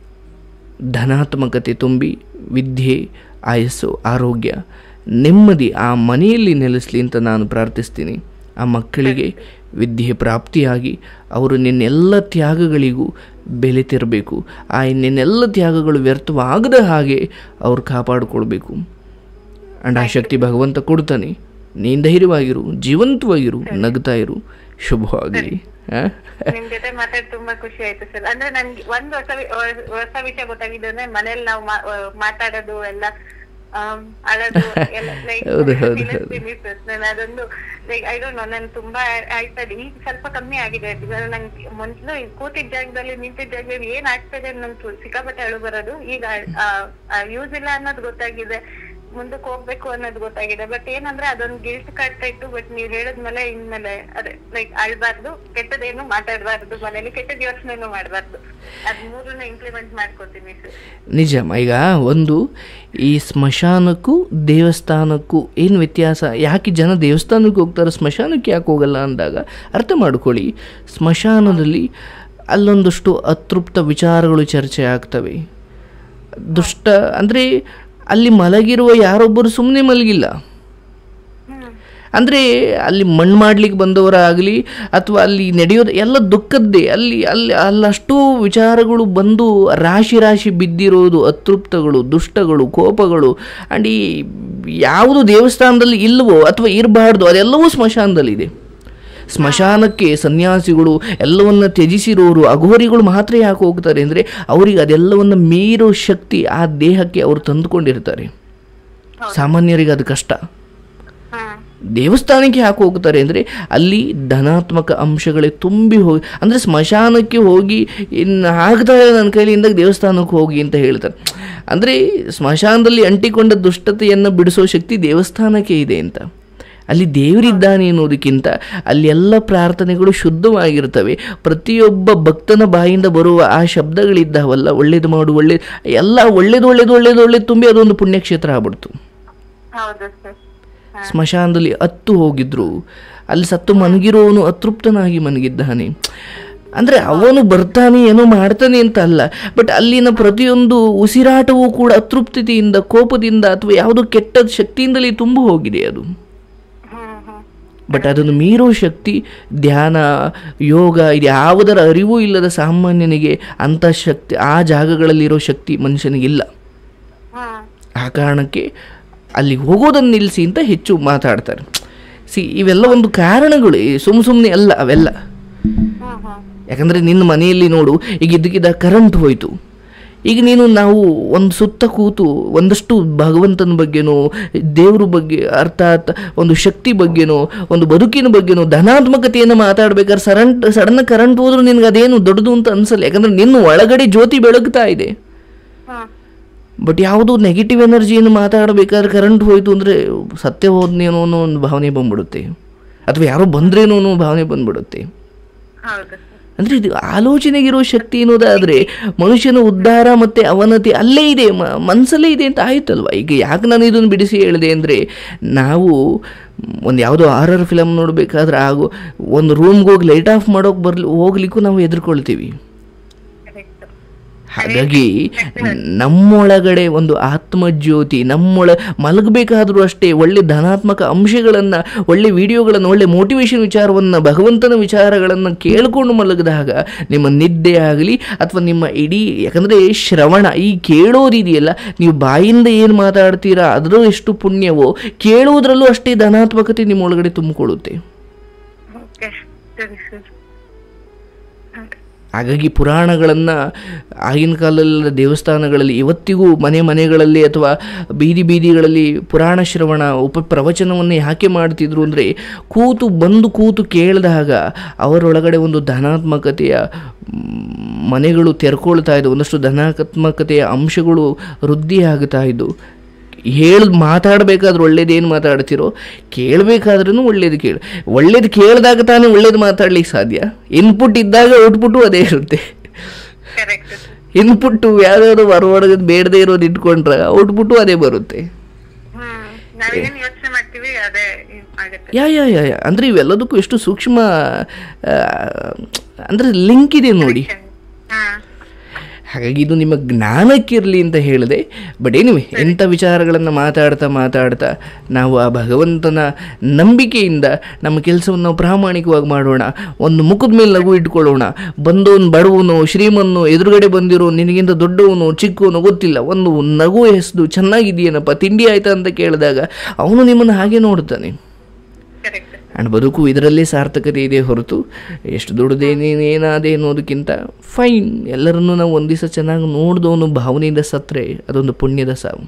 ಧನಾತ್ಮಕತೆ ತುಂಬಿ ವಿದ್ಯೆ ಆಯಸ್ಸು ಆರೋಗ್ಯ ನೆಮ್ಮದಿ ಆ ಮನೆಯಲ್ಲಿ ನೆಲೆಸಲಿ ಅಂತ ನಾನು ಪ್ರಾರ್ಥಿಸ್ತೀನಿ ಆ ಮಕ್ಕಳಿಗೆ ವಿದ್ಯೆ ಪ್ರಾಪ್ತಿಯಾಗಿ ಅವರು ನಿನ್ನೆಲ್ಲ ತ್ಯಾಗಗಳಿಗೂ ಬೆಲೆ ತೆರಬೇಕು ಆ ನಿನ್ನೆಲ್ಲ ತ್ಯಾಗಗಳು ವ್ಯರ್ಥವಾಗದ ಹಾಗೆ ಅವ್ರು ಕಾಪಾಡಿಕೊಳ್ಬೇಕು ಆ್ಯಂಡ್ ಆ ಶಕ್ತಿ ಭಗವಂತ ಕೊಡ್ತಾನೆ ನೀನು ಧೈರ್ಯವಾಗಿರು ಜೀವಂತವಾಗಿರು ನಗ್ತಾ ಇರು ಶುಭವಾಗಲಿ ಹಾಂ ನಿಮ್ ಜೊತೆ ಮಾತಾಡಿ ತುಂಬಾ ಖುಷಿ ಆಯ್ತು ಸರ್ ಅಂದ್ರೆ ನನ್ಗೆ ಒಂದ್ ಹೊಸ ವಿ- ಹೊಸ- ಹೊಸ ವಿಷಯ ಗೊತ್ತಾಗಿದೆ ಅಂದ್ರೆ ಮನೇಲಿ ನಾವು ಮಾ- ಆ, ಮಾತಾಡೋದು ಎಲ್ಲ ಆಮ್, ಅಳೋದು ಎಲ್ಲ ಲೈಕ್ ಹೌದು, ಹೌದು, ನಾನು ಅದೊಂದು ಲೈಕ್ ಐ ಡೋಂಟ್ ನೋ ನನ್ ತುಂಬಾ ಆಯ್ತದೆ ಈಗ ಸ್ವಲ್ಪ ಕಮ್ಮಿ ಆಗಿದೆ ಇವಾಗ ನಂಗೆ ಮೊದ್ಲು ಈ ಕೂತಿದ್ದ ಜಾಗದಲ್ಲಿ ನಿಂತಿದ್ದ ಜಾಗದಲ್ಲಿ ಏನ್ ಆಗ್ತದೆ ಅನ್ನೋದು ಸಿಕ್ಕಾಪಟ್ಟೆ ಅಳು ಬರೋದು ಈಗ ಯೂಸ್ ಇಲ್ಲ ಅನ್ನೋದು ಗೊತ್ತಾಗಿದೆ ಮುಂದಕ್ಕೆ ಹೋಗ್ಬೇಕು ಅನ್ನೋದು ಗೊತ್ತಾಗಿದೆ ಬಟ್ ಏನಂದ್ರೆ ಅದೊಂದು ಗಿಲ್ಟ್ ಕಾಡ್ತಾ ಇತ್ತು ಬಟ್ ನೀವ್ ಹೇಳಿದ್ಮೇಲೆ ಇನ್ಮೇಲೆ ಅದೇ ಲೈಕ್ ಅಳ್ಬಾರ್ದು ಕೆಟ್ಟದೇನು ಮಾತಾಡ್ಬಾರ್ದು ಮನೇಲಿ ಕೆಟ್ಟದ ಯೋಚನೆನೂ ಮಾಡ್ಬಾರ್ದು ಅದ್ ಮೂರನ್ನ ಇಂಪ್ಲಿಮೆಂಟ್ ಮಾಡ್ಕೊತೀನಿ ಸರ್ ನಿಜ ಈಗ ಒಂದು ಈ ಸ್ಮಶಾನಕ್ಕೂ ದೇವಸ್ಥಾನಕ್ಕೂ ಏನು ವ್ಯತ್ಯಾಸ ಯಾಕೆ ಜನ ದೇವಸ್ಥಾನಕ್ಕೆ ಹೋಗ್ತಾರೆ ಸ್ಮಶಾನಕ್ಕೆ ಯಾಕೆ ಹೋಗಲ್ಲ ಅಂದಾಗ ಅರ್ಥ ಮಾಡ್ಕೊಳ್ಳಿ ಸ್ಮಶಾನದಲ್ಲಿ ಅಲ್ಲೊಂದಷ್ಟು ಅತೃಪ್ತ ವಿಚಾರಗಳು ಚರ್ಚೆ ಆಗ್ತವೆ ದುಷ್ಟ ಅಂದರೆ ಅಲ್ಲಿ ಮಲಗಿರುವ ಯಾರೊಬ್ಬರು ಸುಮ್ಮನೆ ಮಲಗಿಲ್ಲ ಹ್ಮ್ ಅಂದರೆ ಅಲ್ಲಿ ಮಣ್ಣು ಮಾಡ್ಲಿಕ್ಕೆ ಬಂದವರಾಗಲಿ ಅಥವಾ ಅಲ್ಲಿ ನಡೆಯೋದು ಎಲ್ಲ ದುಃಖದ್ದೇ ಅಲ್ಲಿ ಅಲ್ಲಿ ಅಲ್ಲಷ್ಟು ವಿಚಾರಗಳು ಬಂದು ರಾಶಿ ರಾಶಿ ಬಿದ್ದಿರೋದು ಅತೃಪ್ತಗಳು ದುಷ್ಟಗಳು ಕೋಪಗಳು ಆ್ಯಂಡ್ ಈ ಯಾವುದು ದೇವಸ್ಥಾನದಲ್ಲಿ ಇಲ್ಲವೋ ಅಥವಾ ಇರಬಾರ್ದು ಅದೆಲ್ಲವೂ ಸ್ಮಶಾನದಲ್ಲಿದೆ ಸ್ಮಶಾನಕ್ಕೆ ಸನ್ಯಾಸಿಗಳು ಎಲ್ಲವನ್ನ ತ್ಯಜಿಸಿರೋರು ಅಘೋರಿಗಳು ಮಾತ್ರ ಯಾಕೆ ಹೋಗ್ತಾರೆ ಅಂದರೆ ಅವರಿಗೆ ಅದೆಲ್ಲವನ್ನ ಮೀರೋ ಶಕ್ತಿ ಆ ದೇಹಕ್ಕೆ ಅವರು ತಂದುಕೊಂಡಿರ್ತಾರೆ ಸಾಮಾನ್ಯರಿಗೆ ಅದು ಕಷ್ಟ ಹ್ಮ್ ದೇವಸ್ಥಾನಕ್ಕೆ ಯಾಕೆ ಹೋಗ್ತಾರೆ ಅಂದರೆ ಅಲ್ಲಿ ಧನಾತ್ಮಕ ಅಂಶಗಳೇ ತುಂಬಿ ಹೋಗಿ ಅಂದರೆ ಸ್ಮಶಾನಕ್ಕೆ ಹೋಗಿ ಇನ್ನು ಆಗ್ತಾ ಇಲ್ಲ ನನ್ನ ಕೈಲಿಂದ ದೇವಸ್ಥಾನಕ್ಕೆ ಹೋಗಿ ಅಂತ ಹೇಳ್ತಾರೆ ಅಂದರೆ ಸ್ಮಶಾನದಲ್ಲಿ ಅಂಟಿಕೊಂಡ ದುಷ್ಟತೆಯನ್ನು ಬಿಡಿಸೋ ಶಕ್ತಿ ದೇವಸ್ಥಾನಕ್ಕೆ ಇದೆ ಅಂತ ಅಲ್ಲಿ ದೇವರಿದ್ದಾನೆ ಅನ್ನೋದಕ್ಕಿಂತ ಅಲ್ಲಿ ಎಲ್ಲ ಪ್ರಾರ್ಥನೆಗಳು ಶುದ್ಧವಾಗಿರ್ತವೆ ಪ್ರತಿಯೊಬ್ಬ ಭಕ್ತನ ಬಾಯಿಂದ ಬರುವ ಆ ಶಬ್ದಗಳಿದ್ದಾವಲ್ಲ ಒಳ್ಳೇದು ಮಾಡು ಒಳ್ಳೆ ಎಲ್ಲ ಒಳ್ಳೇದು ಒಳ್ಳೇದು ಒಳ್ಳೇದು ಒಳ್ಳೇದು ತುಂಬಿ ಅದೊಂದು ಪುಣ್ಯಕ್ಷೇತ್ರ ಆಗ್ಬಿಡ್ತು ಹೌದು ಸರ್ ಸ್ಮಶಾನದಲ್ಲಿ ಹತ್ತು ಹೋಗಿದ್ರು ಅಲ್ಲಿ ಸತ್ತು ಮನಗಿರೋನು ಅತೃಪ್ತನಾಗಿ ಮನಗಿದ್ದಾನೆ ಅಂದರೆ ಅವನು ಬರ್ತಾನೆ ಏನೋ ಮಾಡ್ತಾನೆ ಅಂತ ಅಲ್ಲ ಬಟ್ ಅಲ್ಲಿನ ಪ್ರತಿಯೊಂದು ಉಸಿರಾಟವೂ ಕೂಡ ಅತೃಪ್ತಿಯಿಂದ ಕೋಪದಿಂದ ಅಥವಾ ಯಾವುದೋ ಕೆಟ್ಟ ಶಕ್ತಿಯಿಂದಲೇ ತುಂಬ ಹೋಗಿದೆ ಅದು ಹ್ಮ್ ಹ್ಮ್ ಬಟ್ ಅದನ್ನು ಮೀರೋ ಶಕ್ತಿ ಧ್ಯಾನ ಯೋಗ ಇದು ಯಾವುದರ ಅರಿವೂ ಇಲ್ಲದ ಸಾಮಾನ್ಯನಿಗೆ ಅಂಥ ಶಕ್ತಿ ಆ ಜಾಗಗಳಲ್ಲಿರೋ ಶಕ್ತಿ ಮನುಷ್ಯನಿಗಿಲ್ಲ ಹ್ಮ್ ಆ ಕಾರಣಕ್ಕೆ ಅಲ್ಲಿ ಹೋಗೋದನ್ನು ನಿಲ್ಲಿಸಿ ಅಂತ ಹೆಚ್ಚು ಮಾತಾಡ್ತಾರೆ ಸಿ ಇವೆಲ್ಲ ಒಂದು ಕಾರಣಗಳು ಸುಮ್ಮ ಸುಮ್ಮನೆ ಅಲ್ಲ ಅವೆಲ್ಲ ಹ್ಮ್ ಹ್ಮ್ ಯಾಕಂದರೆ ನಿನ್ನ ಮನೆಯಲ್ಲಿ ನೋಡು ಈಗ ಇದ್ದಕ್ಕಿದ್ದ ಕರೆಂಟ್ ಹೋಯಿತು ಈಗ ನೀನು ನಾವು ಒಂದು ಸುತ್ತ ಕೂತು ಒಂದಷ್ಟು ಭಗವಂತನ ಬಗ್ಗೆನೋ ದೇವ್ರ ಬಗ್ಗೆ ಅರ್ಥಾತ್ ಒಂದು ಶಕ್ತಿ ಬಗ್ಗೆನೋ ಒಂದು ಬದುಕಿನ ಬಗ್ಗೆನೋ ಧನಾತ್ಮಕತೆಯನ್ನು ಮಾತಾಡ್ಬೇಕಾದ್ರೆ ಸರಂಟ್ ಸಡನ್ ಕರೆಂಟ್ ಹೋದ್ರೂ ನಿನ್ಗೆ ಅದೇನು ದೊಡ್ಡದು ಅಂತ ಅನ್ಸಲ್ಲ ಯಾಕಂದ್ರೆ ನಿನ್ನ ಒಳಗಡೆ ಜ್ಯೋತಿ ಬೆಳಗ್ತಾ ಇದೆ ಹ್ಮ್ ಬಟ್ ಯಾವುದು ನೆಗೆಟಿವ್ ಎನರ್ಜಿಯನ್ನು ಮಾತಾಡಬೇಕಾದ್ರೆ ಕರೆಂಟ್ ಹೋಯಿತು ಅಂದರೆ ಸತ್ಯ ಹೋದ್ನೇನೋ ಅನ್ನೋ ಒಂದು ಭಾವನೆ ಬಂದ್ಬಿಡುತ್ತೆ ಅಥವಾ ಯಾರೋ ಬಂದ್ರೇನೋ ಅನ್ನೋ ಭಾವನೆ ಬಂದ್ಬಿಡುತ್ತೆ ಹೌದು ಅಂದರೆ ಇದು ಆಲೋಚನೆಗಿರೋ ಶಕ್ತಿ ಅನ್ನೋದಾದರೆ ಮನುಷ್ಯನ ಉದ್ಧಾರ ಮತ್ತು ಅವನತಿ ಅಲ್ಲೇ ಇದೆ ಮ ಮನಸ್ಸಲ್ಲೇ ಇದೆ ಅಂತ ಆಯ್ತಲ್ವ ಈಗ ಯಾಕೆ ನಾನು ಇದನ್ನು ಬಿಡಿಸಿ ಹೇಳಿದೆ ಅಂದರೆ ನಾವು ಒಂದು ಯಾವುದೋ ಆರರ್ ಫಿಲಮ್ ನೋಡಬೇಕಾದ್ರೆ ಆಗೋ ಒಂದು ರೂಮ್ಗೆ ಹೋಗಿ ಲೈಟ್ ಆಫ್ ಮಾಡೋಕೆ ಬರ್ಲಿ ಹೋಗ್ಲಿಕ್ಕೂ ನಾವು ಎದುರ್ಕೊಳ್ತೀವಿ ಕರೆಕ್ಟ್ ಹಾಗಾಗಿ ನಮ್ಮೊಳಗಡೆ ಒಂದು ಆತ್ಮಜ್ಯೋತಿ ನಮ್ಮೊಳ ಮಲಗಬೇಕಾದ್ರೂ ಅಷ್ಟೇ ಒಳ್ಳೆ ಧನಾತ್ಮಕ ಅಂಶಗಳನ್ನು ಒಳ್ಳೆ ವಿಡಿಯೋಗಳನ್ನು ಒಳ್ಳೆ ಮೋಟಿವೇಶನ್ ವಿಚಾರವನ್ನು ಭಗವಂತನ ವಿಚಾರಗಳನ್ನು ಕೇಳಿಕೊಂಡು ಮಲಗಿದಾಗ ನಿಮ್ಮ ನಿದ್ದೆ ಆಗಲಿ ಅಥವಾ ನಿಮ್ಮ ಇಡೀ ಯಾಕಂದರೆ ಶ್ರವಣ ಈ ಕೇಳೋದಿದೆಯಲ್ಲ ನೀವು ಬಾಯಿಂದ ಏನು ಮಾತಾಡ್ತೀರಾ ಅದರ ಎಷ್ಟು ಪುಣ್ಯವೋ ಕೇಳೋದ್ರಲ್ಲೂ ಅಷ್ಟೇ ಧನಾತ್ಮಕತೆ ನಿಮ್ಮ ಒಳಗಡೆ ತುಂಬಿಕೊಳ್ಳುತ್ತೆ ಓಕೆ ಸರಿ ಸರಿ ಹಾಗೆ. ಹಾಗಾಗಿ ಪುರಾಣಗಳನ್ನು ಆಗಿನ ಕಾಲದ ದೇವಸ್ಥಾನಗಳಲ್ಲಿ ಇವತ್ತಿಗೂ ಮನೆ ಮನೆಗಳಲ್ಲಿ ಅಥವಾ ಬೀದಿ ಬೀದಿಗಳಲ್ಲಿ ಪುರಾಣ ಶ್ರವಣ ಉಪ ಪ್ರವಚನವನ್ನು ಯಾಕೆ ಮಾಡ್ತಿದ್ರು ಅಂದರೆ ಕೂತು ಬಂದು ಕೂತು ಕೇಳಿದಾಗ ಅವರೊಳಗಡೆ ಒಂದು ಧನಾತ್ಮಕತೆಯ ಮ್, ಮನೆಗಳು ತೆರ್ಕೊಳ್ತಾ ಇದ್ದವು ಒಂದಷ್ಟು ಧನಾತ್ಮಕತೆಯ ಅಂಶಗಳು ವೃದ್ಧಿ ಆಗ್ತಾ ಇದ್ದು ಹೇಳಿ ಮಾತಾಡಬೇಕಾದ್ರೆ ಒಳ್ಳೇದೇನು ಮಾತಾಡ್ತಿರೋ ಕೇಳಬೇಕಾದ್ರೂ ಒಳ್ಳೇದು ಕೇಳಿ ಒಳ್ಳೇದು ಕೇಳಿದಾಗ ತಾನೇ ಒಳ್ಳೇದು ಮಾತಾಡ್ಲಿಕ್ಕೆ ಸಾಧ್ಯ ಇನ್ಪುಟ್ ಇದ್ದಾಗ ಔಟ್ಪುಟ್ಟು ಅದೇ ಇರುತ್ತೆ ಕರೆಕ್ಟ್ ಇನ್ಪುಟ್ಟು ಯಾವ್ದಾದ್ರು ಹೊರಗಡೆ ಬೇಡದೇ ಇರೋದು ಇಟ್ಕೊಂಡ್ರೆ ಔಟ್ಪುಟ್ಟು ಅದೇ ಬರುತ್ತೆ ಹ್ಮ್ ನಾವೇನ್ ಯೋಚನೆ ಮಾಡ್ತೀವಿ ಅದೇ ಇದ್ ಆಗುತ್ತೆ ಯಾ ಯಾ ಯಾ ಯಾ. ಅಂದ್ರೆ ಇವೆಲ್ಲದಕ್ಕೂ ಎಷ್ಟು ಸೂಕ್ಷ್ಮ ಆ, ಅಂದ್ರೆ ಲಿಂಕ್ ಇದೆ ನೋಡಿ ಹಾ ಹಾಗಾಗಿ ಇದು ನಿಮ್ಮ ಜ್ಞಾನಕ್ಕಿರಲಿ ಅಂತ ಹೇಳಿದೆ ಬಟ್ ಏನಿವೆ ಎಂಥ ವಿಚಾರಗಳನ್ನು ಮಾತಾಡ್ತಾ ಮಾತಾಡ್ತಾ ನಾವು ಆ ಭಗವಂತನ ನಂಬಿಕೆಯಿಂದ ನಮ್ಮ ಕೆಲಸವನ್ನು ನಾವು ಪ್ರಾಮಾಣಿಕವಾಗಿ ಮಾಡೋಣ ಒಂದು ಮುಖದ ಮೇಲೆ ನಗು ಇಟ್ಕೊಳ್ಳೋಣ ಬಂದವನು ಬಡವನು ಶ್ರೀಮನ್ನು ಎದುರುಗಡೆ ಬಂದಿರೋ ನಿನಗಿಂತ ದೊಡ್ಡವನು ಚಿಕ್ಕವನು ಗೊತ್ತಿಲ್ಲ ಒಂದು ನಗು ಹೆಸದು ಚೆನ್ನಾಗಿದೆಯೇನಪ್ಪ ತಿಂಡಿ ಆಯ್ತಾ ಅಂತ ಕೇಳಿದಾಗ ಅವನು ನಿಮ್ಮನ್ನು ಹಾಗೆ ನೋಡ್ತಾನೆ ಕರೆಕ್ಟ್ ಆ್ಯಂಡ್ ಬದುಕು ಇದರಲ್ಲೇ ಸಾರ್ಥಕತೆ ಇದೆ ಹೊರತು ಎಷ್ಟು ದೊಡ್ಡದೇನೇನಾದೆ ಅನ್ನೋದಕ್ಕಿಂತ ಫೈನ್ ಎಲ್ಲರನ್ನೂ ನಾವು ಒಂದು ದಿವಸ ಚೆನ್ನಾಗಿ ನೋಡಿದವನು ಭಾವನೆಯಿಂದ ಸತ್ತರೆ ಅದೊಂದು ಪುಣ್ಯದ ಸಾವು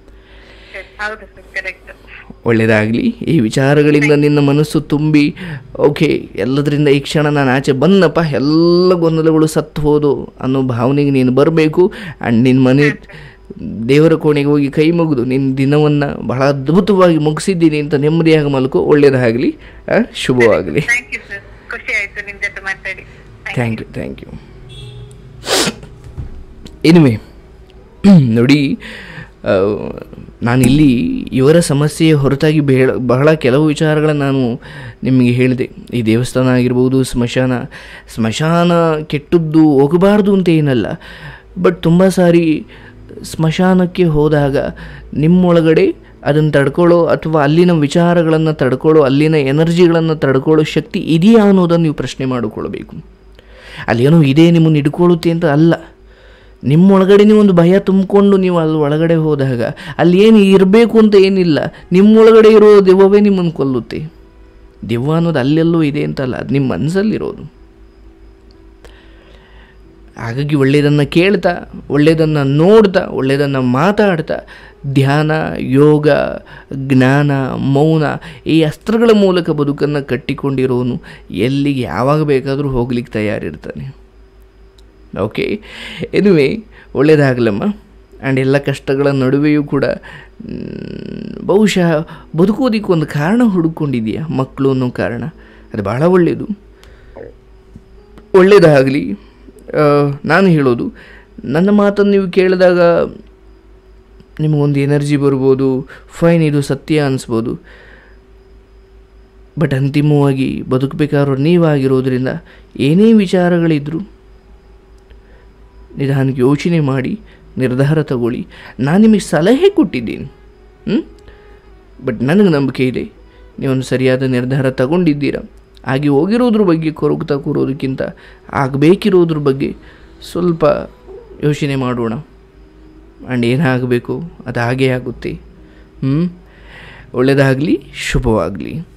ಹೌದು ಸರ್ ಕರೆಕ್ಟ್ ಒಳ್ಳೆಯದಾಗಲಿ ಈ ವಿಚಾರಗಳಿಂದ ನಿನ್ನ ಮನಸ್ಸು ತುಂಬಿ ಓಕೆ ಎಲ್ಲದರಿಂದ ಈ ಕ್ಷಣ ನಾನು ಆಚೆ ಬಂದಪ್ಪ ಎಲ್ಲ ಗೊಂದಲಗಳು ಸತ್ತು ಹೋದು ಅನ್ನೋ ಭಾವನೆಗೆ ನೀನು ಬರಬೇಕು ಆ್ಯಂಡ್ ನಿನ್ನ ಮನೆ ದೇವರ ಕೋಣೆಗೆ ಹೋಗಿ ಕೈ ಮುಗಿದು ನಿನ್ನ ದಿನವನ್ನು ಬಹಳ ಅದ್ಭುತವಾಗಿ ಮುಗಿಸಿದ್ದೀನಿ ಅಂತ ನೆಮ್ಮದಿಯಾಗಿ ಮಲ್ಕೋ ಒಳ್ಳೆಯದಾಗಲಿ ಶುಭವಾಗಲಿ ಥ್ಯಾಂಕ್ ಯು ಸರ್ ಖುಷಿ ಆಯ್ತು ನಿಮ್ ಜೊತೆ ಮಾತಾಡಿ thank you thank you anyway ನೋಡಿ ಆ, ನಾನಿಲ್ಲಿ ಇವರ ಸಮಸ್ಯೆಯ ಹೊರತಾಗಿ ಬೇಡ ಬಹಳ ಕೆಲವು ವಿಚಾರಗಳನ್ನು ನಾನು ನಿಮಗೆ ಹೇಳಿದೆ ಈ ದೇವಸ್ಥಾನ ಆಗಿರ್ಬೋದು ಸ್ಮಶಾನ ಸ್ಮಶಾನ ಕೆಟ್ಟದ್ದು ಹೋಗಬಾರ್ದು ಅಂತ ಏನಲ್ಲ ಬಟ್ ತುಂಬ ಸಾರಿ ಸ್ಮಶಾನಕ್ಕೆ ಹೋದಾಗ ನಿಮ್ಮೊಳಗಡೆ ಅದನ್ನು ತಡ್ಕೊಳ್ಳೋ ಅಥವಾ ಅಲ್ಲಿನ ವಿಚಾರಗಳನ್ನು ತಡ್ಕೊಳ್ಳೋ ಅಲ್ಲಿನ ಎನರ್ಜಿಗಳನ್ನು ತಡ್ಕೊಳ್ಳೋ ಶಕ್ತಿ ಇದೆಯಾ ಅನ್ನೋದನ್ನು ನೀವು ಪ್ರಶ್ನೆ ಮಾಡಿಕೊಳ್ಬೇಕು ಅಲ್ಲೇನೋ ಇದೆ ನಿಮ್ಮನ್ನು ಹಿಡ್ಕೊಳ್ಳುತ್ತೆ ಅಂತ ಅಲ್ಲ ನಿಮ್ಮೊಳಗಡೆ ನೀವು ಒಂದು ಭಯ ತುಂಬಿಕೊಂಡು ನೀವು ಅಲ್ಲಿ ಒಳಗಡೆ ಹೋದಾಗ ಅಲ್ಲಿ ಏನು ಇರಬೇಕು ಅಂತ ಏನಿಲ್ಲ ನಿಮ್ಮೊಳಗಡೆ ಇರೋ ದೆವ್ವವೇ ನಿಮ್ಮನ್ನು ಕೊಲ್ಲುತ್ತೆ ದೆವ್ವ ಅನ್ನೋದು ಅಲ್ಲೆಲ್ಲೂ ಇದೆ ಅಂತಲ್ಲ ಅದು ನಿಮ್ಮ ಮನಸ್ಸಲ್ಲಿರೋದು ಹಾಗಾಗಿ ಒಳ್ಳೆಯದನ್ನು ಕೇಳ್ತಾ ಒಳ್ಳೆಯದನ್ನು ನೋಡ್ತಾ ಒಳ್ಳೆಯದನ್ನು ಮಾತಾಡ್ತಾ ಧ್ಯಾನ ಯೋಗ ಜ್ಞಾನ ಮೌನ ಈ ಅಸ್ತ್ರಗಳ ಮೂಲಕ ಬದುಕನ್ನು ಕಟ್ಟಿಕೊಂಡಿರೋನು ಎಲ್ಲಿಗೆ ಯಾವಾಗ ಬೇಕಾದರೂ ಹೋಗ್ಲಿಕ್ಕೆ ತಯಾರಿರ್ತಾನೆ ಓಕೆ ಎನಿವೆ ಒಳ್ಳೆಯದಾಗಲಮ್ಮ ಆ್ಯಂಡ್ ಎಲ್ಲ ಕಷ್ಟಗಳ ನಡುವೆಯೂ ಕೂಡ ಮ್, ಬಹುಶಃ ಬದುಕೋದಕ್ಕೆ ಒಂದು ಕಾರಣ ಹುಡುಕೊಂಡಿದೆಯಾ ಮಕ್ಕಳು ಅನ್ನೋ ಕಾರಣ ಅದು ಭಾಳ ಒಳ್ಳೆಯದು ಒಳ್ಳೆಯದಾಗಲಿ ನಾನು ಹೇಳೋದು ನನ್ನ ಮಾತನ್ನು ನೀವು ಕೇಳಿದಾಗ ನಿಮಗೊಂದು ಎನರ್ಜಿ ಬರ್ಬೋದು ಫೈನ್ ಇದು ಸತ್ಯ ಅನಿಸ್ಬೋದು ಬಟ್ ಅಂತಿಮವಾಗಿ ಬದುಕಬೇಕಾದ್ರೂ ನೀವಾಗಿರೋದ್ರಿಂದ ಏನೇ ವಿಚಾರಗಳಿದ್ದರೂ ನಿಧಾನಕ್ಕೆ ಯೋಚನೆ ಮಾಡಿ ನಿರ್ಧಾರ ತಗೊಳ್ಳಿ ನಾನು ನಿಮಗೆ ಸಲಹೆ ಕೊಟ್ಟಿದ್ದೀನಿ ಬಟ್ ನನಗೆ ನಂಬಿಕೆ ಇದೆ ನೀವೊಂದು ಸರಿಯಾದ ನಿರ್ಧಾರ ತಗೊಂಡಿದ್ದೀರಾ ಹಾಗೆ ಹೋಗಿರೋದ್ರ ಬಗ್ಗೆ ಕೊರಗ್ತಾ ಕೂರೋದಕ್ಕಿಂತ ಆಗಬೇಕಿರೋದ್ರ ಬಗ್ಗೆ ಸ್ವಲ್ಪ ಯೋಚನೆ ಮಾಡೋಣ ಆ್ಯಂಡ್ ಏನಾಗಬೇಕು ಅದು ಹಾಗೇ ಆಗುತ್ತೆ ಹ್ಞೂ ಒಳ್ಳೆಯದಾಗಲಿ ಶುಭವಾಗಲಿ